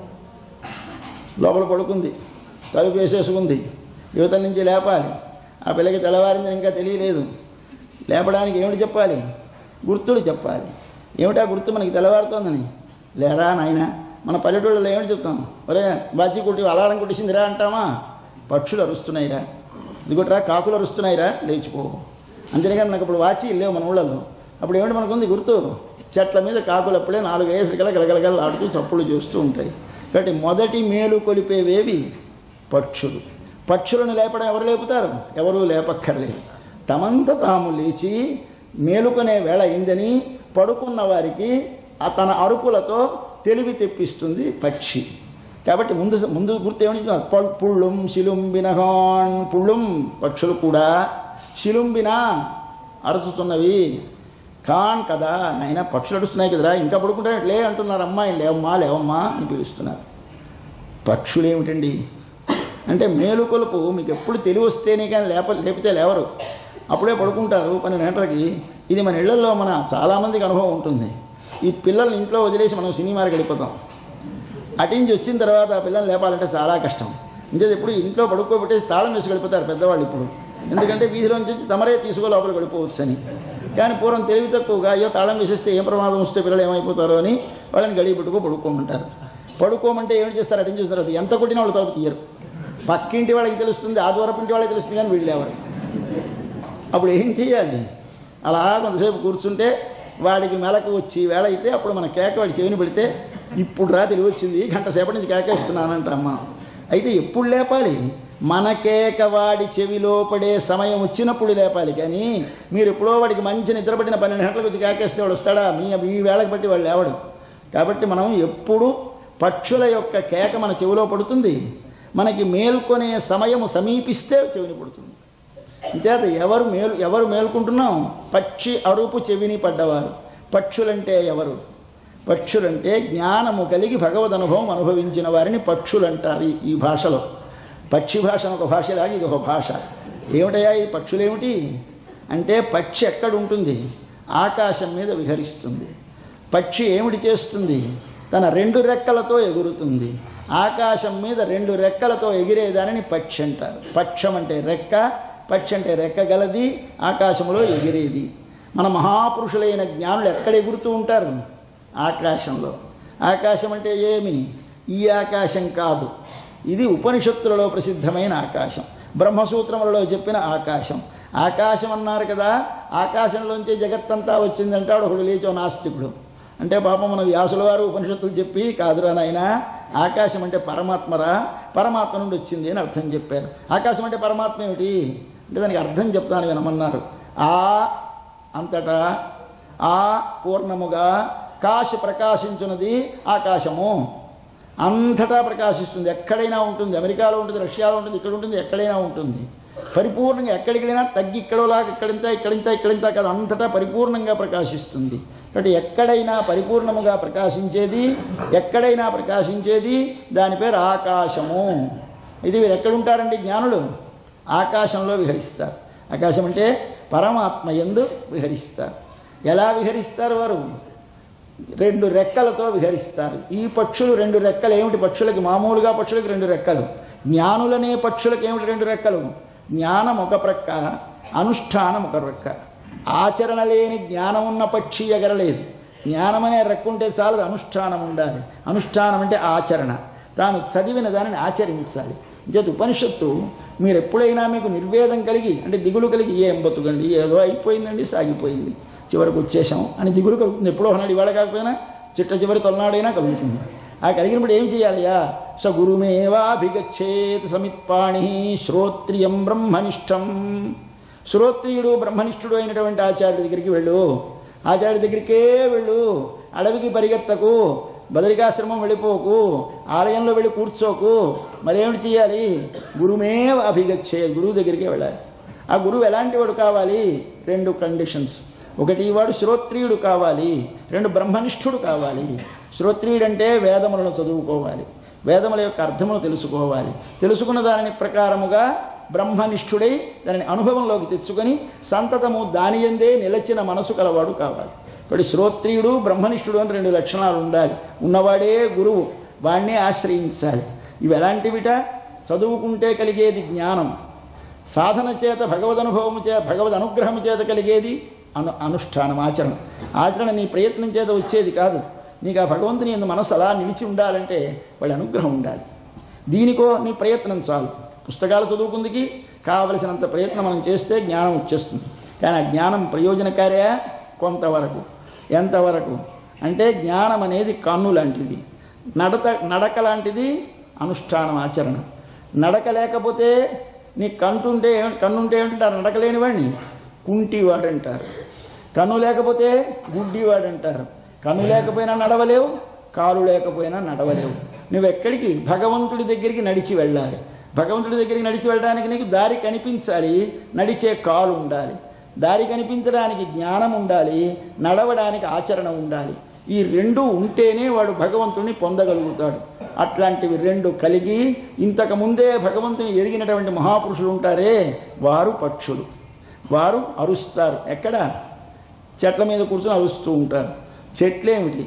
లోపల పడుకుంది తలుపు వేసేసుకుంది యువతల నుంచి లేపాలి ఆ పిల్లకి తెల్లవారిందని ఇంకా తెలియలేదు లేపడానికి ఏమిటి చెప్పాలి గుర్తులు చెప్పాలి ఏమిటా గుర్తు మనకి తెల్లవారుతోందని లేరా నాయన మన పల్లెటూళ్ళలో ఏమిటి చెప్తాం ఒరే బాచి కుట్టి అలారం కుట్టిసిందిరా అంటామా పక్షులు అరుస్తున్నాయిరా ఇదిగోట్రా కాకులు అరుస్తున్నాయిరా లేచిపో అంతేగాని నాకు ఇప్పుడు వాచి లేవు మన ఊళ్ళలో అప్పుడు ఏమిటి మనకుంది గుర్తు చెట్ల మీద కాకులు అప్పుడే నాలుగు వేసరికల గలగలగల ఆడుతూ చప్పులు చేస్తూ ఉంటాయి కాబట్టి మొదటి మేలు కొలిపేవేవి పక్షులు పక్షులను లేపడం ఎవరు లేపుతారు ఎవరూ లేపక్కర్లేదు తమంత తాము లేచి మేలుకునే వేళ అయిందని పడుకున్న వారికి ఆ తన అరుపులతో తెలివి తెప్పిస్తుంది పక్షి కాబట్టి ముందు ముందు గుర్తు ఏమని ప- పుళ్ళుం శిలుంబినహాన్ పుళ్ళుం పక్షులు కూడా శిలుంబిన అరుచుతున్నవి కాన్ కదా నాయన పక్షులు అడుస్తున్నాయి కదరా ఇంకా పడుకుంటా లే అంటున్నారు అమ్మాయి లేవమ్మా లేవమ్మా అని పిలుస్తున్నారు పక్షులు ఏమిటండి అంటే మేలుకొలుపు మీకు ఎప్పుడు తెలివి వస్తేనే కానీ లేప లేపితే లేవరు అప్పుడే పడుకుంటారు పన్నెండు గంటలకి ఇది మన ఇళ్లలో మన చాలామందికి అనుభవం ఉంటుంది ఈ పిల్లల్ని ఇంట్లో వదిలేసి మనం సినిమాకి వెళ్ళిపోతాం అటించి వచ్చిన తర్వాత ఆ పిల్లల్ని లేపాలంటే చాలా కష్టం ఇంతే ఎప్పుడు ఇంట్లో పడుకోబెట్టేసి తాళం వేసి వెళ్ళిపోతారు పెద్దవాళ్ళు ఇప్పుడు ఎందుకంటే వీధిలోంచి వచ్చి తమరే తీసుకో లోపలికి వెళ్ళిపోవచ్చు అని కానీ పూర్వం తెలివి తక్కువగా అయ్యో తాళం వేసేస్తే ఏం ప్రమాదం వస్తే పిల్లలు ఏమైపోతారో అని వాళ్ళని గడియ పెట్టుకో పడుకోమంటారు పడుకోమంటే ఏమిటి చేస్తారు అటెండ్ చేసిన తర్వాత ఎంత కొట్టినా వాళ్ళు తలుపు తీయరు పక్కింటి వాళ్ళకి తెలుస్తుంది ఆ దూరపు ఇంటి వాళ్ళకి తెలుస్తుంది కానీ వీళ్ళు ఎవరు అప్పుడు ఏం చేయాలి అలా కొంతసేపు కూర్చుంటే వాడికి మెలకు వచ్చి వేళ అయితే అప్పుడు మన కేక వాడి చెవిని పెడితే ఇప్పుడు రా తెలివి వచ్చింది గంట సేపటి నుంచి కేకేస్తున్నానంట అమ్మ అయితే ఎప్పుడు లేపాలి మన కేక వాడి చెవిలో పడే సమయం వచ్చినప్పుడు లేపాలి కానీ మీరు ఎప్పుడో వాడికి మంచి నిద్రపట్టిన పన్నెండు గంటలకు వచ్చి కేకేస్తే వాడు వస్తాడా మీ మీ వేళకి బట్టి వాడు లేవడు కాబట్టి మనం ఎప్పుడు పక్షుల యొక్క కేక మన చెవిలో పడుతుంది మనకి మేల్కొనే సమయము సమీపిస్తే చెవిని పడుతుంది చేత ఎవరు మేలు ఎవరు మేల్కుంటున్నాం పక్షి అరుపు చెవిని పడ్డవారు పక్షులంటే ఎవరు పక్షులంటే జ్ఞానము కలిగి భగవద్ అనుభవం అనుభవించిన వారిని పక్షులంటారు ఈ- ఈ భాషలో పక్షి భాష అని ఒక భాష లాగా ఇది ఒక భాష ఏమిటయా ఈ పక్షులేమిటి అంటే పక్షి ఎక్కడ ఉంటుంది ఆకాశం మీద విహరిస్తుంది పక్షి ఏమిటి చేస్తుంది తన రెండు రెక్కలతో ఎగురుతుంది ఆకాశం మీద రెండు రెక్కలతో ఎగిరేదానిని పక్షి అంటారు పక్షం అంటే రెక్క పక్షి అంటే రెక్క గలది ఆకాశంలో ఎగిరేది మన మహాపురుషులైన జ్ఞానులు ఎక్కడ ఎగురుతూ ఉంటారు ఆకాశంలో ఆకాశం అంటే ఏమి ఈ ఆకాశం కాదు ఇది ఉపనిషత్తులలో ప్రసిద్ధమైన ఆకాశం బ్రహ్మసూత్రములలో చెప్పిన ఆకాశం ఆకాశం అన్నారు కదా ఆకాశంలోంచి జగత్తంతా వచ్చిందంటాడు ఒకడు లేచో నాస్తికుడు అంటే పాపం మన వ్యాసుల వారు ఉపనిషత్తులు చెప్పి కాదురా నాయన ఆకాశం అంటే పరమాత్మరా పరమాత్మ నుండి వచ్చింది అని అర్థం చెప్పారు ఆకాశం అంటే పరమాత్మ ఏమిటి అంటే దానికి అర్థం చెప్తాను వినమన్నారు ఆ అంతటా ఆ పూర్ణముగా కాశి ప్రకాశించున్నది ఆకాశము అంతటా ప్రకాశిస్తుంది ఎక్కడైనా ఉంటుంది అమెరికాలో ఉంటుంది రష్యాలో ఉంటుంది ఇక్కడ ఉంటుంది ఎక్కడైనా ఉంటుంది పరిపూర్ణంగా ఎక్కడికి వెళ్ళినా తగ్గి ఇక్కడోలాగా ఇక్కడింత ఇక్కడింత ఇక్కడింత కాదు అంతటా పరిపూర్ణంగా ప్రకాశిస్తుంది కాబట్టి ఎక్కడైనా పరిపూర్ణముగా ప్రకాశించేది ఎక్కడైనా ప్రకాశించేది దాని పేరు ఆకాశము ఇది వీరు ఎక్కడుంటారండి జ్ఞానులు ఆకాశంలో విహరిస్తారు ఆకాశం అంటే పరమాత్మ ఎందు విహరిస్తారు ఎలా విహరిస్తారు వారు రెండు రెక్కలతో విహరిస్తారు ఈ పక్షులు రెండు రెక్కలు ఏమిటి పక్షులకి మామూలుగా పక్షులకి రెండు రెక్కలు జ్ఞానులనే పక్షులకి ఏమిటి రెండు రెక్కలు జ్ఞానం ఒక ప్రక్క అనుష్ఠానం ఒక ప్రక్క ఆచరణ లేని జ్ఞానం ఉన్న పక్షి ఎగరలేదు జ్ఞానం అనే రెక్క ఉంటే చాలు అనుష్ఠానం ఉండాలి అనుష్ఠానం అంటే ఆచరణ తాను చదివిన దానిని ఆచరించాలి చేతి ఉపనిషత్తు మీరు ఎప్పుడైనా మీకు నిర్వేదం కలిగి అంటే దిగులు కలిగి ఏం బతుకండి ఏదో అయిపోయిందండి సాగిపోయింది చివరికి వచ్చేసాం అని దిగులు కలుగుతుంది ఎప్పుడో ఒకనాడు ఇవాళ కాకపోయినా చిట్ట చివరి తొలనాడైనా కలుగుతుంది ఆ కలిగినప్పుడు ఏం చేయాలయా స గురుమేవాభిగచ్చేత్ సమిత్పాణి శ్రోత్రియం బ్రహ్మనిష్టం శ్రోత్రియుడు బ్రహ్మనిష్ఠుడు అయినటువంటి ఆచార్య దగ్గరికి వెళ్ళు ఆచార్య దగ్గరికే వెళ్ళు అడవికి పరిగెత్తకు బదరికాశ్రమం వెళ్ళిపోకు ఆలయంలో వెళ్ళి కూర్చోకు మరేమిటి చేయాలి గురుమేవ అభిగచ్చే గురువు దగ్గరికే వెళ్ళాలి ఆ గురువు ఎలాంటి వాడు కావాలి రెండు కండిషన్స్ ఒకటి వాడు శ్రోత్రియుడు కావాలి రెండు బ్రహ్మనిష్ఠుడు కావాలి శ్రోత్రియుడు అంటే వేదములను చదువుకోవాలి వేదముల యొక్క అర్థమును తెలుసుకోవాలి తెలుసుకున్న దానిని ప్రకారముగా బ్రహ్మనిష్ఠుడై దానిని అనుభవంలోకి తెచ్చుకొని సంతతము దాని ఎందే నిలచిన మనసు కలవాడు కావాలి ఇప్పుడు శ్రోత్రియుడు బ్రహ్మనిష్ఠుడు అని రెండు లక్షణాలు ఉండాలి ఉన్నవాడే గురువు వాణ్ణే ఆశ్రయించాలి ఇవి ఎలాంటివిట చదువుకుంటే కలిగేది జ్ఞానం సాధన చేత భగవదనుభవము చే భగవద్ అనుగ్రహము చేత కలిగేది అను అనుష్ఠానం ఆచరణ ఆచరణ నీ ప్రయత్నం చేత వచ్చేది కాదు నీకు ఆ భగవంతుని ఎందు మనసు అలా నిలిచి ఉండాలంటే వాళ్ళ అనుగ్రహం ఉండాలి దీనికో నీ ప్రయత్నం చాలు పుస్తకాలు చదువుకుందికి కావలసినంత ప్రయత్నం మనం చేస్తే జ్ఞానం వచ్చేస్తుంది కానీ ఆ జ్ఞానం ప్రయోజనకార్య కొంతవరకు ఎంతవరకు అంటే జ్ఞానం అనేది కన్ను లాంటిది నడత నడక లాంటిది అనుష్ఠానం ఆచరణ నడక లేకపోతే నీ కంటుంటే ఏమ- కన్నుంటే ఏమంటారు నడక లేనివాడిని కుంటివాడంటారు కన్ను లేకపోతే గుడ్డివాడంటారు కన్ను లేకపోయినా నడవలేవు కాలు లేకపోయినా నడవలేవు నువ్వు ఎక్కడికి భగవంతుడి దగ్గరికి నడిచి వెళ్ళాలి భగవంతుడి దగ్గరికి నడిచి వెళ్ళడానికి నీకు దారి కనిపించాలి నడిచే కాలు ఉండాలి దారి కనిపించడానికి జ్ఞానం ఉండాలి నడవడానికి ఆచరణ ఉండాలి ఈ రెండు ఉంటేనే వాడు భగవంతుడిని పొందగలుగుతాడు అట్లాంటివి రెండు కలిగి ఇంతకు ముందే భగవంతుని ఎరిగినటువంటి మహాపురుషులు ఉంటారే వారు పక్షులు వారు అరుస్తారు ఎక్కడ చెట్ల మీద కూర్చొని అరుస్తూ ఉంటారు చెట్లేమిటి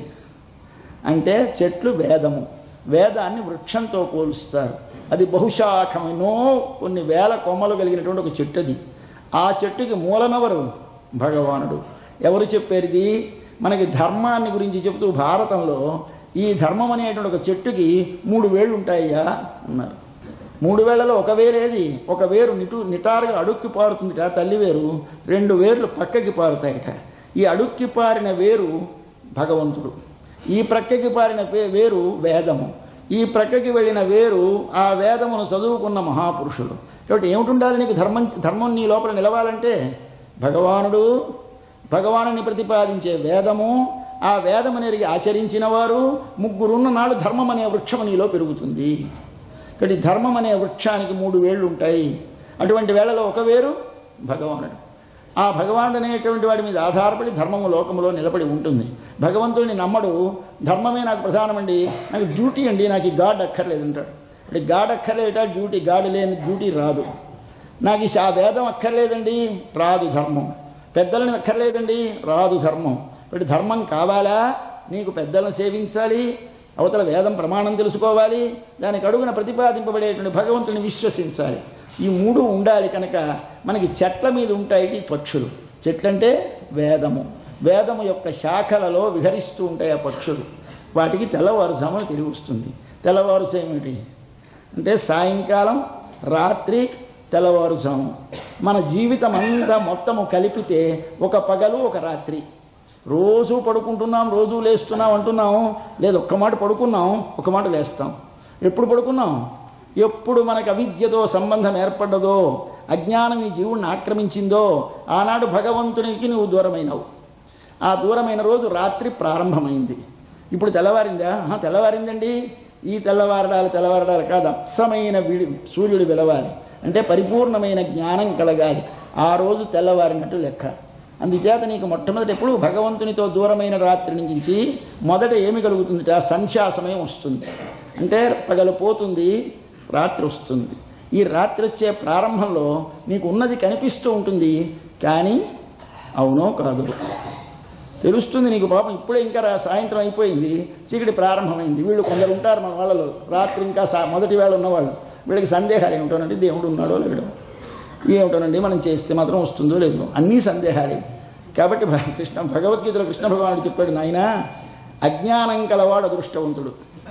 అంటే చెట్లు వేదము వేదాన్ని వృక్షంతో పోలుస్తారు అది బహుశాఖమైనో కొన్ని వేల కొమ్మలు కలిగినటువంటి ఒక చెట్టు అది ఆ చెట్టుకి మూలమెవరు భగవానుడు ఎవరు చెప్పారిది మనకి ధర్మాన్ని గురించి చెబుతూ భారతంలో ఈ ధర్మం అనేటువంటి ఒక చెట్టుకి మూడు వేళ్ళు ఉంటాయ్యా అన్నారు మూడు వేళ్లలో ఒక వేరేది ఒక వేరు నిటు నిటారుగా అడుక్కి పారుతుందిట తల్లి వేరు రెండు వేర్లు పక్కకి పారుతాయిట ఈ అడుక్కి పారిన వేరు భగవంతుడు ఈ ప్రక్కకి పారిన వే- వేరు వేదము ఈ ప్రక్కకి వెళ్ళిన వేరు ఆ వేదమును చదువుకున్న మహాపురుషులు కాబట్టి ఏమిటి ఉండాలి నీకు ధర్మం ధర్మం నీ లోపల నిలవాలంటే భగవానుడు భగవానుని ప్రతిపాదించే వేదము ఆ వేదము నెరిగి ఆచరించిన వారు ముగ్గురున్న నాడు ధర్మం అనే వృక్షము నీలో పెరుగుతుంది కాబట్టి ధర్మం అనే వృక్షానికి మూడు వేళ్ళు ఉంటాయి అటువంటి వేళలో ఒక వేరు భగవానుడు ఆ భగవానుడు అనేటువంటి వాడి మీద ఆధారపడి ధర్మము లోకములో నిలబడి ఉంటుంది భగవంతుడిని నమ్మడు ధర్మమే నాకు ప్రధానమండి నాకు డ్యూటీ అండి నాకు ఈ గాడ్ అక్కర్లేదంటాడు అంటే గాడ్ అక్కర్లేట డ్యూటీ గాడ్ లేని డ్యూటీ రాదు నాకు ఈ ఆ వేదం అక్కర్లేదండి రాదు ధర్మం పెద్దలని అక్కర్లేదండి రాదు ధర్మం ఇప్పుడు ధర్మం కావాలా నీకు పెద్దలను సేవించాలి అవతల వేదం ప్రమాణం తెలుసుకోవాలి దానికి అడుగున ప్రతిపాదింపబడేటువంటి భగవంతుని విశ్వసించాలి ఈ మూడు ఉండాలి కనుక మనకి చెట్ల మీద ఉంటాయి ఈ పక్షులు చెట్లంటే వేదము వేదము యొక్క శాఖలలో విహరిస్తూ ఉంటాయి ఆ పక్షులు వాటికి తెల్లవారుజామున తిరిగి వస్తుంది తెల్లవారుజామేమిటి అంటే సాయంకాలం రాత్రి తెల్లవారుజాము మన జీవితం అంతా మొత్తము కలిపితే ఒక పగలు ఒక రాత్రి రోజు పడుకుంటున్నాం రోజు లేస్తున్నాం అంటున్నాం లేదు ఒక్క మాట పడుకున్నాం ఒక మాట లేస్తాం ఎప్పుడు పడుకున్నాం ఎప్పుడు మనకు అవిద్యతో సంబంధం ఏర్పడ్డదో అజ్ఞానం ఈ జీవుణ్ణి ఆక్రమించిందో ఆనాడు భగవంతునికి నువ్వు దూరమైనవు ఆ దూరమైన రోజు రాత్రి ప్రారంభమైంది ఇప్పుడు తెల్లవారిందా ఆహా, తెల్లవారిందండి ఈ తెల్లవారడాలు తెల్లవారడాలు కాదు అప్సమైన విడి సూర్యుడు వెలవాలి అంటే పరిపూర్ణమైన జ్ఞానం కలగాలి ఆ రోజు తెల్లవారినట్టు లెక్క అందుచేత నీకు మొట్టమొదటి ఎప్పుడు భగవంతునితో దూరమైన రాత్రి నుంచి మొదట ఏమి కలుగుతుందిట సంధ్యా సమయం వస్తుంది అంటే పగలు పోతుంది రాత్రి వస్తుంది ఈ రాత్రి వచ్చే ప్రారంభంలో నీకు ఉన్నది కనిపిస్తూ ఉంటుంది కానీ అవునో కాదు తెలుస్తుంది నీకు పాపం ఇప్పుడే ఇంకా రా- సాయంత్రం అయిపోయింది చీకటి ప్రారంభమైంది వీళ్ళు కొందరు ఉంటారు మన వాళ్ళలో రాత్రి ఇంకా సా- మొదటి వేళ ఉన్నవాళ్ళు వీళ్ళకి సందేహాలు ఏమిటోనండి దేవుడు ఉన్నాడో లేడో ఏమిటోనండి మనం చేస్తే మాత్రం వస్తుందో లేదో అన్నీ సందేహాలే కాబట్టి భ- కృష్ణ భగవద్గీతలో కృష్ణ భగవానుడు చెప్పాడు నాయన అజ్ఞానం కలవాడు అదృష్టవంతుడు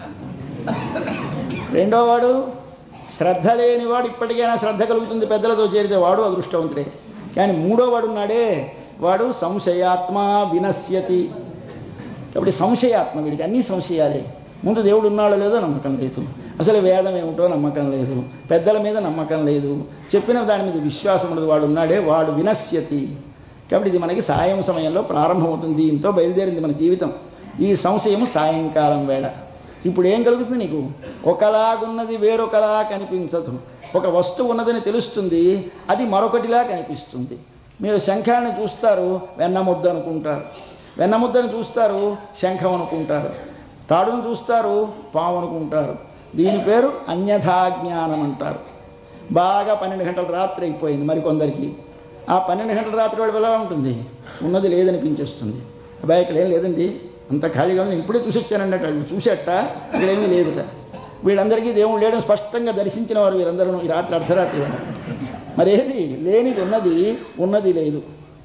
రెండో వాడు శ్రద్ధ లేనివాడు ఇప్పటికైనా శ్రద్ధ కలుగుతుంది పెద్దలతో చేరితే వాడు అదృష్టవంతుడే కానీ మూడో వాడు ఉన్నాడే వాడు సంశయాత్మ వినశ్యతి కాబట్టి సంశయాత్మ వీడికి అన్ని సంశయాలే ముందు దేవుడు ఉన్నాడో లేదో నమ్మకం లేదు అసలు వేదం ఏమిటో నమ్మకం లేదు పెద్దల మీద నమ్మకం లేదు చెప్పిన దాని మీద విశ్వాసం ఉండదు వాడు ఉన్నాడే వాడు వినశ్యతి కాబట్టి ఇది మనకి సాయం సమయంలో ప్రారంభమవుతుంది దీంతో బయలుదేరింది మన జీవితం ఈ సంశయం సాయంకాలం వేళ ఇప్పుడు ఏం కలుగుతుంది నీకు ఒకలాగున్నది వేరొకలా కనిపించదు ఒక వస్తువు ఉన్నదని తెలుస్తుంది అది మరొకటిలా కనిపిస్తుంది మీరు శంఖాన్ని చూస్తారు వెన్నముద్ద అనుకుంటారు వెన్నముద్దను చూస్తారు శంఖం అనుకుంటారు తాడును చూస్తారు పాము అనుకుంటారు దీని పేరు అన్యథాజ్ఞానం అంటారు బాగా పన్నెండు గంటల రాత్రి అయిపోయింది మరికొందరికి ఆ పన్నెండు గంటల రాత్రి వాడు ఎలా ఉంటుంది ఉన్నది లేదనిపించేస్తుంది అబ్బాయి ఇక్కడ ఏం లేదండి అంత ఖాళీగా ఉంది ఇప్పుడే చూసి వచ్చానండి అట వీడు చూసేట ఇక్కడేమీ లేదుట వీళ్ళందరికీ దేవుడు లేడని స్పష్టంగా దర్శించిన వారు వీరందరూ ఈ రాత్రి అర్ధరాత్రి వేళ మరేది లేనిది ఉన్నది ఉన్నది లేదు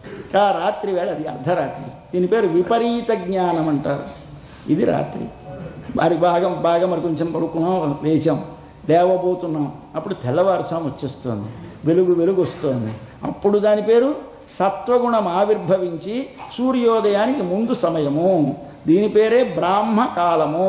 ఆ రాత్రి వేళ అది అర్ధరాత్రి దీని పేరు విపరీత జ్ఞానం అంటారు ఇది రాత్రి మరి బాగా బాగా మరి కొంచెం పడుకున్నాం లేచాం లేవబోతున్నాం అప్పుడు తెల్లవారుసాం వచ్చేస్తోంది వెలుగు వెలుగు వస్తోంది అప్పుడు దాని పేరు సత్వగుణం ఆవిర్భవించి సూర్యోదయానికి ముందు సమయము దీని పేరే బ్రాహ్మ కాలము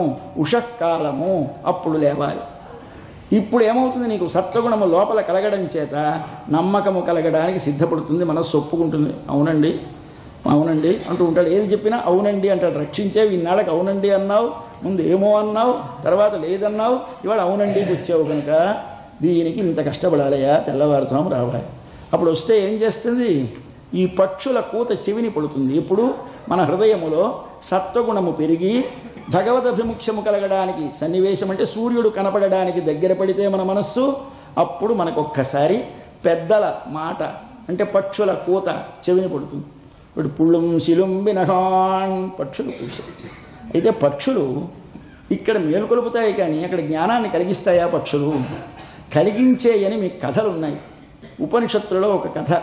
ఉషకాలము అప్పుడు లేవాలి ఇప్పుడు ఏమవుతుంది నీకు సత్వగుణము లోపల కలగడం చేత నమ్మకము కలగడానికి సిద్ధపడుతుంది మనస్సు ఒప్పుకుంటుంది అవునండి అవునండి అంటూ ఉంటాడు ఏది చెప్పినా అవునండి అంటాడు రక్షించే ఇన్నాళ్ళకి అవునండి అన్నావు ముందు ఏమో అన్నావు తర్వాత లేదన్నావు ఇవాళ అవునండికి వచ్చావు కనుక దీనికి ఇంత కష్టపడాలయా తెల్లవారుతున్నాం రావాలి అప్పుడు వస్తే ఏం చేస్తుంది ఈ పక్షుల కూత చెవిని పడుతుంది ఇప్పుడు మన హృదయములో సత్వగుణము పెరిగి భగవదభిముఖ్యము కలగడానికి సన్నివేశం అంటే సూర్యుడు కనపడడానికి దగ్గర పడితే మన మనస్సు అప్పుడు మనకు ఒక్కసారి పెద్దల మాట అంటే పక్షుల కూత చెవిని పడుతుంది ఇప్పుడు పుళ్ళుం శిలుంబి నహాన్ పక్షులు కూసాయి అయితే పక్షులు ఇక్కడ మేలుకొలుపుతాయి కానీ అక్కడ జ్ఞానాన్ని కలిగిస్తాయా పక్షులు కలిగించేయని మీకు కథలు ఉన్నాయి ఉపనిషత్తులలో ఒక కథ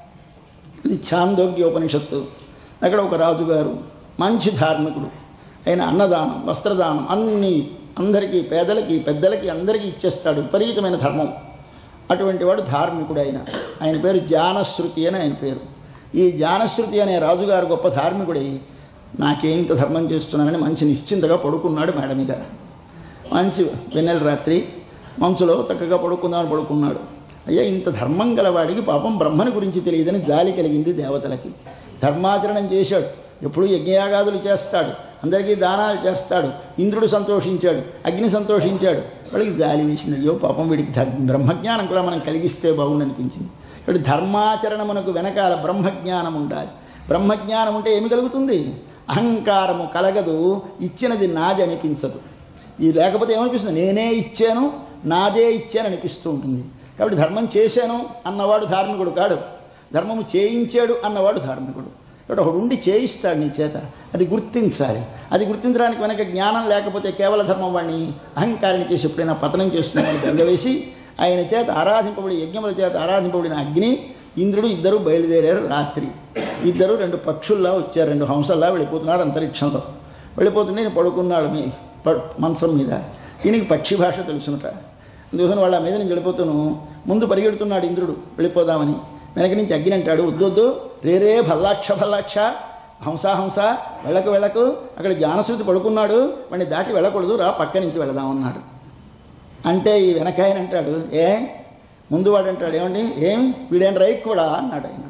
ఇది ఛాందోగ్య ఉపనిషత్తు అక్కడ ఒక రాజుగారు మంచి ధార్మికుడు ఆయన అన్నదానం వస్త్రదానం అన్ని అందరికీ పేదలకి పెద్దలకి అందరికీ ఇచ్చేస్తాడు విపరీతమైన ధర్మం అటువంటి వాడు ధార్మికుడు ఆయన ఆయన పేరు జానశ్రుతి అని ఆయన పేరు ఈ జానశ్రుతి అనే రాజుగారు గొప్ప ధార్మికుడై నాకేం ఇంత ధర్మం చేస్తున్నానని మంచి నిశ్చింతగా పడుకున్నాడు మేడ మీద మంచి వెన్నెల రాత్రి మంచులో చక్కగా పడుకుందామని పడుకున్నాడు అయ్యా ఇంత ధర్మం గలవాడికి పాపం బ్రహ్మని గురించి తెలియదని జాలి కలిగింది దేవతలకి ధర్మాచరణం చేశాడు ఎప్పుడూ యజ్ఞయాగాదులు చేస్తాడు అందరికీ దానాలు చేస్తాడు ఇంద్రుడు సంతోషించాడు అగ్ని సంతోషించాడు వాళ్ళకి జాలి వేసింది అయ్యో పాపం వీడికి ధర్- బ్రహ్మజ్ఞానం కూడా మనం కలిగిస్తే బాగుండనిపించింది ఇప్పుడు ధర్మాచరణమునకు వెనకాల బ్రహ్మజ్ఞానం ఉండాలి బ్రహ్మజ్ఞానం ఉంటే ఏమి కలుగుతుంది అహంకారము కలగదు ఇచ్చినది నాది అనిపించదు ఈ లేకపోతే ఏమనిపిస్తుంది నేనే ఇచ్చాను నాదే ఇచ్చాను అనిపిస్తూ ఉంటుంది కాబట్టి ధర్మం చేశాను అన్నవాడు ధార్మికుడు కాడు ధర్మము చేయించాడు అన్నవాడు ధార్మికుడు కాబట్టి ఒకడు ఉండి చేయిస్తాడు నీ చేత అది గుర్తించాలి అది గుర్తించడానికి వెనక జ్ఞానం లేకపోతే కేవల ధర్మం వాడిని అహంకారిని చేసి ఎప్పుడైనా పతనం చేస్తున్నామని బెంగవేసి ఆయన చేత ఆరాధింపబడి యజ్ఞముల చేత ఆరాధింపబడిన అగ్ని ఇంద్రుడు ఇద్దరు బయలుదేరారు రాత్రి ఇద్దరు రెండు పక్షుల్లా వచ్చారు రెండు హంసల్లా వెళ్ళిపోతున్నాడు అంతరిక్షంలో వెళ్ళిపోతుంటే నేను పడుకున్నాడు మీ ప- మంచం మీద ఈయనకి పక్షి భాష తెలుసునట అందుకని వాళ్ళ మీద నుంచి వెళ్ళిపోతాను ముందు పరిగెడుతున్నాడు ఇంద్రుడు వెళ్ళిపోదామని వెనక నుంచి అగ్ని అంటాడు వద్దొద్దు రేరే భల్లాక్ష భల్లాక్ష హంస హంస వెళ్ళకు వెళ్ళకు అక్కడ జానశ్రుతి పడుకున్నాడు వాడిని దాటి వెళ్ళకూడదు రా పక్క నుంచి వెళదామన్నాడు అంటే ఈ వెనకాయన అంటాడు ఏ ముందు వాడు అంటాడు ఏమండి ఏం వీడేం రైక్ కూడా అన్నాడు ఆయన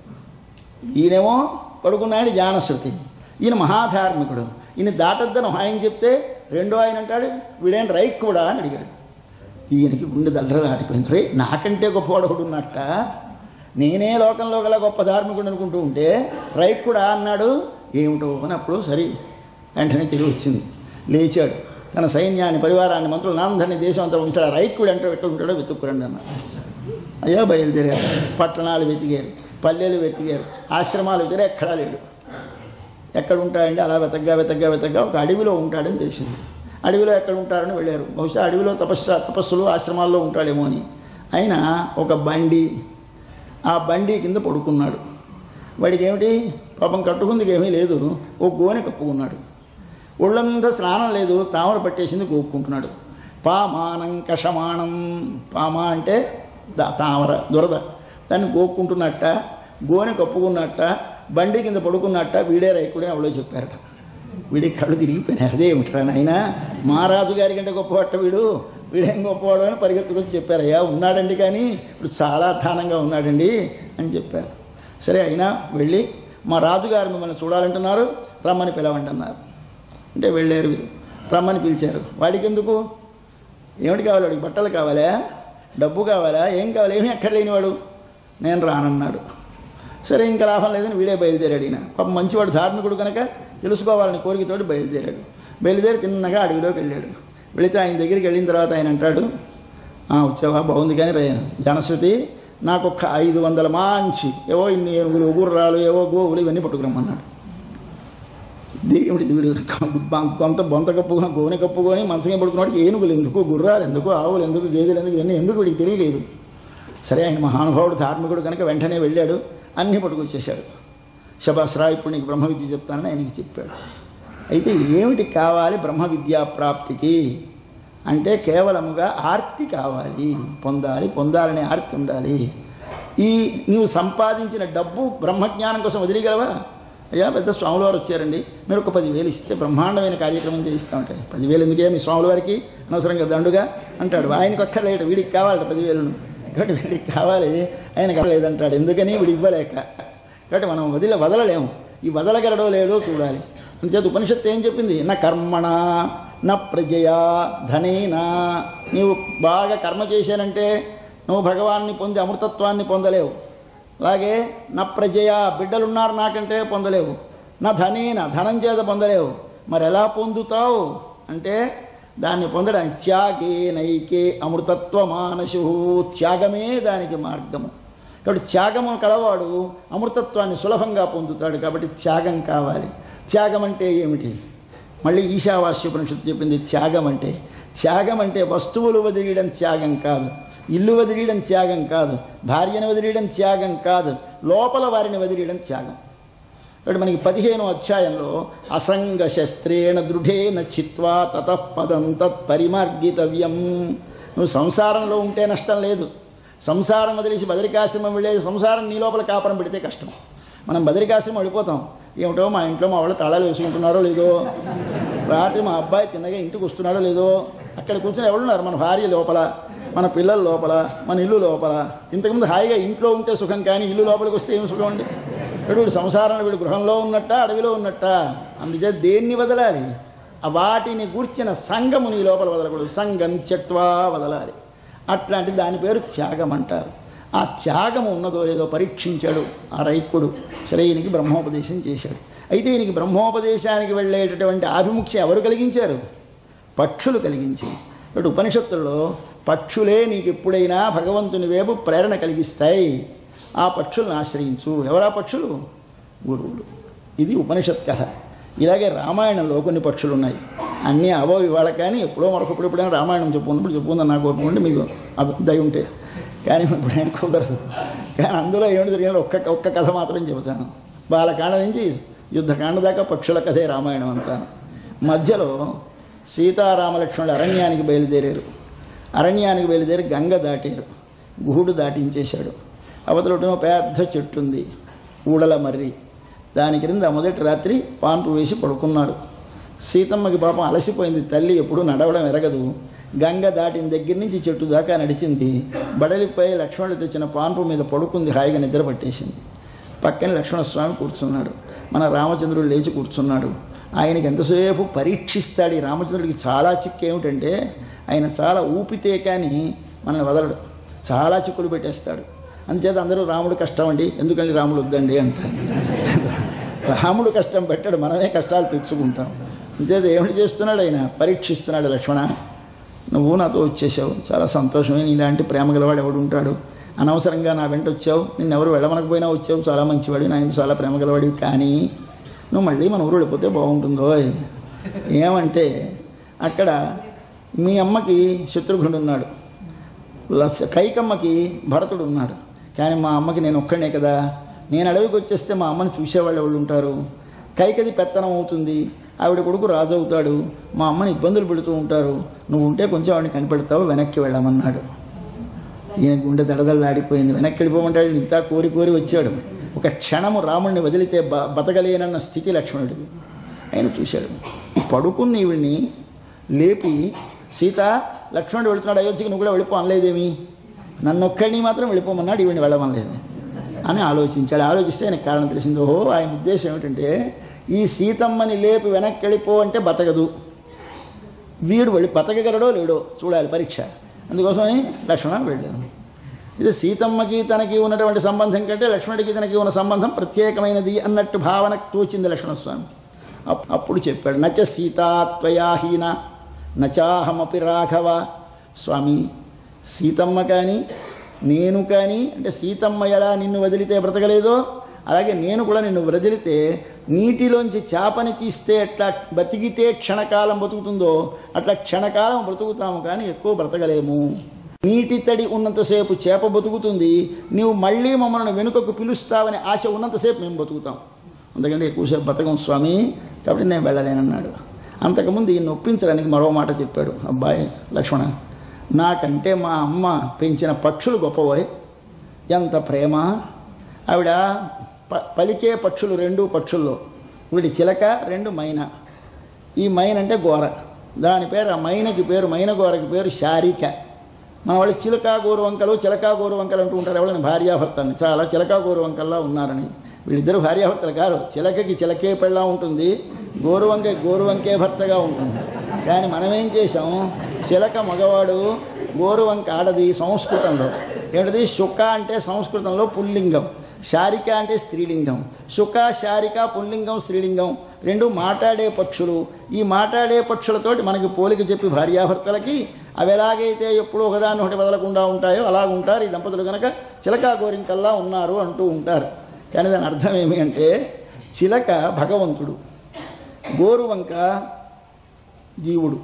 ఈయనేమో పడుకున్నాడు జానశ్రుతి ఈయన మహాధార్మికుడు ఈయన దాటొద్దని ఒక ఆయన చెప్తే రెండో ఆయన అంటాడు వీడేం రైక్ కూడా అని అడిగాడు ఈయనకి గుండె దల్లర దాటిపోయింది రే నాకంటే గొప్పవాడు ఒకడు ఉన్నట్ట నేనే లోకంలో గల గొప్ప ధార్మికుడు అనుకుంటూ ఉంటే రైక్ కూడా అన్నాడు ఏమిటో అని అప్పుడు సరి వెంటనే తెలివి వచ్చింది లేచాడు తన సైన్యాన్ని పరివారాన్ని మంత్రులు అందరినీ దేశం అంతా ఉంచాడు ఆ రైకుడు అంటే ఎక్కడ ఉంటాడో వెతుక్కురండి అన్నాడు అయ్యా బయలుదేరారు పట్టణాలు వెతికారు పల్లెలు వెతికారు ఆశ్రమాలు వెతికారు ఎక్కడా లేడు ఎక్కడ ఉంటాడండి అలా వెతగ్గా వెతగ్గా వెతగ్గా ఒక అడవిలో ఉంటాడని తెలిసింది అడవిలో ఎక్కడ ఉంటారని వెళ్ళారు బహుశా అడవిలో తపస్సు తపస్సులు ఆశ్రమాల్లో ఉంటాడేమో అని ఆయన ఒక బండి ఆ బండి కింద పడుకున్నాడు వాడికి ఏమిటి పాపం కట్టుకుందికి ఏమీ లేదు ఓ గోనె కప్పుకున్నాడు ఒళ్ళంతా స్నానం లేదు తామర పట్టేసింది గోక్కుంటున్నాడు పామానం కషమాణం పామ అంటే దా- తామర దురద దాన్ని గోక్కుంటున్నట్ట గోనె కప్పుకున్నట్ట బండి కింద పడుకున్నట్ట వీడే రైకుడే ఎవరో చెప్పారట వీడికి కళ్ళు తిరిగిపోయినాయి అదేమిట్రా నాయన మహారాజు గారి కంటే గొప్పవాట వీడు వీడేం గొప్పవాడు అని పరిగెత్తుకొచ్చి చెప్పారు అయ్యా ఉన్నాడండి కానీ ఇప్పుడు చాలా అధ్వానంగా ఉన్నాడండి అని చెప్పారు సరే అయినా వెళ్ళి మా రాజుగారు మిమ్మల్ని చూడాలంటున్నారు రమ్మని పిలవండి అన్నారు అంటే వెళ్ళారు వీరు రమ్మని పిలిచారు వాడికి ఎందుకు ఏమిటి కావాలి వాడికి బట్టలు కావాలా డబ్బు కావాలా ఏం కావాలి ఏమీ అక్కర్లేని వాడు నేను రానన్నాడు సరే ఇంకా లాభం లేదని వీడే బయలుదేరాడు ఈయన పాప మంచివాడు ధార్మికుడు కనుక తెలుసుకోవాలని కోరికతోటి బయలుదేరాడు బయలుదేరి తిన్నగా అడవిలోకి వెళ్ళాడు వెళితే ఆయన దగ్గరికి వెళ్ళిన తర్వాత ఆయన అంటాడు "ఆ, వచ్చావా బాగుంది కానీ రే జనశ్రుతి నాకు ఒక ఐదు వందల మంచి ఏవో ఇన్ని ఏనుగులు గుర్రాలు ఏవో గోవులు ఇవన్నీ పట్టుకురమ్మన్నాడు దేవుడి వీడు కొంత బొంత కప్పుకొని గోనె కప్పుకొని మంచమే పడుకున్నాడు ఏనుగులు ఎందుకు గుర్రాలు ఎందుకు ఆవులు ఎందుకు గేదెలు ఎందుకు ఇవన్నీ ఎందుకు వీడికి తెలియలేదు సరే ఆయన మహానుభావుడు ధార్మికుడు కనుక వెంటనే వెళ్ళాడు అన్నీ పట్టుకొచ్చేశాడు శబాస్రా ఇప్పుడు నీకు బ్రహ్మ విద్య చెప్తానని ఆయనకి చెప్పాడు అయితే ఏమిటి కావాలి బ్రహ్మ విద్యా ప్రాప్తికి అంటే కేవలముగా ఆర్తి కావాలి పొందాలి పొందాలనే ఆర్తి ఉండాలి ఈ నీవు సంపాదించిన డబ్బు బ్రహ్మజ్ఞానం కోసం వదిలేయగలవా అయ్యా పెద్ద స్వాముల వారు వచ్చారండి మీరు ఒక పదివేలు ఇస్తే బ్రహ్మాండమైన కార్యక్రమం చేయిస్తామంటే పదివేలు ఎందుకే మీ స్వాముల వారికి అనవసరంగా దండుగా అంటాడు ఆయనకు అక్కర్లేట వీడికి కావాలట పదివేలను కాబట్టి వీడికి కావాలి ఆయనకు లేదంటాడు ఎందుకని వీడు ఇవ్వలేక కాబట్టి మనం వదిల వదలలేము ఈ వదలగలడో లేడో చూడాలి అంతేత ఉపనిషత్తు ఏం చెప్పింది నా కర్మణ నా ప్రజయా ధనేనా నీవు బాగా కర్మ చేశానంటే నువ్వు భగవాన్ని పొంది అమృతత్వాన్ని పొందలేవు అలాగే నా ప్రజయ బిడ్డలున్నారు నాకంటే పొందలేవు నా ధనేన ధనం చేత పొందలేవు మరి ఎలా పొందుతావు అంటే దాన్ని పొందడానికి త్యాగే నైకే అమృతత్వ మానసు త్యాగమే దానికి మార్గము కాబట్టి త్యాగము కలవాడు అమృతత్వాన్ని సులభంగా పొందుతాడు కాబట్టి త్యాగం కావాలి త్యాగం అంటే ఏమిటి మళ్ళీ ఈశావాస్యోపనిషత్తు చెప్పింది త్యాగం అంటే త్యాగం అంటే వస్తువులు వదిలేయడం త్యాగం కాదు ఇల్లు వదిలేయడం త్యాగం కాదు భార్యను వదిలేయడం త్యాగం కాదు లోపల వారిని వదిలేయడం త్యాగం ఇక్కడ మనకి పదిహేనో అధ్యాయంలో అసంగ శస్త్రేణ దృఢేన చిత్వా తతపదం తత్పరిమార్గితవ్యం నువ్వు సంసారంలో ఉంటే నష్టం లేదు సంసారం వదిలేసి బదరికాశ్రమం వెళ్ళేది సంసారం నీ లోపల కాపురం పెడితే కష్టం మనం బదరికాశ్రమం వెళ్ళిపోతాం ఏమిటో మా ఇంట్లో మా వాళ్ళు తాళాలు వేసుకుంటున్నారో లేదో రాత్రి మా అబ్బాయి తిన్నగా ఇంటికి వస్తున్నాడో లేదో అక్కడ కూర్చొని ఎవరున్నారు మన భార్య లోపల మన పిల్లల లోపల మన ఇల్లు లోపల ఇంతకుముందు హాయిగా ఇంట్లో ఉంటే సుఖం కానీ ఇల్లు లోపలికి వస్తే ఏం సుఖం అండి ఇప్పుడు వీడు సంసారంలో వీడు గృహంలో ఉన్నట్ట అడవిలో ఉన్నట్ట అందుచే దేన్ని వదలాలి ఆ వాటిని గూర్చిన సంగము నీ లోపల వదలకూడదు సంగం త్యక్వా వదలాలి అట్లాంటి దాని పేరు త్యాగం అంటారు ఆ త్యాగము ఉన్నదో లేదో పరీక్షించాడు ఆ రైకుడు సరే ఈయనకి బ్రహ్మోపదేశం చేశాడు అయితే ఈయనకి బ్రహ్మోపదేశానికి వెళ్ళేటటువంటి ఆభిముఖ్యం ఎవరు కలిగించారు పక్షులు కలిగించి ఇప్పుడు ఉపనిషత్తుల్లో పక్షులే నీకు ఎప్పుడైనా భగవంతుని వైపు ప్రేరణ కలిగిస్తాయి ఆ పక్షులను ఆశ్రయించు ఎవరా పక్షులు గురువులు ఇది ఉపనిషత్ కథ ఇలాగే రామాయణంలో కొన్ని పక్షులు ఉన్నాయి అన్నీ అవో ఇవాళ కానీ ఎప్పుడో మరొకప్పుడు ఎప్పుడైనా రామాయణం చెప్పుకున్నప్పుడు చెప్పుకుందని నాకు కోరుకుంటే మీకు అబ్- దయ ఉంటే కానీ ఇప్పుడు నేను కుదరదు కానీ అందులో ఏమిటి జరిగిన ఒక్క ఒక్క కథ మాత్రం చెబుతాను బాలకాండ నుంచి యుద్ధకాండ దాకా పక్షుల కథే రామాయణం అంటాను మధ్యలో సీతారామలక్ష్మణుడు అరణ్యానికి బయలుదేరారు అరణ్యానికి బయలుదేరి గంగ దాటారు గుహుడు దాటించేశాడు అవతలటేమో పెద్ద చెట్టు ఉంది ఊడల మర్రి దాని క్రింద మొదటి రాత్రి పాన్పు వేసి పడుకున్నాడు సీతమ్మకి పాపం అలసిపోయింది తల్లి ఎప్పుడూ నడవడం ఎరగదు గంగ దాటిన దగ్గర నుంచి చెట్టు దాకా నడిచింది బడలిపై లక్ష్మణుడు తెచ్చిన పాన్పు మీద పడుకుంది హాయిగా నిద్ర పట్టేసింది పక్కన లక్ష్మణస్వామి కూర్చున్నాడు మన రామచంద్రుడు లేచి కూర్చున్నాడు ఆయనకి ఎంతసేపు పరీక్షిస్తాడు ఈ రామచంద్రుడికి చాలా చిక్కు ఏమిటంటే ఆయన చాలా ఊపితే కానీ మనల్ని వదలడు చాలా చిక్కులు పెట్టేస్తాడు అంచేత అందరూ రాముడు కష్టం అండి ఎందుకండి రాముడు వద్దండి అంటారు రాముడు కష్టం పెట్టాడు మనమే కష్టాలు తెచ్చుకుంటాం అంచేత ఏమిటి చేస్తున్నాడు ఆయన పరీక్షిస్తున్నాడు లక్ష్మణ నువ్వు నాతో వచ్చేసావు చాలా సంతోషమే నీలాంటి ప్రేమ గలవాడు ఎవడు ఉంటాడు అనవసరంగా నా వెంట వచ్చావు నిన్నెవరు వెళ్ళమనకపోయినా వచ్చావు చాలా మంచివాడు నా ఇంత చాలా ప్రేమ గలవాడివి కానీ నువ్వు మళ్ళీ మన ఊరు వెళ్ళిపోతే బాగుంటుందో ఏమంటే అక్కడ మీ అమ్మకి శత్రుఘ్నుడు ఉన్నాడు లస్ కైకమ్మకి భరతుడు ఉన్నాడు కానీ మా అమ్మకి నేను ఒక్కడే కదా నేను అడవికి వచ్చేస్తే మా అమ్మని చూసేవాళ్ళు ఎవరు ఉంటారు కైకది పెత్తనం అవుతుంది ఆవిడ కొడుకు రాజు అవుతాడు మా అమ్మని ఇబ్బందులు పెడుతూ ఉంటారు నువ్వు ఉంటే కొంచెం ఆవిడని కనిపెడతావు వెనక్కి వెళ్ళమన్నాడు ఈయన గుండె దడదడలాడిపోయింది వెనక్కి వెళ్ళిపోమంటాడు ఇంత కోరి కోరి వచ్చాడు ఒక క్షణము రాముడిని వదిలితే బ బతకలేనన్న స్థితి లక్ష్మణుడికి ఆయన చూశాడు పడుకున్న ఈవిడ్ని లేపి సీత లక్ష్మణుడు వెళుతున్నాడు అయోధ్యకి నువ్వు కూడా వెళ్ళిపో అనలేదేమి నన్నొక్కడిని మాత్రం వెళ్ళిపోమన్నాడు ఈవిడిని వెళ్ళమనలేదు అని ఆలోచించాడు ఆలోచిస్తే ఆయనకు కారణం తెలిసింది ఓహో ఆయన ఉద్దేశం ఏమిటంటే ఈ సీతమ్మని లేపి వెనక్కి వెళ్ళిపో అంటే బతకదు వీడు వెళ్ళి బతకగలడో లేడో చూడాలి పరీక్ష అందుకోసమని లక్ష్మణ వెళ్ళాను ఇది సీతమ్మకి తనకి ఉన్నటువంటి సంబంధం కంటే లక్ష్మణుడికి తనకి ఉన్న సంబంధం ప్రత్యేకమైనది అన్నట్టు భావన తోచింది లక్ష్మణస్వామి అప్- అప్పుడు చెప్పాడు నచ సీతాత్వయాహీన నచాహమపి రాఘవ స్వామి సీతమ్మ కానీ నేను కానీ అంటే సీతమ్మ ఎలా నిన్ను వదిలితే బ్రతకలేదో అలాగే నేను కూడా నిన్ను వదిలితే నీటిలోంచి చేపని తీస్తే ఎట్లా బతికితే క్షణకాలం బతుకుతుందో అట్లా క్షణకాలం బ్రతుకుతాము కానీ ఎక్కువ బ్రతకలేము నీటి తడి ఉన్నంతసేపు చేప బతుకుతుంది నీవు మళ్ళీ మమ్మల్ని వెనుకకు పిలుస్తావని ఆశ ఉన్నంతసేపు మేము బతుకుతాం అందుకంటే ఎక్కువసేపు బతకం స్వామి కాబట్టి నేను వెళ్ళలేనన్నాడు అంతకుముందు ఈయన ఒప్పించడానికి మరో మాట చెప్పాడు అబ్బాయి లక్ష్మణ నాకంటే మా అమ్మ పెంచిన పక్షులు గొప్పవాయి ఎంత ప్రేమ ఆవిడ ప- పలికే పక్షులు రెండు పక్షుల్లో ఒకటి చిలక రెండు మైన ఈ మైన్ అంటే గోర దాని పేరు ఆ మైనకి పేరు మైన గోరకి పేరు శారిక మన వాళ్ళు చిలకా గోరు వంకలు చిలకా గోరు వంకలు అంటూ ఉంటారు ఎవరైనా భార్యాభర్తని చాలా చిలకా గోరు వంకల్లా ఉన్నారని వీళ్ళిద్దరు భార్యాభర్తలు కాదు చిలకకి చిలకే పెళ్ళా ఉంటుంది గోరు వంక గోరు వంకే భర్తగా ఉంటుంది కానీ మనమేం చేసాం చిలక మగవాడు గోరు వంక ఆడది సంస్కృతంలో ఏంటది శుక్క అంటే సంస్కృతంలో పుల్లింగం శారిక అంటే స్త్రీలింగం శుక శారిక పుల్లింగం స్త్రీలింగం రెండు మాట్లాడే పక్షులు ఈ మాట్లాడే పక్షులతోటి మనకి పోలిక చెప్పి భార్యాభర్తలకి అవి ఎలాగైతే ఎప్పుడూ ఒకదాన్ని ఒకటి వదలకుండా ఉంటాయో అలా ఉంటారు ఈ దంపతులు కనుక చిలక గోరింకల్లా ఉన్నారు అంటూ ఉంటారు కానీ దాని అర్థం ఏమి అంటే చిలక భగవంతుడు గోరువంక జీవుడు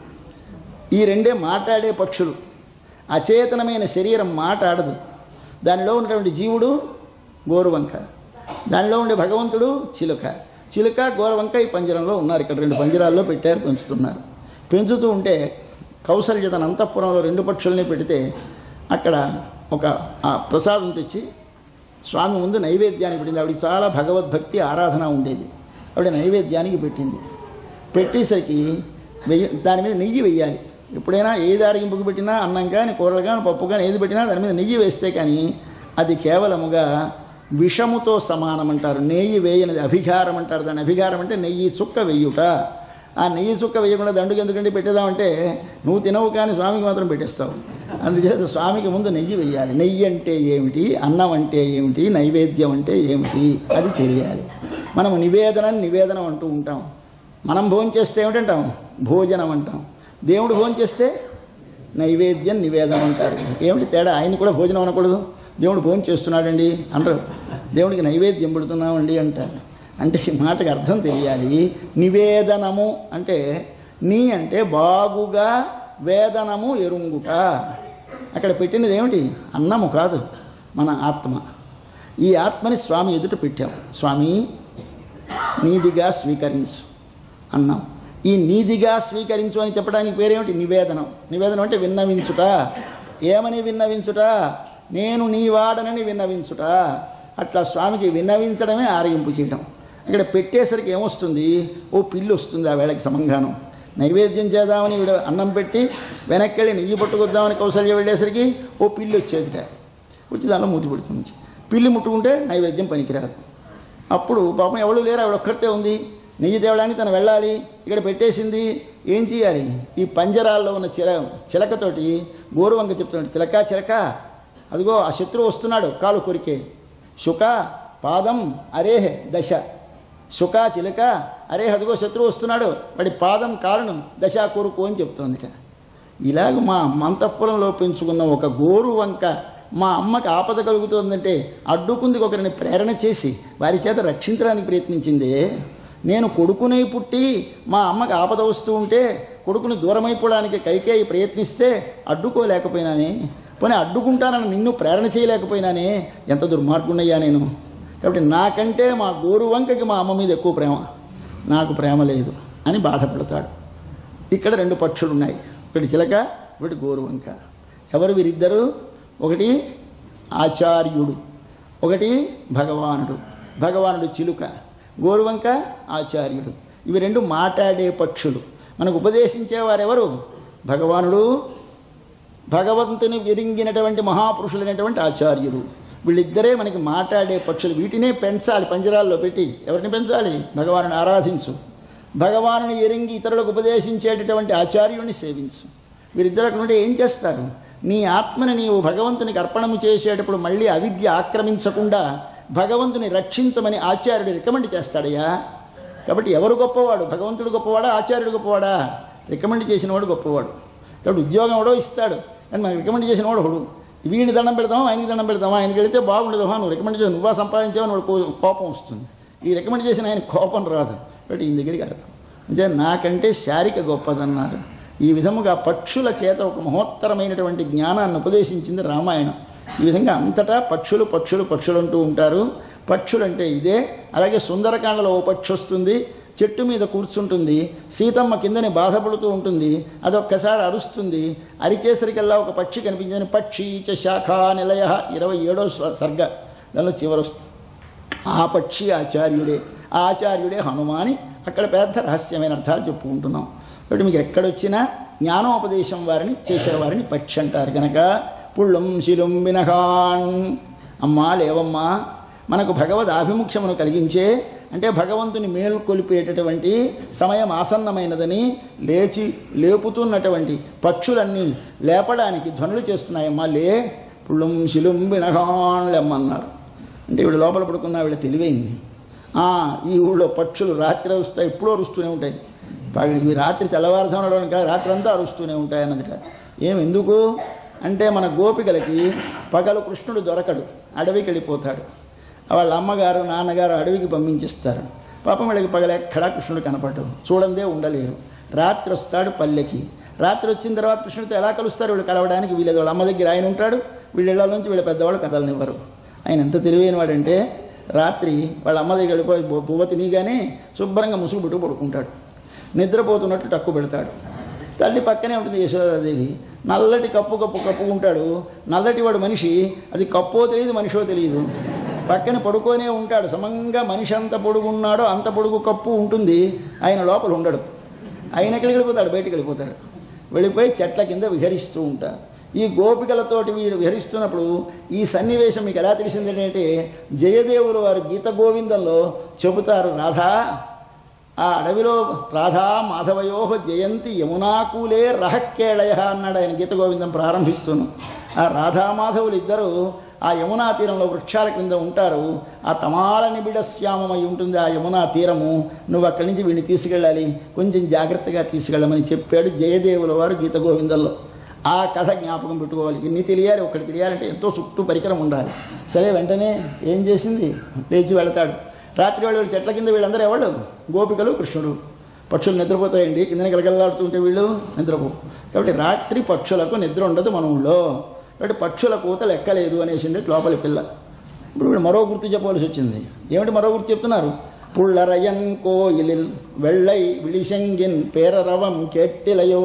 ఈ రెండే మాట్లాడే పక్షులు అచేతనమైన శరీరం మాట్లాడదు దానిలో ఉన్నటువంటి జీవుడు గోరువంక దానిలో ఉండే భగవంతుడు చిలుక చిలుక గోరువంక ఈ పంజరంలో ఉన్నారు ఇక్కడ రెండు పంజరాల్లో పెట్టారు పెంచుతున్నారు పెంచుతూ ఉంటే కౌసల్య తన అంతఃపురంలో రెండు పక్షుల్ని పెడితే అక్కడ ఒక ఆ ప్రసాదం తెచ్చి స్వామి ముందు నైవేద్యానికి పెట్టింది ఆవిడకి చాలా భగవద్భక్తి ఆరాధన ఉండేది ఆవిడ నైవేద్యానికి పెట్టింది పెట్టేసరికి వెయ్యి దాని మీద నెయ్యి వెయ్యాలి ఎప్పుడైనా ఏది ఆరగింపుకు పెట్టినా అన్నం కానీ కూరలు కానీ పప్పు కానీ ఏది పెట్టినా దాని మీద నెయ్యి వేస్తే కానీ అది కేవలముగా విషముతో సమానం అంటారు నెయ్యి వేయనిది అభిఘారం అంటారు దాని అభిఘారం అంటే నెయ్యి చుక్క వెయ్యుట ఆ నెయ్యి చుక్క వేయకుండా దండుకు ఎందుకంటే పెట్టేదామంటే నువ్వు తినవు కానీ స్వామికి మాత్రం పెట్టేస్తావు అందుచేత స్వామికి ముందు నెయ్యి వెయ్యాలి నెయ్యి అంటే ఏమిటి అన్నం అంటే ఏమిటి నైవేద్యం అంటే ఏమిటి అది తెలియాలి మనము నివేదనం నివేదనం అంటూ ఉంటాం మనం భోజనం చేస్తే ఏమిటంటాం భోజనం అంటాం దేవుడు భోజనం చేస్తే నైవేద్యం నివేదనం అంటారు ఏమిటి తేడా ఆయన కూడా భోజనం అనకూడదు దేవుడు భోజనం చేస్తున్నాడండి అనరు దేవుడికి నైవేద్యం పెడుతున్నామండి అంటారు అంటే ఈ మాటకి అర్థం తెలియాలి నివేదనము అంటే నీ అంటే బాగుగా వేదనము ఎరుంగుట అక్కడ పెట్టినది ఏమిటి అన్నము కాదు మన ఆత్మ ఈ ఆత్మని స్వామి ఎదుట పెట్టాం స్వామి నీదిగా స్వీకరించు అన్నాం ఈ నీదిగా స్వీకరించు అని చెప్పడానికి పేరేమిటి నివేదనం నివేదనం అంటే విన్నవించుట ఏమని విన్నవించుట నేను నీ వాడనని విన్నవించుట అట్లా స్వామికి విన్నవించడమే ఆరగింపు చేయడం ఇక్కడ పెట్టేసరికి ఏమొస్తుంది ఓ పిల్లి వస్తుంది ఆ వేళకి సమంగానం నైవేద్యం చేద్దామని వీడు అన్నం పెట్టి వెనక్కి వెళ్ళి నెయ్యి పట్టుకొద్దామని కౌశల్య వెళ్ళేసరికి ఓ పిల్లి వచ్చేదిట వచ్చి దానిలో మూతి పెడుతుంది పిల్లి ముట్టుకుంటే నైవేద్యం పనికిరాదు అప్పుడు పాపం ఎవరు లేరు ఆవిడ ఒక్కరితే ఉంది నెయ్యి తేవడానికి తను వెళ్ళాలి ఇక్కడ పెట్టేసింది ఏం చేయాలి ఈ పంజరాల్లో ఉన్న చిల చిలకతోటి గోరువంక చెప్తున్నాడు చిలక చిలక అదిగో ఆ శత్రువు వస్తున్నాడు కాలు కొరికే శుక పాదం అరే దశ శుక చిలక అరే అదిగో శత్రువు వస్తున్నాడు వాడి పాదం కాలును దశ కొరుకు అని చెప్తోందిట ఇలాగ మా మంతఃపురంలో పెంచుకున్న ఒక గోరు వంక మా అమ్మకి ఆపద కలుగుతోందంటే అడ్డుకుంది ఒకరిని ప్రేరణ చేసి వారి చేత రక్షించడానికి ప్రయత్నించిందే నేను కొడుకునై పుట్టి మా అమ్మకి ఆపద వస్తూ ఉంటే కొడుకుని దూరమైపోవడానికి కైకేయి ప్రయత్నిస్తే అడ్డుకోలేకపోయినానే పోనీ అడ్డుకుంటానని నిన్ను ప్రేరణ చేయలేకపోయినానే ఎంత దుర్మార్గున్నయ్యా నేను కాబట్టి నాకంటే మా గోరు వంకకి మా అమ్మ మీద ఎక్కువ ప్రేమ నాకు ప్రేమ లేదు అని బాధపడతాడు ఇక్కడ రెండు పక్షులు ఉన్నాయి ఒకటి చిలక ఒకటి గోరువంక ఎవరు వీరిద్దరు ఒకటి ఆచార్యుడు ఒకటి భగవానుడు భగవానుడు చిలుక గోరువంక ఆచార్యుడు ఇవి రెండు మాట్లాడే పక్షులు మనకు ఉపదేశించేవారెవరు భగవానుడు భగవంతుని విరింగినటువంటి మహాపురుషులైనటువంటి ఆచార్యుడు వీళ్ళిద్దరే మనకి మాట్లాడే పక్షులు వీటినే పెంచాలి పంజరాల్లో పెట్టి ఎవరిని పెంచాలి భగవానుని ఆరాధించు భగవానుని ఎరింగి ఇతరులకు ఉపదేశించేటటువంటి ఆచార్యుడిని సేవించు వీరిద్దరు అక్కడ ఉంటే ఏం చేస్తారు నీ ఆత్మని నీవు భగవంతునికి అర్పణము చేసేటప్పుడు మళ్ళీ అవిద్య ఆక్రమించకుండా భగవంతుని రక్షించమని ఆచార్యుడు రికమెండ్ చేస్తాడయ్యా కాబట్టి ఎవరు గొప్పవాడు భగవంతుడు గొప్పవాడా ఆచార్యుడు గొప్పవాడా రికమెండ్ చేసినవాడు గొప్పవాడు కాబట్టి ఉద్యోగం ఎవడో ఇస్తాడు కానీ మనకి రికమెండ్ చేసిన వాడు ఒకడు వీడిని దండం పెడతామా ఆయనకి దండం పెడతామా ఆయనకి వెళితే బాగుండదు నువ్వు రికమెండ్ చేసి నువ్వా సంపాదించావని వాడు కో- కోపం వస్తుంది ఈ రికమెండ్ చేసిన ఆయన కోపం రాదు కాబట్టి ఈయన దగ్గరికి అడగ అంటే నాకంటే శారిక గొప్పదన్నారు ఈ విధముగా పక్షుల చేత ఒక మహోత్తరమైనటువంటి జ్ఞానాన్ని ఉపదేశించింది రామాయణం ఈ విధంగా అంతటా పక్షులు పక్షులు పక్షులు అంటూ ఉంటారు పక్షులు అంటే ఇదే అలాగే సుందరకాండలో ఓ పక్షి వస్తుంది చెట్టు మీద కూర్చుంటుంది సీతమ్మ కిందని బాధపడుతూ ఉంటుంది అదొక్కసారి అరుస్తుంది అరిచేసరికల్లా ఒక పక్షి కనిపించింది పక్షి చ శాఖా నిలయ ఇరవై ఏడో సర్గ దానిలో చివరి వస్తుంది ఆ పక్షి ఆచార్యుడే ఆ ఆచార్యుడే హనుమాని అక్కడ పెద్ద రహస్యమైన అర్థాలు చెప్పుకుంటున్నాం కాబట్టి మీకు ఎక్కడొచ్చినా జ్ఞానోపదేశం వారిని చేసేవారిని పక్షి అంటారు కనుక పుళ్ళుం శిలుం వినహాన్ అమ్మా లేవమ్మా మనకు భగవద్ ఆభిముఖ్యమును కలిగించే అంటే భగవంతుని మేల్కొలిపేటటువంటి సమయం ఆసన్నమైనదని లేచి లేపుతున్నటువంటి పక్షులన్నీ లేపడానికి ధ్వనులు చేస్తున్నాయమ్మా లే పుళ్ళుం శిలుం వినహాన్ లెమ్మన్నారు అంటే వీడు లోపల పడుకున్నా వీళ్ళ తెలివైంది ఆ, ఈ ఊళ్ళో పక్షులు రాత్రి అరుస్తాయి ఎప్పుడూ అరుస్తూనే ఉంటాయి పగ- ఇవి రాత్రి తెల్లవారుజామున కాదు రాత్రి అంతా అరుస్తూనే ఉంటాయి అన్నదిట ఏం ఎందుకు అంటే మన గోపికలకి పగలు కృష్ణుడు దొరకడు అడవికి వెళ్ళిపోతాడు వాళ్ళ అమ్మగారు నాన్నగారు అడవికి పంపించిస్తారు పాపం వీళ్ళకి పగలు ఎక్కడా కృష్ణుడు కనపడడు చూడందే ఉండలేరు రాత్రి వస్తాడు పల్లెకి రాత్రి వచ్చిన తర్వాత కృష్ణుడితో ఎలా కలుస్తారు వీళ్ళు కలవడానికి వీళ్ళది వాళ్ళ అమ్మ దగ్గర ఆయన ఉంటాడు వీళ్ళ ఇళ్ళ నుంచి వీళ్ళ పెద్దవాళ్ళు కథలనివ్వరు ఆయన ఎంత తెలివైన వాడంటే రాత్రి వాళ్ళ అమ్మ దగ్గర వెళ్ళిపోయి బు- బువ్వ తినిగానే శుభ్రంగా ముసుగు పుట్టు పడుకుంటాడు నిద్రపోతున్నట్టు టక్కు పెడతాడు తల్లి పక్కనే ఉంటుంది యశోదాదేవి నల్లటి కప్పు కప్పు కప్పుకుంటాడు నల్లటి వాడు మనిషి అది కప్పో తెలియదు మనిషో తెలియదు పక్కన పడుకోనే ఉంటాడు సమంగా మనిషి అంత పొడుగున్నాడో అంత పొడుగు కప్పు ఉంటుంది ఆయన లోపల ఉండడు ఆయన ఎక్కడికి వెళ్ళిపోతాడు బయటికి వెళ్ళిపోతాడు వెళ్ళిపోయి చెట్ల కింద విహరిస్తూ ఉంటారు ఈ గోపికలతోటి వీరు విహరిస్తున్నప్పుడు ఈ సన్నివేశం మీకు ఎలా తెలిసింది ఏంటంటే జయదేవులు వారు గీత గోవిందంలో చెబుతారు రాధా ఆ అడవిలో రాధా మాధవయో జయంతి యమునాకూలే రహక్కేళయ అన్నాడు ఆయన గీత గోవిందం ప్రారంభిస్తున్నాం ఆ రాధా మాధవులు ఇద్దరు ఆ యమునా తీరంలో వృక్షాల క్రింద ఉంటారు ఆ తమాల నిబిడ శ్యామమై ఉంటుంది ఆ యమునా తీరము నువ్వు అక్కడి నుంచి వీడిని తీసుకెళ్ళాలి కొంచెం జాగ్రత్తగా తీసుకెళ్ళమని చెప్పాడు జయదేవుల వారు గీత గోవిందంలో ఆ కథ జ్ఞాపకం పెట్టుకోవాలి ఇన్ని తెలియాలి ఒకటి తెలియాలంటే ఎంతో చుట్టూ పరికరం ఉండాలి సరే వెంటనే ఏం చేసింది లేచి వెళతాడు రాత్రి వాళ్ళు వీళ్ళు చెట్ల కింద వీళ్ళందరూ ఎవళ్ళు గోపికలు కృష్ణుడు పక్షులు నిద్రపోతాయండి కిందన గలగలలాడుతుంటే వీళ్ళు నిద్రపో కాబట్టి రాత్రి పక్షులకు నిద్ర ఉండదు మన ఊళ్ళో కాబట్టి పక్షుల కూత లెక్కలేదు అనేసింది లోపలి పిల్ల ఇప్పుడు వీడు మరో గుర్తు చెప్పవలసి వచ్చింది ఏమిటి మరో గుర్తు చెప్తున్నారు పుల్లరయన్ కోయిలిల్ వెள்ளై విడిశంగిన్ పేరరవం కెట్టిలయో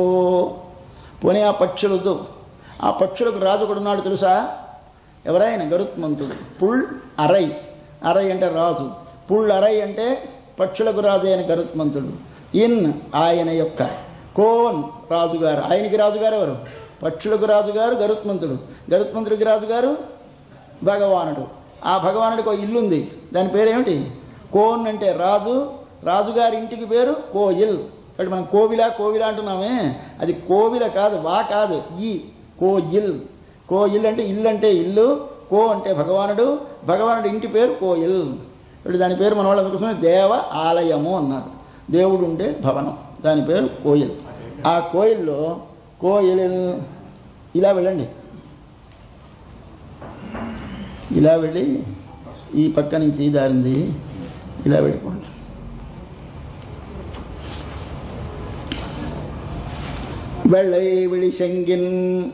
పోనీ ఆ పక్షులతో ఆ పక్షులకు రాజు ఒకడున్నాడు తెలుసా ఎవరైనా గరుత్మంతుడు పుల్ అరై అరై అంటే రాజు పుల్ అరై అంటే పక్షులకు రాజు అయిన గరుత్మంతుడు ఇన్ ఆయన యొక్క కోన్ రాజుగారు ఆయనకి రాజుగారు ఎవరు పక్షులకు రాజుగారు గరుత్మంతుడు గరుత్మంతుడికి రాజుగారు భగవానుడు ఆ భగవానుడికి ఒక ఇల్లు ఉంది దాని పేరేమిటి కోన్ అంటే రాజు రాజుగారి ఇంటికి పేరు కోయిల్ కాబట్టి మనం కోవిల కోవిల అంటున్నామే అది కోవిల కాదు వా కాదు ఈ కోయిల్ కోయిల్ అంటే ఇల్లు అంటే ఇల్లు కో అంటే భగవానుడు భగవానుడి ఇంటి పేరు కోయిల్ ఇప్పుడు దాని పేరు మన వాళ్ళు అందుకోసమే దేవ ఆలయము అన్నారు దేవుడు ఉండే భవనం దాని పేరు కోయిల్ ఆ కోయిల్లో కోయిల్ ఇలా వెళ్ళండి ఇలా వెళ్ళి ఈ పక్క నుంచి ఈ దారింది ఇలా వెళ్ళిపోండి వెళ్ళై విడి శంగిన్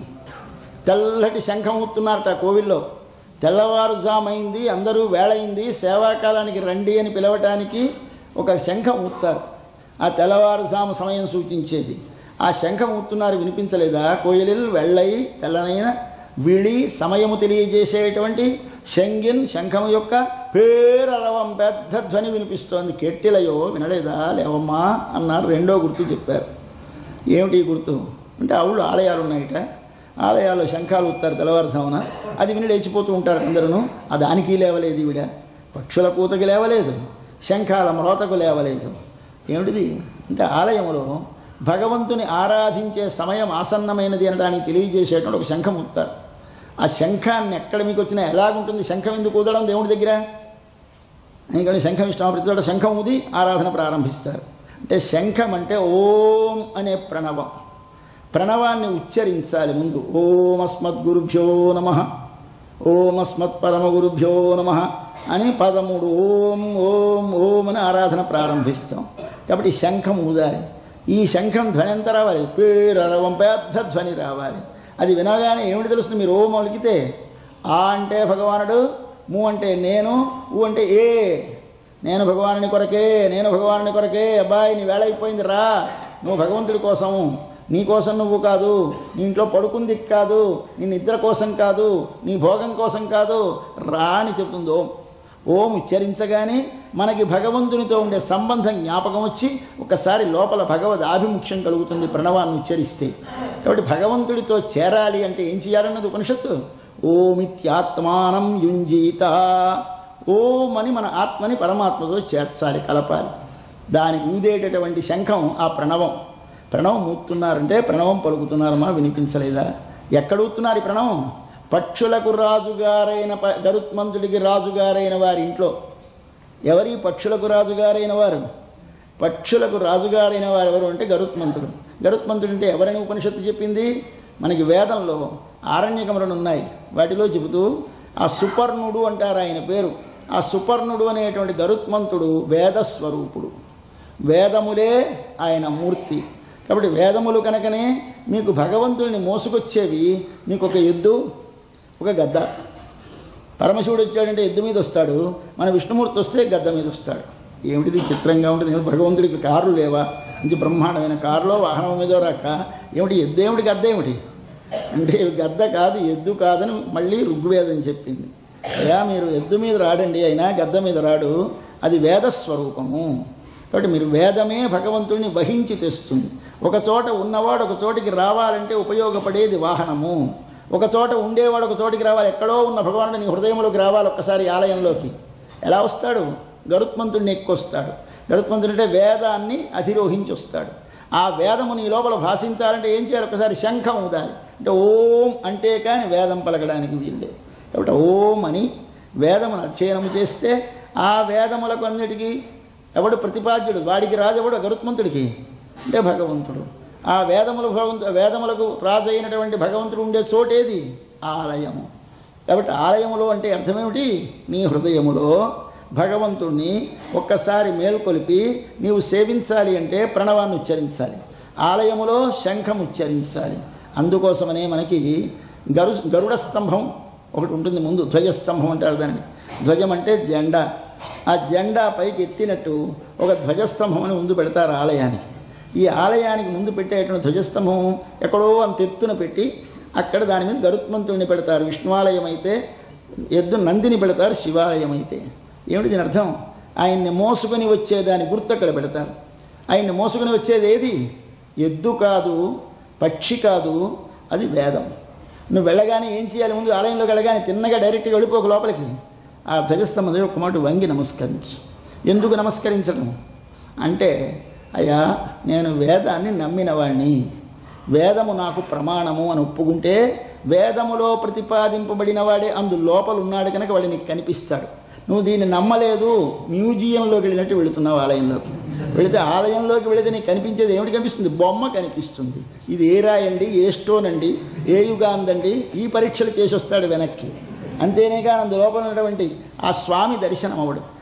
తెల్లటి శంఖం ఊతున్నారట కోవిల్లో తెల్లవారుజామైంది అందరూ వేళయింది సేవాకాలానికి రండి అని పిలవటానికి ఒక శంఖం ఊస్తారు ఆ తెల్లవారుజాము సమయం సూచించేది ఆ శంఖం ఊతున్నారు వినిపించలేదా కోయిలిల్ వెళ్ళై తెల్లనైన విడి సమయము తెలియజేసేటువంటి శంగిన్ శంఖము యొక్క పేరరవం పెద్ద ధ్వని వినిపిస్తోంది కెట్టిలయో వినలేదా లేవమ్మా అన్నారు రెండో గుర్తు చెప్పారు ఏమిటి ఈ గుర్తు అంటే అవుళ్ళు ఆలయాలు ఉన్నాయట ఆలయాల్లో శంఖాలు ఉత్తారు తెల్లవారుజామున అది విని లేచిపోతూ ఉంటారు అందరూ ఆ దానికి లేవలేదు ఈవిడ పక్షుల కూతకి లేవలేదు శంఖాల మ్రోతకు లేవలేదు ఏమిటిది అంటే ఆలయంలో భగవంతుని ఆరాధించే సమయం ఆసన్నమైనది అనడానికి తెలియజేసేటువంటి ఒక శంఖం ఉత్తారు ఆ శంఖాన్ని ఎక్కడ మీకు వచ్చినా ఎలాగుంటుంది శంఖం ఎందుకు ఊదడం దేవుడి దగ్గర ఎందుకంటే శంఖం ఇష్టం ప్రతి చోట శంఖం ఊది ఆరాధన ప్రారంభిస్తారు అంటే శంఖం అంటే ఓం అనే ప్రణవం ప్రణవాన్ని ఉచ్చరించాలి ముందు ఓం అస్మద్ గురుభ్యో నమ ఓం అస్మత్ పరమ గురుభ్యో నమ అని పదమూడు ఓం ఓం ఓం అని ఆరాధన ప్రారంభిస్తాం కాబట్టి శంఖం ఊదాలి ఈ శంఖం ధ్వని ఎంత రావాలి పేరరవం పెద్ద ధ్వని రావాలి అది వినగానే ఏమిటి తెలుస్తుంది మీరు ఓం అలికితే ఆ అంటే భగవానుడు ము అంటే నేను ఊ అంటే ఏ నేను భగవానుని కొరకే నేను భగవానుని కొరకే అబ్బాయి నీ వేళ అయిపోయింది రా నువ్వు భగవంతుడి కోసం నీ కోసం నువ్వు కాదు నీ ఇంట్లో పడుకుంది కాదు నీ నిద్ర కోసం కాదు నీ భోగం కోసం కాదు రా అని చెప్తుంది ఓం ఓం ఉచ్చరించగానే మనకి భగవంతునితో ఉండే సంబంధం జ్ఞాపకం వచ్చి ఒకసారి లోపల భగవద్ ఆభిముఖ్యం కలుగుతుంది ప్రణవాన్ని ఉచ్చరిస్తే కాబట్టి భగవంతుడితో చేరాలి అంటే ఏం చేయాలన్నది ఉపనిషత్తు ఓమిత్యాత్మానం యుంజీత ఓం అని మన ఆత్మని పరమాత్మతో చేర్చాలి కలపాలి దానికి ఊదేటటువంటి శంఖం ఆ ప్రణవం ప్రణవం ఊతున్నారంటే ప్రణవం పలుకుతున్నారమ్మా వినిపించలేదా ఎక్కడ ఊతున్నారు ఈ ప్రణవం పక్షులకు రాజుగారైన ప- గరుత్మంతుడికి రాజుగారైన వారి ఇంట్లో ఎవరి పక్షులకు రాజుగారైన వారు పక్షులకు రాజుగారైన వారు ఎవరు అంటే గరుత్మంతుడు గరుత్మంతుడు అంటే ఎవరని ఉపనిషత్తు చెప్పింది మనకి వేదంలో ఆరణ్యకములను ఉన్నాయి వాటిలో చెబుతూ ఆ సుపర్ణుడు అంటారు ఆయన పేరు ఆ సుపర్ణుడు అనేటువంటి గరుత్మంతుడు వేద స్వరూపుడు వేదములే ఆయన మూర్తి కాబట్టి వేదములు కనుకనే మీకు భగవంతుల్ని మోసుకొచ్చేవి మీకు ఒక ఎద్దు ఒక గద్ద పరమశివుడు వచ్చాడంటే ఎద్దు మీద వస్తాడు మన విష్ణుమూర్తి వస్తే గద్ద మీద వస్తాడు ఏమిటిది చిత్రంగా ఉంటుంది ఏమిటి భగవంతుడికి కార్లు లేవా మంచి బ్రహ్మాండమైన కారులో వాహనం మీద రాక ఏమిటి ఎద్దు ఏమిటి గద్ద ఏమిటి అంటే గద్ద కాదు ఎద్దు కాదని మళ్ళీ ఋగ్వేదం చెప్పింది అయ్యా మీరు ఎద్దు మీద రాడండి అయినా గద్ద మీద రాడు అది వేద స్వరూపము కాబట్టి మీరు వేదమే భగవంతుడిని వహించి తెస్తుంది ఒక చోట ఉన్నవాడు ఒక చోటికి రావాలంటే ఉపయోగపడేది వాహనము ఒక చోట ఉండేవాడు ఒక చోటికి రావాలి ఎక్కడో ఉన్న భగవానుడు నీ హృదయంలోకి రావాలి ఒక్కసారి ఆలయంలోకి ఎలా వస్తాడు గరుత్మంతుడిని ఎక్కువస్తాడు గరుత్మంతుడు అంటే వేదాన్ని అధిరోహించి వస్తాడు ఆ వేదము నీ లోపల భాషించాలంటే ఏం చేయాలి ఒకసారి శంఖం ఊదాలి అంటే ఓం అంటే కానీ వేదం పలకడానికి వీల్లేదు కాబట్టి ఓం అని వేదమును అధ్యయనం చేస్తే ఆ వేదములకు అన్నిటికీ ఎవడు ప్రతిపాద్యుడు వాడికి రాజు ఎవడు గరుత్మంతుడికి అంటే భగవంతుడు ఆ వేదములు భగవంతు వేదములకు రాజు అయినటువంటి భగవంతుడు ఉండే చోటేది ఆలయము కాబట్టి ఆలయములో అంటే అర్థమేమిటి నీ హృదయములో భగవంతుణ్ణి ఒక్కసారి మేల్కొలిపి నీవు సేవించాలి అంటే ప్రణవాన్ని ఉచ్చరించాలి ఆలయములో శంఖం ఉచ్చరించాలి అందుకోసమనే మనకి గరు గరుడ స్తంభం ఒకటి ఉంటుంది ముందు ధ్వజస్తంభం అంటారు దాన్ని ధ్వజం అంటే జెండా ఆ జెండా పైకి ఎత్తినట్టు ఒక ధ్వజస్తంభం అని ముందు పెడతారు ఆలయానికి ఈ ఆలయానికి ముందు పెట్టేటువంటి ధ్వజస్తంభం ఎక్కడో అంత ఎత్తున పెట్టి అక్కడ దాని మీద గరుత్మంతుడిని పెడతారు విష్ణువాలయం అయితే ఎద్దు నందిని పెడతారు శివాలయం అయితే ఏమిటి దీని అర్థం ఆయన్ని మోసుకొని వచ్చేదాని గుర్తు అక్కడ పెడతారు ఆయన్ని మోసుకొని వచ్చేది ఏది ఎద్దు కాదు పక్షి కాదు అది వేదం నువ్వు వెళ్ళగానే ఏం చేయాలి ముందు ఆలయంలోకి వెళ్ళగానే తిన్నగా డైరెక్ట్గా వెళ్ళిపోక లోపలికి ఆ ధ్వజస్తంభం దగ్గర ఒక మాట వంగి నమస్కరించు ఎందుకు నమస్కరించడం అంటే అయ్యా నేను వేదాన్ని నమ్మిన వాణ్ణి వేదము నాకు ప్రమాణము అని ఒప్పుకుంటే వేదములో ప్రతిపాదింపబడిన వాడే అందు లోపల ఉన్నాడు కనుక వాడు నీకు కనిపిస్తాడు నువ్వు దీన్ని నమ్మలేదు మ్యూజియంలోకి వెళ్ళినట్టు వెళుతున్నావు ఆలయంలోకి వెళితే ఆలయంలోకి వెళితే నీకు కనిపించేది ఏమిటి కనిపిస్తుంది బొమ్మ కనిపిస్తుంది ఇది ఏ రాయండి ఏ స్టోన్ అండి ఏ యుగాందండి ఈ పరీక్షలు చేసి వస్తాడు వెనక్కి అంతేనే కానీ అందు లోపల ఉన్నటువంటి ఆ స్వామి దర్శనం అవడు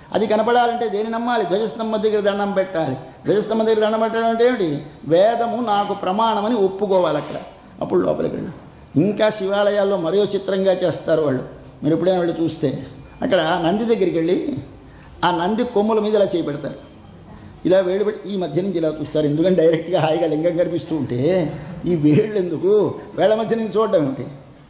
అది కనపడాలంటే దేని నమ్మాలి ధ్వజస్తంభ దగ్గర దండం పెట్టాలి ధ్వజస్తంభ దగ్గర దండం పెట్టడం అంటే ఏమిటి వేదము నాకు ప్రమాణమని ఒప్పుకోవాలి అక్కడ అప్పుడు లోపలికి వెళ్ళి ఇంకా శివాలయాల్లో మరో చిత్రంగా చేస్తారు వాళ్ళు మీరు ఎప్పుడైనా వెళ్ళి చూస్తే అక్కడ నంది దగ్గరికి వెళ్ళి ఆ నంది కొమ్ముల మీద ఇలా చేయి పెడతారు ఇలా వేళ్ళు పెట్టి ఈ మధ్య నుంచి ఇలా చూస్తారు ఎందుకంటే డైరెక్ట్గా హాయిగా లింగం కనిపిస్తూ ఉంటే ఈ వేళ్ళు ఎందుకు వేళ్ల మధ్య నుంచి చూడడం ఏమిటి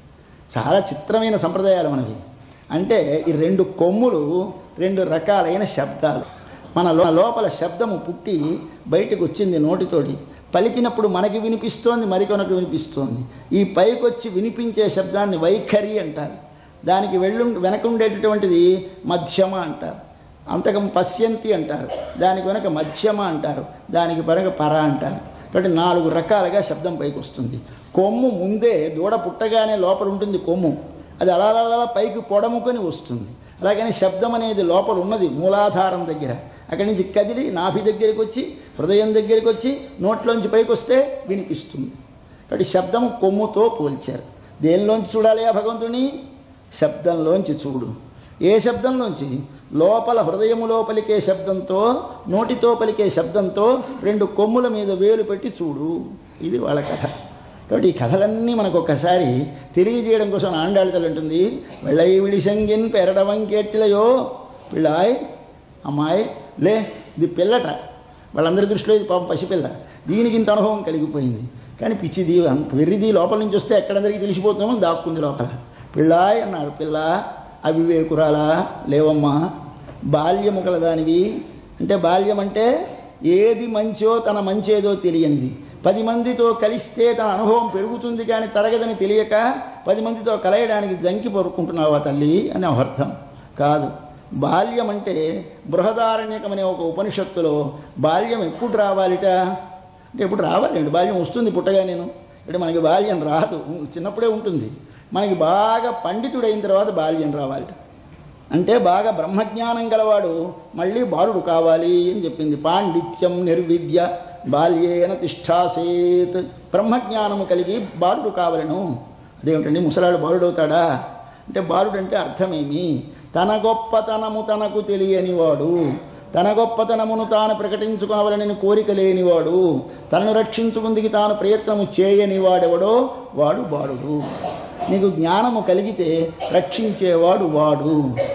చాలా చిత్రమైన సంప్రదాయాలు మనవి అంటే ఈ రెండు కొమ్ములు రెండు రకాలైన శబ్దాలు మన లో- లోపల శబ్దము పుట్టి బయటకు వచ్చింది నోటితోటి పలికినప్పుడు మనకి వినిపిస్తోంది మరికొనకు వినిపిస్తోంది ఈ పైకొచ్చి వినిపించే శబ్దాన్ని వైఖరి అంటారు దానికి వెళ్ళు వెనకుండేటటువంటిది మధ్యమ అంటారు అంతకం పశ్యంతి అంటారు దానికి వెనక మధ్యమ అంటారు దానికి వెనక పర అంటారు కాబట్టి నాలుగు రకాలుగా శబ్దం పైకి వస్తుంది కొమ్ము ముందే దూడ పుట్టగానే లోపల ఉంటుంది కొమ్ము అది అలా అలా అలా పైకి పొడముకొని వస్తుంది అలాగని శబ్దం అనేది లోపల ఉన్నది మూలాధారం దగ్గర అక్కడి నుంచి కదిలి నాభి దగ్గరికి వచ్చి హృదయం దగ్గరికి వచ్చి నోట్లోంచి పైకి వస్తే వినిపిస్తుంది కాబట్టి శబ్దం కొమ్ముతో పోల్చారు దేనిలోంచి చూడాలి ఆ భగవంతుని శబ్దంలోంచి చూడు ఏ శబ్దంలోంచి లోపల హృదయములో పలికే శబ్దంతో నోటితో పలికే శబ్దంతో రెండు కొమ్ముల మీద వేలు పెట్టి చూడు ఇది వాళ్ళ కథ కాబట్టి ఈ కథలన్నీ మనకు ఒక్కసారి తెలియజేయడం కోసం ఆండాళితలు ఉంటుంది వెళ్ళై విడిసంగిన్ పెరడవంకెట్టిలయో పిళ్ళాయ్ అమ్మాయి లే ఇది పిల్లట వాళ్ళందరి దృష్టిలో ఇది పాపం పసిపిల్ల దీనికి ఇంత అనుభవం కలిగిపోయింది కానీ పిచ్చిది వెర్రిది లోపల నుంచి వస్తే ఎక్కడందరికీ తెలిసిపోతుందేమో దాక్కుంది లోపల పిల్లాయ్ అన్నాడు పిల్ల అవివేకురాలా లేవమ్మా బాల్యము కలదానివి అంటే బాల్యం అంటే ఏది మంచో తన మంచేదో తెలియనిది పది మందితో కలిస్తే తన అనుభవం పెరుగుతుంది కానీ తరగదని తెలియక పది మందితో కలయడానికి జంకి పొరుక్కుంటున్నావా తల్లి అని అర్థం కాదు బాల్యం అంటే బృహదారణ్యకం అనే ఒక ఉపనిషత్తులో బాల్యం ఎప్పుడు రావాలిట అంటే ఎప్పుడు రావాలండి బాల్యం వస్తుంది పుట్టగా నేను అంటే మనకి బాల్యం రాదు చిన్నప్పుడే ఉంటుంది మనకి బాగా పండితుడైన తర్వాత బాల్యం రావాలిట అంటే బాగా బ్రహ్మజ్ఞానం గలవాడు మళ్ళీ బాలుడు కావాలి అని చెప్పింది పాండిత్యం నిర్విద్య బాల్యేన తిష్టాసేత్ బ్రహ్మజ్ఞానము కలిగి బాలుడు కావలను అదేమిటండి ముసలాడు బాలుడు అవుతాడా అంటే బాలుడు అంటే అర్థమేమి తన గొప్పతనము తనకు తెలియనివాడు తన గొప్పతనమును తాను ప్రకటించుకోవాలని కోరిక లేనివాడు తనను రక్షించుకుందికి తాను ప్రయత్నము చేయనివాడెవడో వాడు బాలుడు నీకు జ్ఞానము కలిగితే రక్షించేవాడు వాడు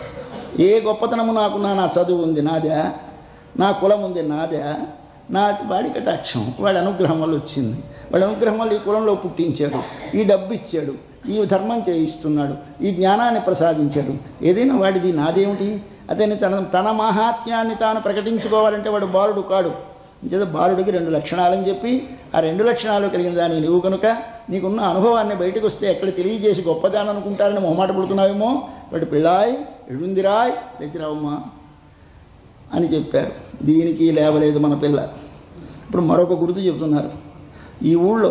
ఏ గొప్పతనము నాకున్నా నా చదువు ఉంది నాదే నా కులం ఉంది నాదే నా వాడి కటాక్షం వాడి అనుగ్రహం వల్ల వచ్చింది వాడి అనుగ్రహం వల్ల ఈ కులంలో పుట్టించాడు ఈ డబ్బు ఇచ్చాడు ఈ ధర్మం చేయిస్తున్నాడు ఈ జ్ఞానాన్ని ప్రసాదించాడు ఏదైనా వాడిది నాదేమిటి అతని తన తన మహాత్మ్యాన్ని తాను ప్రకటించుకోవాలంటే వాడు బాలుడు కాడు అంచేత బాలుడికి రెండు లక్షణాలని చెప్పి ఆ రెండు లక్షణాలు కలిగిన దాన్ని నువ్వు కనుక నీకున్న అనుభవాన్ని బయటకు వస్తే ఎక్కడ తెలియజేసి గొప్పదాని అనుకుంటారని మొహమాట పడుతున్నావేమో వాటి పిల్లాయ్ ఎడుందిరాయ్ లేచిరావమ్మా అని చెప్పారు దీనికి లేవలేదు మన పిల్ల ఇప్పుడు మరొక గుర్తు చెబుతున్నారు ఈ ఊళ్ళో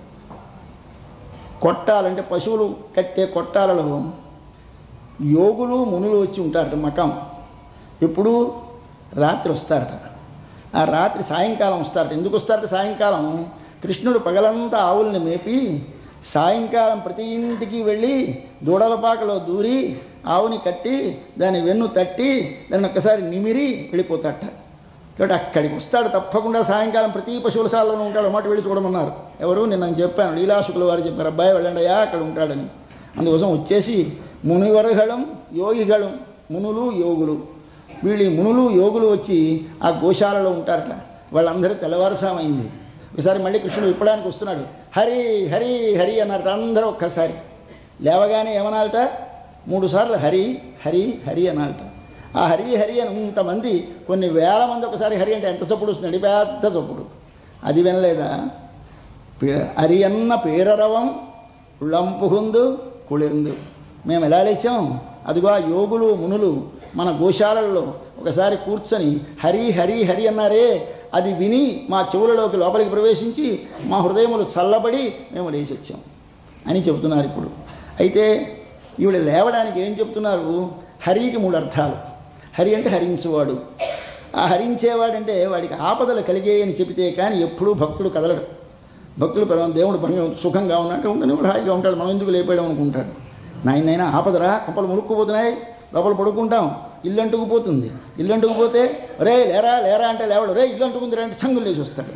కొట్టాలంటే పశువులు కట్టే కొట్టాలలో యోగులు మునులు వచ్చి ఉంటారట మకం ఎప్పుడు రాత్రి వస్తారట ఆ రాత్రి సాయంకాలం వస్తారట ఎందుకు వస్తారట సాయంకాలం కృష్ణుడు పగలంతా ఆవుల్ని మేపి సాయంకాలం ప్రతి ఇంటికి వెళ్ళి దూడలపాకలో దూరి ఆవుని కట్టి దాని వెన్ను తట్టి దాన్ని ఒక్కసారి నిమిరి వెళ్ళిపోతాడట కాబట్టి అక్కడికి వస్తాడు తప్పకుండా సాయంకాలం ప్రతి పశువులశాలలో ఉంటాడు మాట వెళ్ళి చూడమన్నారు ఎవరు నేను నేను చెప్పాను లీలాశుకుల వారు చెప్పారు అబ్బాయి వెళ్ళండి అయ్యా అక్కడ ఉంటాడని అందుకోసం వచ్చేసి మునివర్గళం యోగిగళం మునులు యోగులు వీళ్ళు ఈ మునులు యోగులు వచ్చి ఆ గోశాలలో ఉంటారట వాళ్ళందరూ తెల్లవారుసామైంది ఒకసారి మళ్ళీ కృష్ణుడు ఇప్పడానికి వస్తున్నాడు హరి హరి హరి అన్నారట అందరూ ఒక్కసారి లేవగానే ఏమనాలట మూడు సార్లు హరి హరి హరి అనాలట ఆ హరి హరి అని ఇంతమంది కొన్ని వేల మంది ఒకసారి హరి అంటే ఎంత చప్పుడు వస్తుంది పెద్ద చప్పుడు అది వినలేదా పే- హరి అన్న పేరరవం ఉళ్ళంపుహుందు కుళిందు మేము ఎలా లేచాం అదిగో ఆ యోగులు మునులు మన గోశాలల్లో ఒకసారి కూర్చొని హరి హరి హరి అన్నారే అది విని మా చెవులలోకి లోపలికి ప్రవేశించి మా హృదయములు చల్లబడి మేము లేచి వచ్చాం అని చెబుతున్నారు ఇప్పుడు అయితే ఈవిడ లేవడానికి ఏం చెప్తున్నారు హరికి మూడు అర్థాలు హరి అంటే హరించువాడు ఆ హరించేవాడంటే వాడికి ఆపదలు కలిగేయని చెబితే కానీ ఎప్పుడూ భక్తుడు కదలడు భక్తుడు పరమ దేవుడు భంగం సుఖంగా ఉన్నట్టు ఉంటుంది వాడు హాయిగా ఉంటాడు మనం ఎందుకు లేపాడు అనుకుంటాడు నాయనైనా ఆపదరా కొంపలు మునుక్కుపోతున్నాయి లోపల పడుకుంటాం ఇల్లు అంటుకుపోతుంది ఇల్లు అంటుకుపోతే రే లేరా లేరా అంటే లేవడు రే ఇల్లు అంటుకుంది రా అంటే చంగులు లేచి వస్తాడు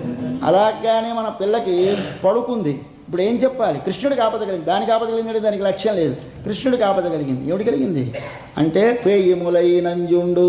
అలాగానే మన పిల్లకి పడుకుంది ఇప్పుడు ఏం చెప్పాలి కృష్ణుడికి ఆపద కలిగింది దానికి ఆపద కలిగింది దానికి లక్ష్యం లేదు కృష్ణుడికి ఆపద కలిగింది ఏమిటి కలిగింది అంటే పేయిములై నంజుండు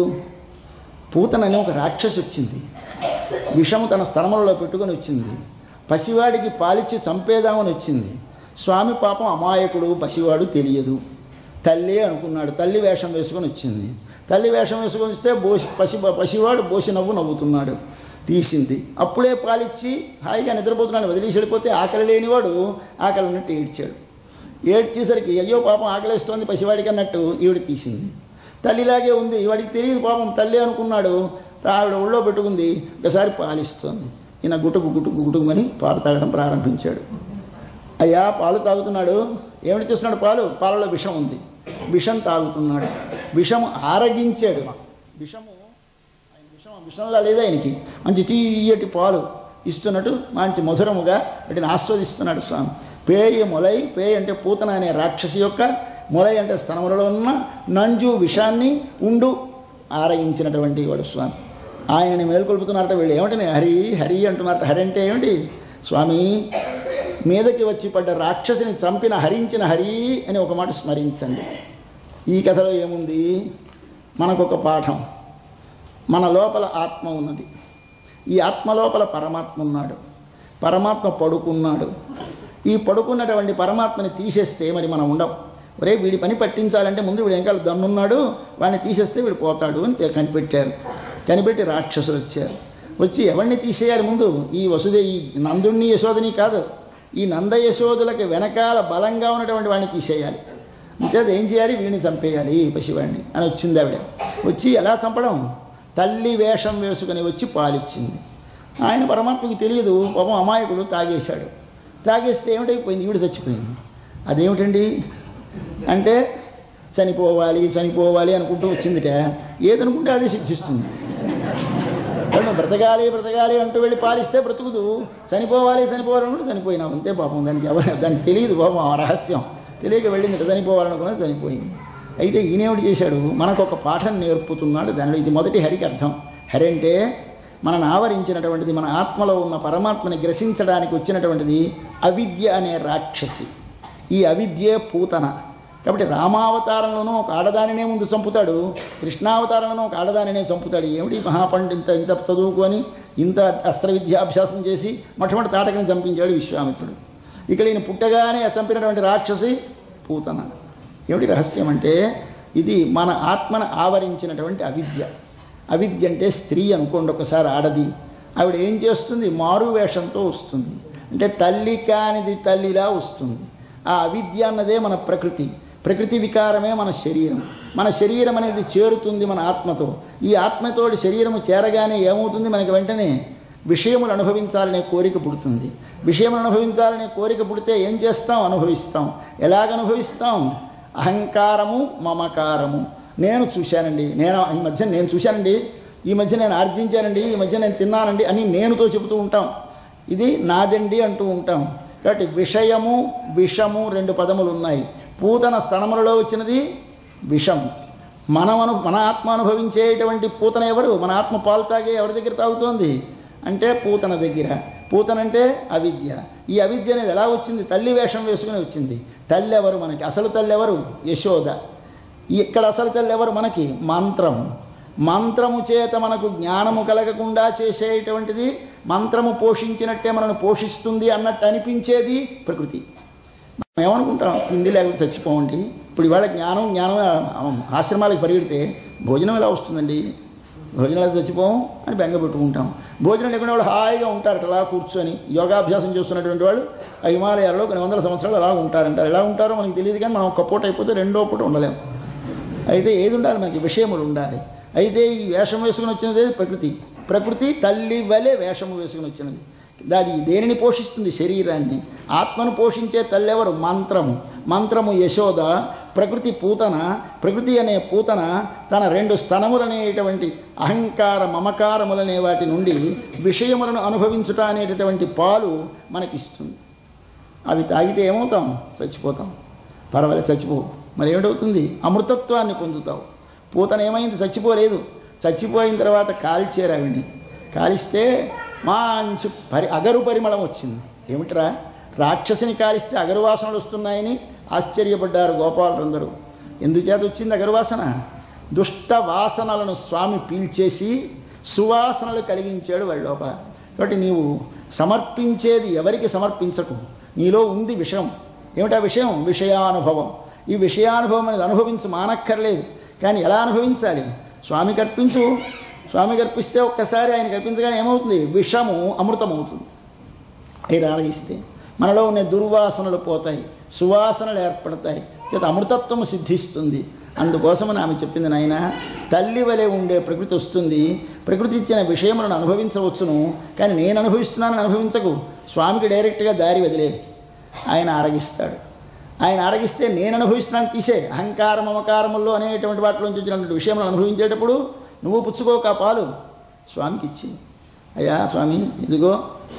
పూతనని ఒక రాక్షసి వచ్చింది విషము తన స్థలములలో పెట్టుకొని వచ్చింది పసివాడికి పాలిచ్చి చంపేదామని వచ్చింది స్వామి పాపం అమాయకుడు పసివాడు తెలియదు తల్లి అనుకున్నాడు తల్లి వేషం వేసుకొని వచ్చింది తల్లి వేషం వేసుకొని వస్తే బోసి పసి పసివాడు బోసి నవ్వు నవ్వుతున్నాడు తీసింది అప్పుడే పాలిచ్చి హాయిగా నిద్రపోతున్నాడు వదిలేసి వెళ్ళిపోతే ఆకలి లేనివాడు ఆకలి ఉన్నట్టు ఏడ్చాడు ఏడ్చేసరికి అయ్యో పాపం ఆకలిస్తోంది పసివాడికి అన్నట్టు ఈవిడ తీసింది తల్లిలాగే ఉంది వాడికి తెలియదు పాపం తల్లి అనుకున్నాడు ఆవిడ ఒళ్ళో పెట్టుకుంది ఒకసారి పాలిస్తోంది ఈయన గుటుకు గుటుకు గుటుకుమని పాలు తాగడం ప్రారంభించాడు అయ్యా పాలు తాగుతున్నాడు ఏమిటి చేస్తున్నాడు పాలు పాలలో విషం ఉంది విషం తాగుతున్నాడు విషం ఆరగించాడు విషము ఆయన విషం విషంలా లేదా ఆయనకి మంచి తీయటి పాలు ఇస్తున్నట్టు మంచి మధురముగా వాటిని ఆస్వాదిస్తున్నాడు స్వామి పేయ మొలై పేయ అంటే పూతన అనే రాక్షసి యొక్క మొలై అంటే స్థనములలో ఉన్న నంజు విషాన్ని ఉండు ఆరగించినటువంటి వాడు స్వామి ఆయనని మేల్కొల్పుతున్నారట వీళ్ళు ఏమిటని హరి హరి అంటున్నారట హరి అంటే ఏమిటి స్వామి మీదకి వచ్చి పడ్డ రాక్షసిని చంపిన హరించిన హరి అని ఒక మాట స్మరించండి ఈ కథలో ఏముంది మనకొక పాఠం మన లోపల ఆత్మ ఉన్నది ఈ ఆత్మ లోపల పరమాత్మ ఉన్నాడు పరమాత్మ పడుకున్నాడు ఈ పడుకున్నటువంటి పరమాత్మని తీసేస్తే మరి మనం ఉండం ఒరే వీడి పని పట్టించాలంటే ముందు వీడు వెనకాల దన్నున్నాడు వాడిని తీసేస్తే వీడు పోతాడు అని తె- కనిపెట్టారు కనిపెట్టి రాక్షసులు వచ్చారు వచ్చి ఎవరిని తీసేయాలి ముందు ఈ వసుదే ఈ నందుణ్ణి యశోదని కాదు ఈ నంద యశోదులకి వెనకాల బలంగా ఉన్నటువంటి వాడిని తీసేయాలి అంతే ఏం చేయాలి వీడిని చంపేయాలి ఈ పసివాడిని అని వచ్చింది ఆవిడ వచ్చి ఎలా చంపడం తల్లి వేషం వేసుకుని వచ్చి పాలిచ్చింది ఆయన పరమాత్మకి తెలియదు పాపం అమాయకుడు తాగేశాడు తాగేస్తే ఏమిటైపోయింది ఈవిడ చచ్చిపోయింది అదేమిటండి అంటే చనిపోవాలి చనిపోవాలి అనుకుంటూ వచ్చిందిట ఏదనుకుంటే అదే శిక్షిస్తుంది వాళ్ళు బ్రతకాలి బ్రతకాలి అంటూ వెళ్ళి పాలిస్తే బ్రతుకుదు చనిపోవాలి చనిపోవాలనుకుంటే చనిపోయినావు అంతే పాపం దానికి ఎవరు దానికి తెలియదు పాపం ఆ రహస్యం తెలియక వెళ్ళింది చనిపోవాలనుకున్నది చనిపోయింది అయితే ఈయనేమిటి చేశాడు మనకు ఒక పాఠం నేర్పుతున్నాడు దానిలో ఇది మొదటి హరికి అర్థం హరి అంటే మనను ఆవరించినటువంటిది మన ఆత్మలో ఉన్న పరమాత్మని గ్రసించడానికి వచ్చినటువంటిది అవిద్య అనే రాక్షసి ఈ అవిద్యే పూతన కాబట్టి రామావతారంలోనూ ఒక ఆడదానినే ముందు చంపుతాడు కృష్ణావతారంలోనూ ఒక ఆడదానినే చంపుతాడు ఏమిటి మహాపండిత ఇంత ఇంత చదువుకొని ఇంత అస్త్ర విద్యాభ్యాసం చేసి మొట్టమొదటి తాటకని చంపించాడు విశ్వామిత్రుడు ఇక్కడ ఈయన పుట్టగానే చంపినటువంటి రాక్షసి పూతన ఏమిటి రహస్యం అంటే ఇది మన ఆత్మను ఆవరించినటువంటి అవిద్య అవిద్య అంటే స్త్రీ అనుకోండి ఒకసారి ఆడది ఆవిడ ఏం చేస్తుంది మారు వేషంతో వస్తుంది అంటే తల్లి కానిది తల్లిలా వస్తుంది ఆ అవిద్య అన్నదే మన ప్రకృతి ప్రకృతి వికారమే మన శరీరం మన శరీరం అనేది చేరుతుంది మన ఆత్మతో ఈ ఆత్మతోటి శరీరము చేరగానే ఏమవుతుంది మనకి వెంటనే విషయములు అనుభవించాలనే కోరిక పుడుతుంది విషయములు అనుభవించాలనే కోరిక పుడితే ఏం చేస్తాం అనుభవిస్తాం ఎలాగ అనుభవిస్తాం అహంకారము మమకారము నేను చూశానండి నేను ఈ మధ్య నేను చూశానండి ఈ మధ్య నేను ఆర్జించానండి ఈ మధ్య నేను తిన్నానండి అని నేనుతో చెబుతూ ఉంటాం ఇది నాదండి అంటూ ఉంటాం కాబట్టి విషయము విషము రెండు పదములు ఉన్నాయి పూతన స్థనములలో వచ్చినది విషం మనం అను మన ఆత్మ అనుభవించేటువంటి పూతన ఎవరు మన ఆత్మ పాలు తాగే ఎవరి దగ్గర తాగుతోంది అంటే పూతన దగ్గర పూతన అంటే అవిద్య ఈ అవిద్య అనేది ఎలా వచ్చింది తల్లి వేషం వేసుకుని వచ్చింది తల్లి ఎవరు మనకి అసలు తల్లి ఎవరు యశోద ఇక్కడ అసలు తల్లి ఎవరు మనకి మంత్రము మంత్రము చేత మనకు జ్ఞానము కలగకుండా చేసేటువంటిది మంత్రము పోషించినట్టే మనను పోషిస్తుంది అన్నట్టు అనిపించేది ప్రకృతి మనం ఏమనుకుంటాం తిండి లేకపోతే చచ్చిపోవండి ఇప్పుడు ఇవాళ జ్ఞానం జ్ఞానం ఆశ్రమాలకు పరిగెడితే భోజనం ఎలా వస్తుందండి భోజనం ఎలా చచ్చిపోం అని బెంగ పెట్టుకుంటాం భోజనం లేకుండా వాళ్ళు హాయిగా ఉంటారట అలా కూర్చొని యోగాభ్యాసం చేస్తున్నటువంటి వాళ్ళు ఆ హిమాలయాల్లో కొన్ని వందల సంవత్సరాలు అలా ఉంటారంటారు ఎలా ఉంటారో మనకి తెలియదు కానీ మనం ఒక్క పూట అయిపోతే రెండో పూట ఉండలేం అయితే ఏది ఉండాలి మనకి విషయములు ఉండాలి అయితే ఈ వేషం వేసుకుని వచ్చినది ప్రకృతి ప్రకృతి తల్లి వలె వేషము వేసుకుని వచ్చినది దాది దేనిని పోషిస్తుంది శరీరాన్ని ఆత్మను పోషించే తల్లెవరు మంత్రము మంత్రము యశోద ప్రకృతి పూతన ప్రకృతి అనే పూతన తన రెండు స్తనములనేటువంటి అహంకార మమకారములనే వాటి నుండి విషయములను అనుభవించుట అనేటటువంటి పాలు మనకిస్తుంది అవి తాగితే ఏమవుతాం చచ్చిపోతాం పర్వాలేదు చచ్చిపోవు మరి ఏమిటవుతుంది అమృతత్వాన్ని పొందుతావు పూతన ఏమైంది చచ్చిపోలేదు చచ్చిపోయిన తర్వాత కాల్చారు ఆవిడ్ని కాలిస్తే మంచి పరి అగరు పరిమళం వచ్చింది ఏమిట్రా రాక్షసిని కాలిస్తే అగరు వాసనలు వస్తున్నాయని ఆశ్చర్యపడ్డారు గోపాలులందరూ ఎందుచేత వచ్చింది అగరు వాసన దుష్ట వాసనలను స్వామి పీల్చేసి సువాసనలు కలిగించాడు వాళ్ళ లోపల కాబట్టి నీవు సమర్పించేది ఎవరికి సమర్పించకు నీలో ఉంది విషయం ఏమిటా విషయం విషయానుభవం ఈ విషయానుభవం అనేది అనుభవించు మానక్కర్లేదు కానీ ఎలా అనుభవించాలి స్వామికి అర్పించు స్వామికి అర్పిస్తే ఒక్కసారి ఆయన అర్పించగానే ఏమవుతుంది విషము అమృతమవుతుంది ఇది ఆరగిస్తే మనలో ఉన్న దుర్వాసనలు పోతాయి సువాసనలు ఏర్పడతాయి చేత అమృతత్వము సిద్ధిస్తుంది అందుకోసమని ఆమె చెప్పింది నాయన తల్లి వలె ఉండే ప్రకృతి వస్తుంది ప్రకృతి ఇచ్చిన విషయములను అనుభవించవచ్చును కానీ నేను అనుభవిస్తున్నానని అనుభవించకు స్వామికి డైరెక్ట్గా దారి వదిలే ఆయన ఆరగిస్తాడు ఆయన ఆరగిస్తే నేను అనుభవిస్తున్నాను తీసే అహంకారం మమకారముల్లో అనేటువంటి వాటిలోంచి వచ్చినటువంటి విషయములను అనుభవించేటప్పుడు నువ్వు పుచ్చుకోక ఆ పాలు స్వామికి ఇచ్చి అయ్యా స్వామి ఇదిగో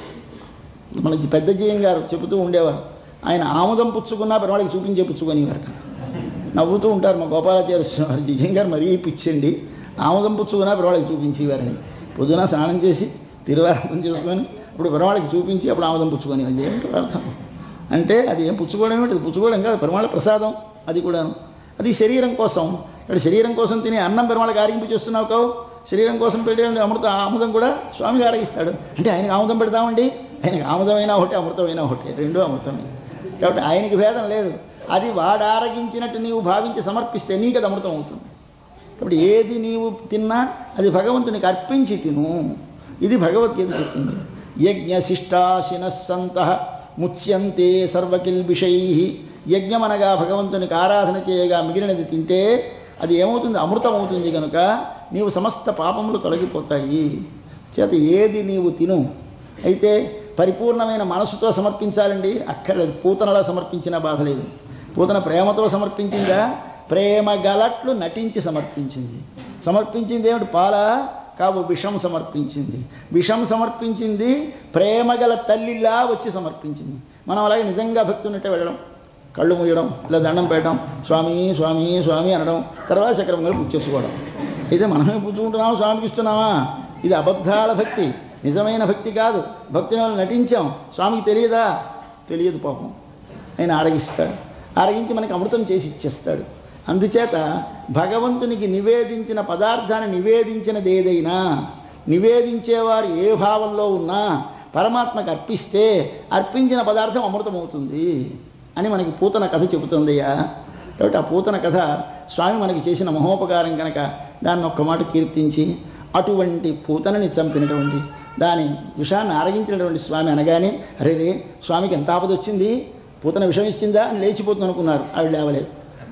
మన పెద్ద జీయం గారు చెబుతూ ఉండేవారు ఆయన ఆముదం పుచ్చుకున్నా పర్వాడికి చూపించే పుచ్చుకొనివారు నవ్వుతూ ఉంటారు మా గోపాలాచార్య స్వామి జిజయం గారు మరీ పిచ్చండి ఆముదం పుచ్చుకున్నా పర్వాడికి చూపించేవారని పొద్దున స్నానం చేసి తిరువారం చేసుకొని ఇప్పుడు పరమాళకి చూపించి అప్పుడు ఆముదం పుచ్చుకొని అది ఏమిటి అర్థం అంటే అది ఏం పుచ్చుకోవడం ఏమిటి పుచ్చుకోవడం కాదు పరమాళ ప్రసాదం అది కూడాను అది శరీరం కోసం ఇక్కడ శరీరం కోసం తినే అన్నం పెరుమాళకి ఆరింపు చేస్తున్నావు కావు శరీరం కోసం పెట్టే అమృత ఆముదం కూడా స్వామికి ఆరగిస్తాడు అంటే ఆయనకి ఆముదం పెడతామండి ఆయనకి ఆముదమైనా ఒకటి అమృతమైనా ఒకటి రెండూ అమృతమే కాబట్టి ఆయనకి భేదం లేదు అది వాడు ఆరగించినట్టు నీవు భావించి సమర్పిస్తే నీకు అది అమృతం అవుతుంది కాబట్టి ఏది నీవు తిన్నా అది భగవంతునికి అర్పించి తిను ఇది భగవద్గీత చెప్తుంది యజ్ఞ శిష్టాశిన సంత ముచ్యంతే సర్వకిల్బిషై యజ్ఞం అనగా భగవంతునికి ఆరాధన చేయగా మిగిలినది తింటే అది ఏమవుతుంది అమృతం అవుతుంది కనుక నీవు సమస్త పాపములు తొలగిపోతాయి చేత ఏది నీవు తిను అయితే పరిపూర్ణమైన మనసుతో సమర్పించాలండి అక్కర్లేదు పూతనలా సమర్పించిన బాధ లేదు పూతన ప్రేమతో సమర్పించిందా ప్రేమ గలట్లు నటించి సమర్పించింది సమర్పించింది ఏమిటి పాల కావు విషం సమర్పించింది విషం సమర్పించింది ప్రేమగల తల్లిలా వచ్చి సమర్పించింది మనం అలాగే నిజంగా భక్తి ఉన్నట్టే వెళ్ళడం కళ్ళు మూయడం ఇలా దండం పెట్టడం స్వామి స్వామి స్వామి అనడం తర్వాత చక్రమంగా పూజ చేసుకోవడం అయితే మనమే పుచ్చుకుంటున్నామా స్వామికి ఇస్తున్నామా ఇది అబద్ధాల భక్తి నిజమైన భక్తి కాదు భక్తిని వాళ్ళు నటించాం స్వామికి తెలియదా తెలియదు పాపం ఆయన ఆరగిస్తాడు ఆరగించి మనకి అమృతం చేసి ఇచ్చేస్తాడు అందుచేత భగవంతునికి నివేదించిన పదార్థాన్ని నివేదించినది ఏదైనా నివేదించేవారు ఏ భావంలో ఉన్నా పరమాత్మకు అర్పిస్తే అర్పించిన పదార్థం అమృతమవుతుంది అని మనకి పూతన కథ చెబుతుందయ్యా కాబట్టి ఆ పూతన కథ స్వామి మనకి చేసిన మహోపకారం కనుక దాన్ని ఒక్క మాట కీర్తించి అటువంటి పూతనని చంపినటువంటి దాని విషాన్ని ఆరగించినటువంటి స్వామి అనగానే అరే రే స్వామికి ఎంత ఆపద వచ్చింది పూతన విషం ఇచ్చిందా అని లేచిపోతుంది అనుకున్నారు ఆవిడ లేవలేదు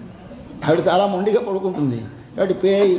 ఆవిడ చాలా మొండిగా పడుకుంటుంది కాబట్టి పేయి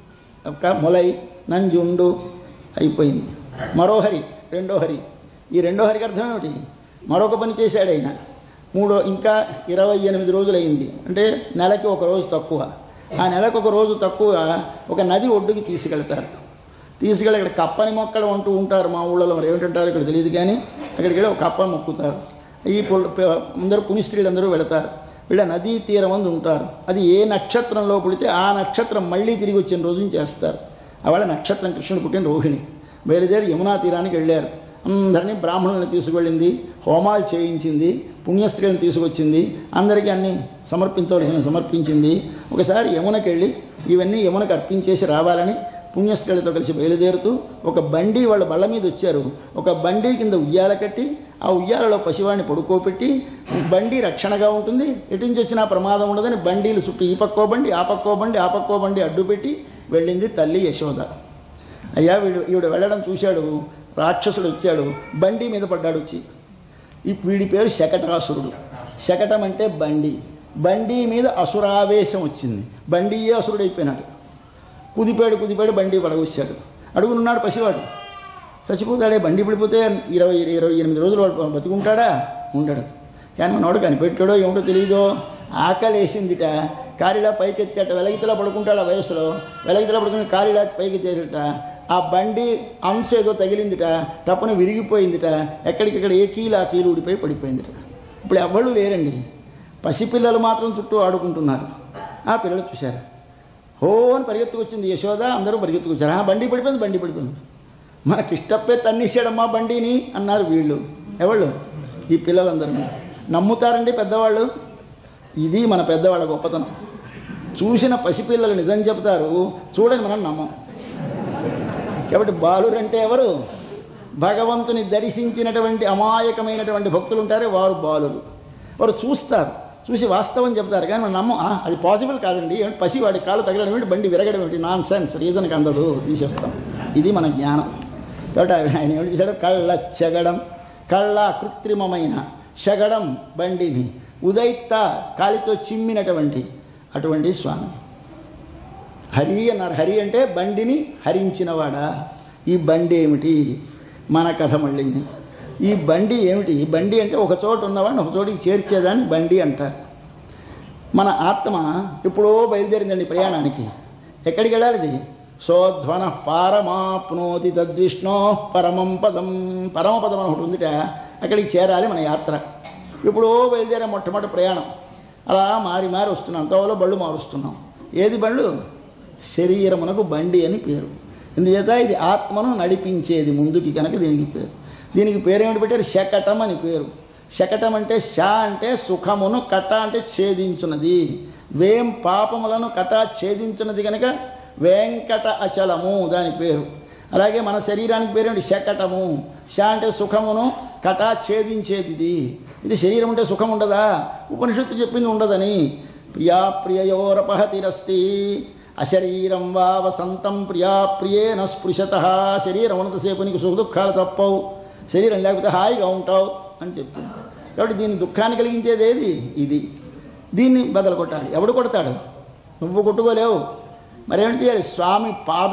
ఒక మొలై నంజుండు అయిపోయింది మరో హరి రెండో హరి ఈ రెండో హరికి అర్థం ఏమిటి మరొక పని చేశాడు ఆయన మూడో ఇంకా ఇరవై ఎనిమిది రోజులైంది అంటే నెలకి ఒక రోజు తక్కువ ఆ నెలకు ఒక రోజు తక్కువ ఒక నది ఒడ్డుకి తీసుకెళ్తారు తీసుకెళ్ళి ఇక్కడ కప్పని మొక్కలు అంటూ ఉంటారు మా ఊళ్ళలో మరి ఏమిటంటారు ఇక్కడ తెలియదు కానీ అక్కడికి వెళ్ళి ఒక కప్పని మొక్కుతారు ఈ పుల్- ప- అందరూ పునిస్త్రీలందరూ వెళతారు వీళ్ళ నదీ తీరం అందు ఉంటారు అది ఏ నక్షత్రంలో పుడితే ఆ నక్షత్రం మళ్ళీ తిరిగి వచ్చిన రోజున చేస్తారు ఆవిడ నక్షత్రం కృష్ణుడు పుట్టిన రోహిణి బయలుదేరి యమునా తీరానికి వెళ్ళారు అందరినీ బ్రాహ్మణులను తీసుకువెళ్ళింది హోమాలు చేయించింది పుణ్యస్త్రీలను తీసుకొచ్చింది అందరికీ అన్ని సమర్పించవలసిన సమర్పించింది ఒకసారి యమునకి వెళ్ళి ఇవన్నీ యమునకు అర్పించేసి రావాలని పుణ్యస్త్రీలతో కలిసి బయలుదేరుతూ ఒక బండి వాళ్ళ బళ్ళ మీద వచ్చారు ఒక బండి కింద ఉయ్యాల కట్టి ఆ ఉయ్యాలలో పసివాడిని పడుకోబెట్టి బండి రక్షణగా ఉంటుంది ఎటు నుంచి వచ్చినా ప్రమాదం ఉండదని బండీలు చుట్టూ ఈ పక్కో బండి ఆ పక్కో బండి ఆ పక్కో బండి అడ్డుపెట్టి వెళ్ళింది తల్లి యశోద అయ్యా వీడు ఈవిడ వెళ్ళడం చూశాడు రాక్షసుడు వచ్చాడు బండి మీద పడ్డాడు వచ్చి ఈ వీడి పేరు శకటాసురుడు శకటం అంటే బండి బండి మీద అసురావేశం వచ్చింది బండియే అసురుడు అయిపోయినాడు కుదిపాడు కుదిపాడు బండి పడగొచ్చాడు అడుగునున్నాడు పసివాడు చచ్చిపోతాడే బండి పడిపోతే ఇరవై ఇరవై ఎనిమిది రోజులు వాడు బతుకుంటాడా ఉండడు కానీ మనోడు కనిపెట్టాడో ఏమిటో తెలియదో ఆకలి వేసిందిట కాలిలా పైకెత్తాట వెలగితలా పడుకుంటాడు ఆ వయసులో వెలగితలా పడుకుని కాలిలా పైకెత్తేట ఆ బండి అంశ ఏదో తగిలిందిట టప్పున విరిగిపోయిందిట ఎక్కడికెక్కడ ఏ కీలు ఆ కీలు ఊడిపోయి పడిపోయిందిట ఇప్పుడు ఎవ్వళ్ళు లేరండి పసిపిల్లలు మాత్రం చుట్టూ ఆడుకుంటున్నారు ఆ పిల్లలు చూశారు హో అని పరిగెత్తుకొచ్చింది యశోద అందరూ పరిగెత్తుకొచ్చారు ఆ బండి పడిపోయింది బండి పడిపోయింది మా కిష్టప్పే తన్నిసాడమ్మా బండిని అన్నారు వీళ్ళు ఎవళ్ళు ఈ పిల్లలందరూ నమ్ముతారండి పెద్దవాళ్ళు ఇది మన పెద్దవాళ్ళ గొప్పతనం చూసిన పసిపిల్లలు నిజం చెప్తారు చూడని మనం నమ్మం కాబట్టి బాలురంటే ఎవరు భగవంతుని దర్శించినటువంటి అమాయకమైనటువంటి భక్తులు ఉంటారే వారు బాలురు వారు చూస్తారు చూసి వాస్తవం చెప్తారు కానీ మనం నమ్మం "ఆ, అది పాసిబుల్ కాదండి ఏమిటి పసి వాడి కాళ్ళు తగలడం ఏమిటి బండి విరగడం ఏమిటి నాన్ సెన్స్ రీజన్కి అందదు తీసేస్తాం ఇది మన జ్ఞానం కాబట్టి ఆయన ఏమిటి చేశాడు కళ్ళ చెగడం కళ్ళ కృత్రిమమైన శగడం బండిని ఉదైత్త కాలితో చిమ్మినటువంటి అటువంటి స్వామి హరి అన్నారు హరి అంటే బండిని హరించినవాడా ఈ బండి ఏమిటి మన కథ మళ్ళీ ఈ బండి ఏమిటి బండి అంటే ఒక చోట ఉన్నవాడిని ఒక చోటికి చేర్చేదాన్ని బండి అంటారు మన ఆత్మ ఎప్పుడో బయలుదేరిందండి ప్రయాణానికి ఎక్కడికి వెళ్ళాలి ఇది సోధ్వన పారమాప్నోతి తద్విష్ణో పరమం పదం పరమపదం అని ఒకటి ఉందిట అక్కడికి చేరాలి మన యాత్ర ఎప్పుడో బయలుదేరే మొట్టమొదటి ప్రయాణం అలా మారి మారి వస్తున్నాం తోవలో బళ్ళు మారుస్తున్నాం ఏది బళ్ళు శరీరమునకు బండి అని పేరు ఎందుచేత ఇది ఆత్మను నడిపించేది ముందుకి కనుక దీనికి పేరు దీనికి పేరేమిటి పెట్టారు శకటం అని పేరు శకటం అంటే శ అంటే సుఖమును కట అంటే ఛేదించున్నది వేం పాపములను కట ఛేదించున్నది కనుక వెంకట అచలము దాని పేరు అలాగే మన శరీరానికి పేరేమిటి శకటము శ అంటే సుఖమును కట ఛేదించేది ఇది ఇది శరీరం అంటే సుఖం ఉండదా ఉపనిషత్తు చెప్పింది ఉండదని ప్రియా ప్రియయోరపహతిరస్తి అశరీరం వా వసంతం ప్రియా ప్రియేన స్పృశత శరీరం ఉన్నంతసేపు నీకు సుఖ దుఃఖాలు తప్పవు శరీరం లేకపోతే హాయిగా ఉంటావు అని చెప్పింది కాబట్టి దీన్ని దుఃఖాన్ని కలిగించేది ఏది ఇది దీన్ని బదలు కొట్టాలి ఎవడు కొడతాడు నువ్వు కొట్టుకోలేవు మరేమిటి చేయాలి స్వామి పాద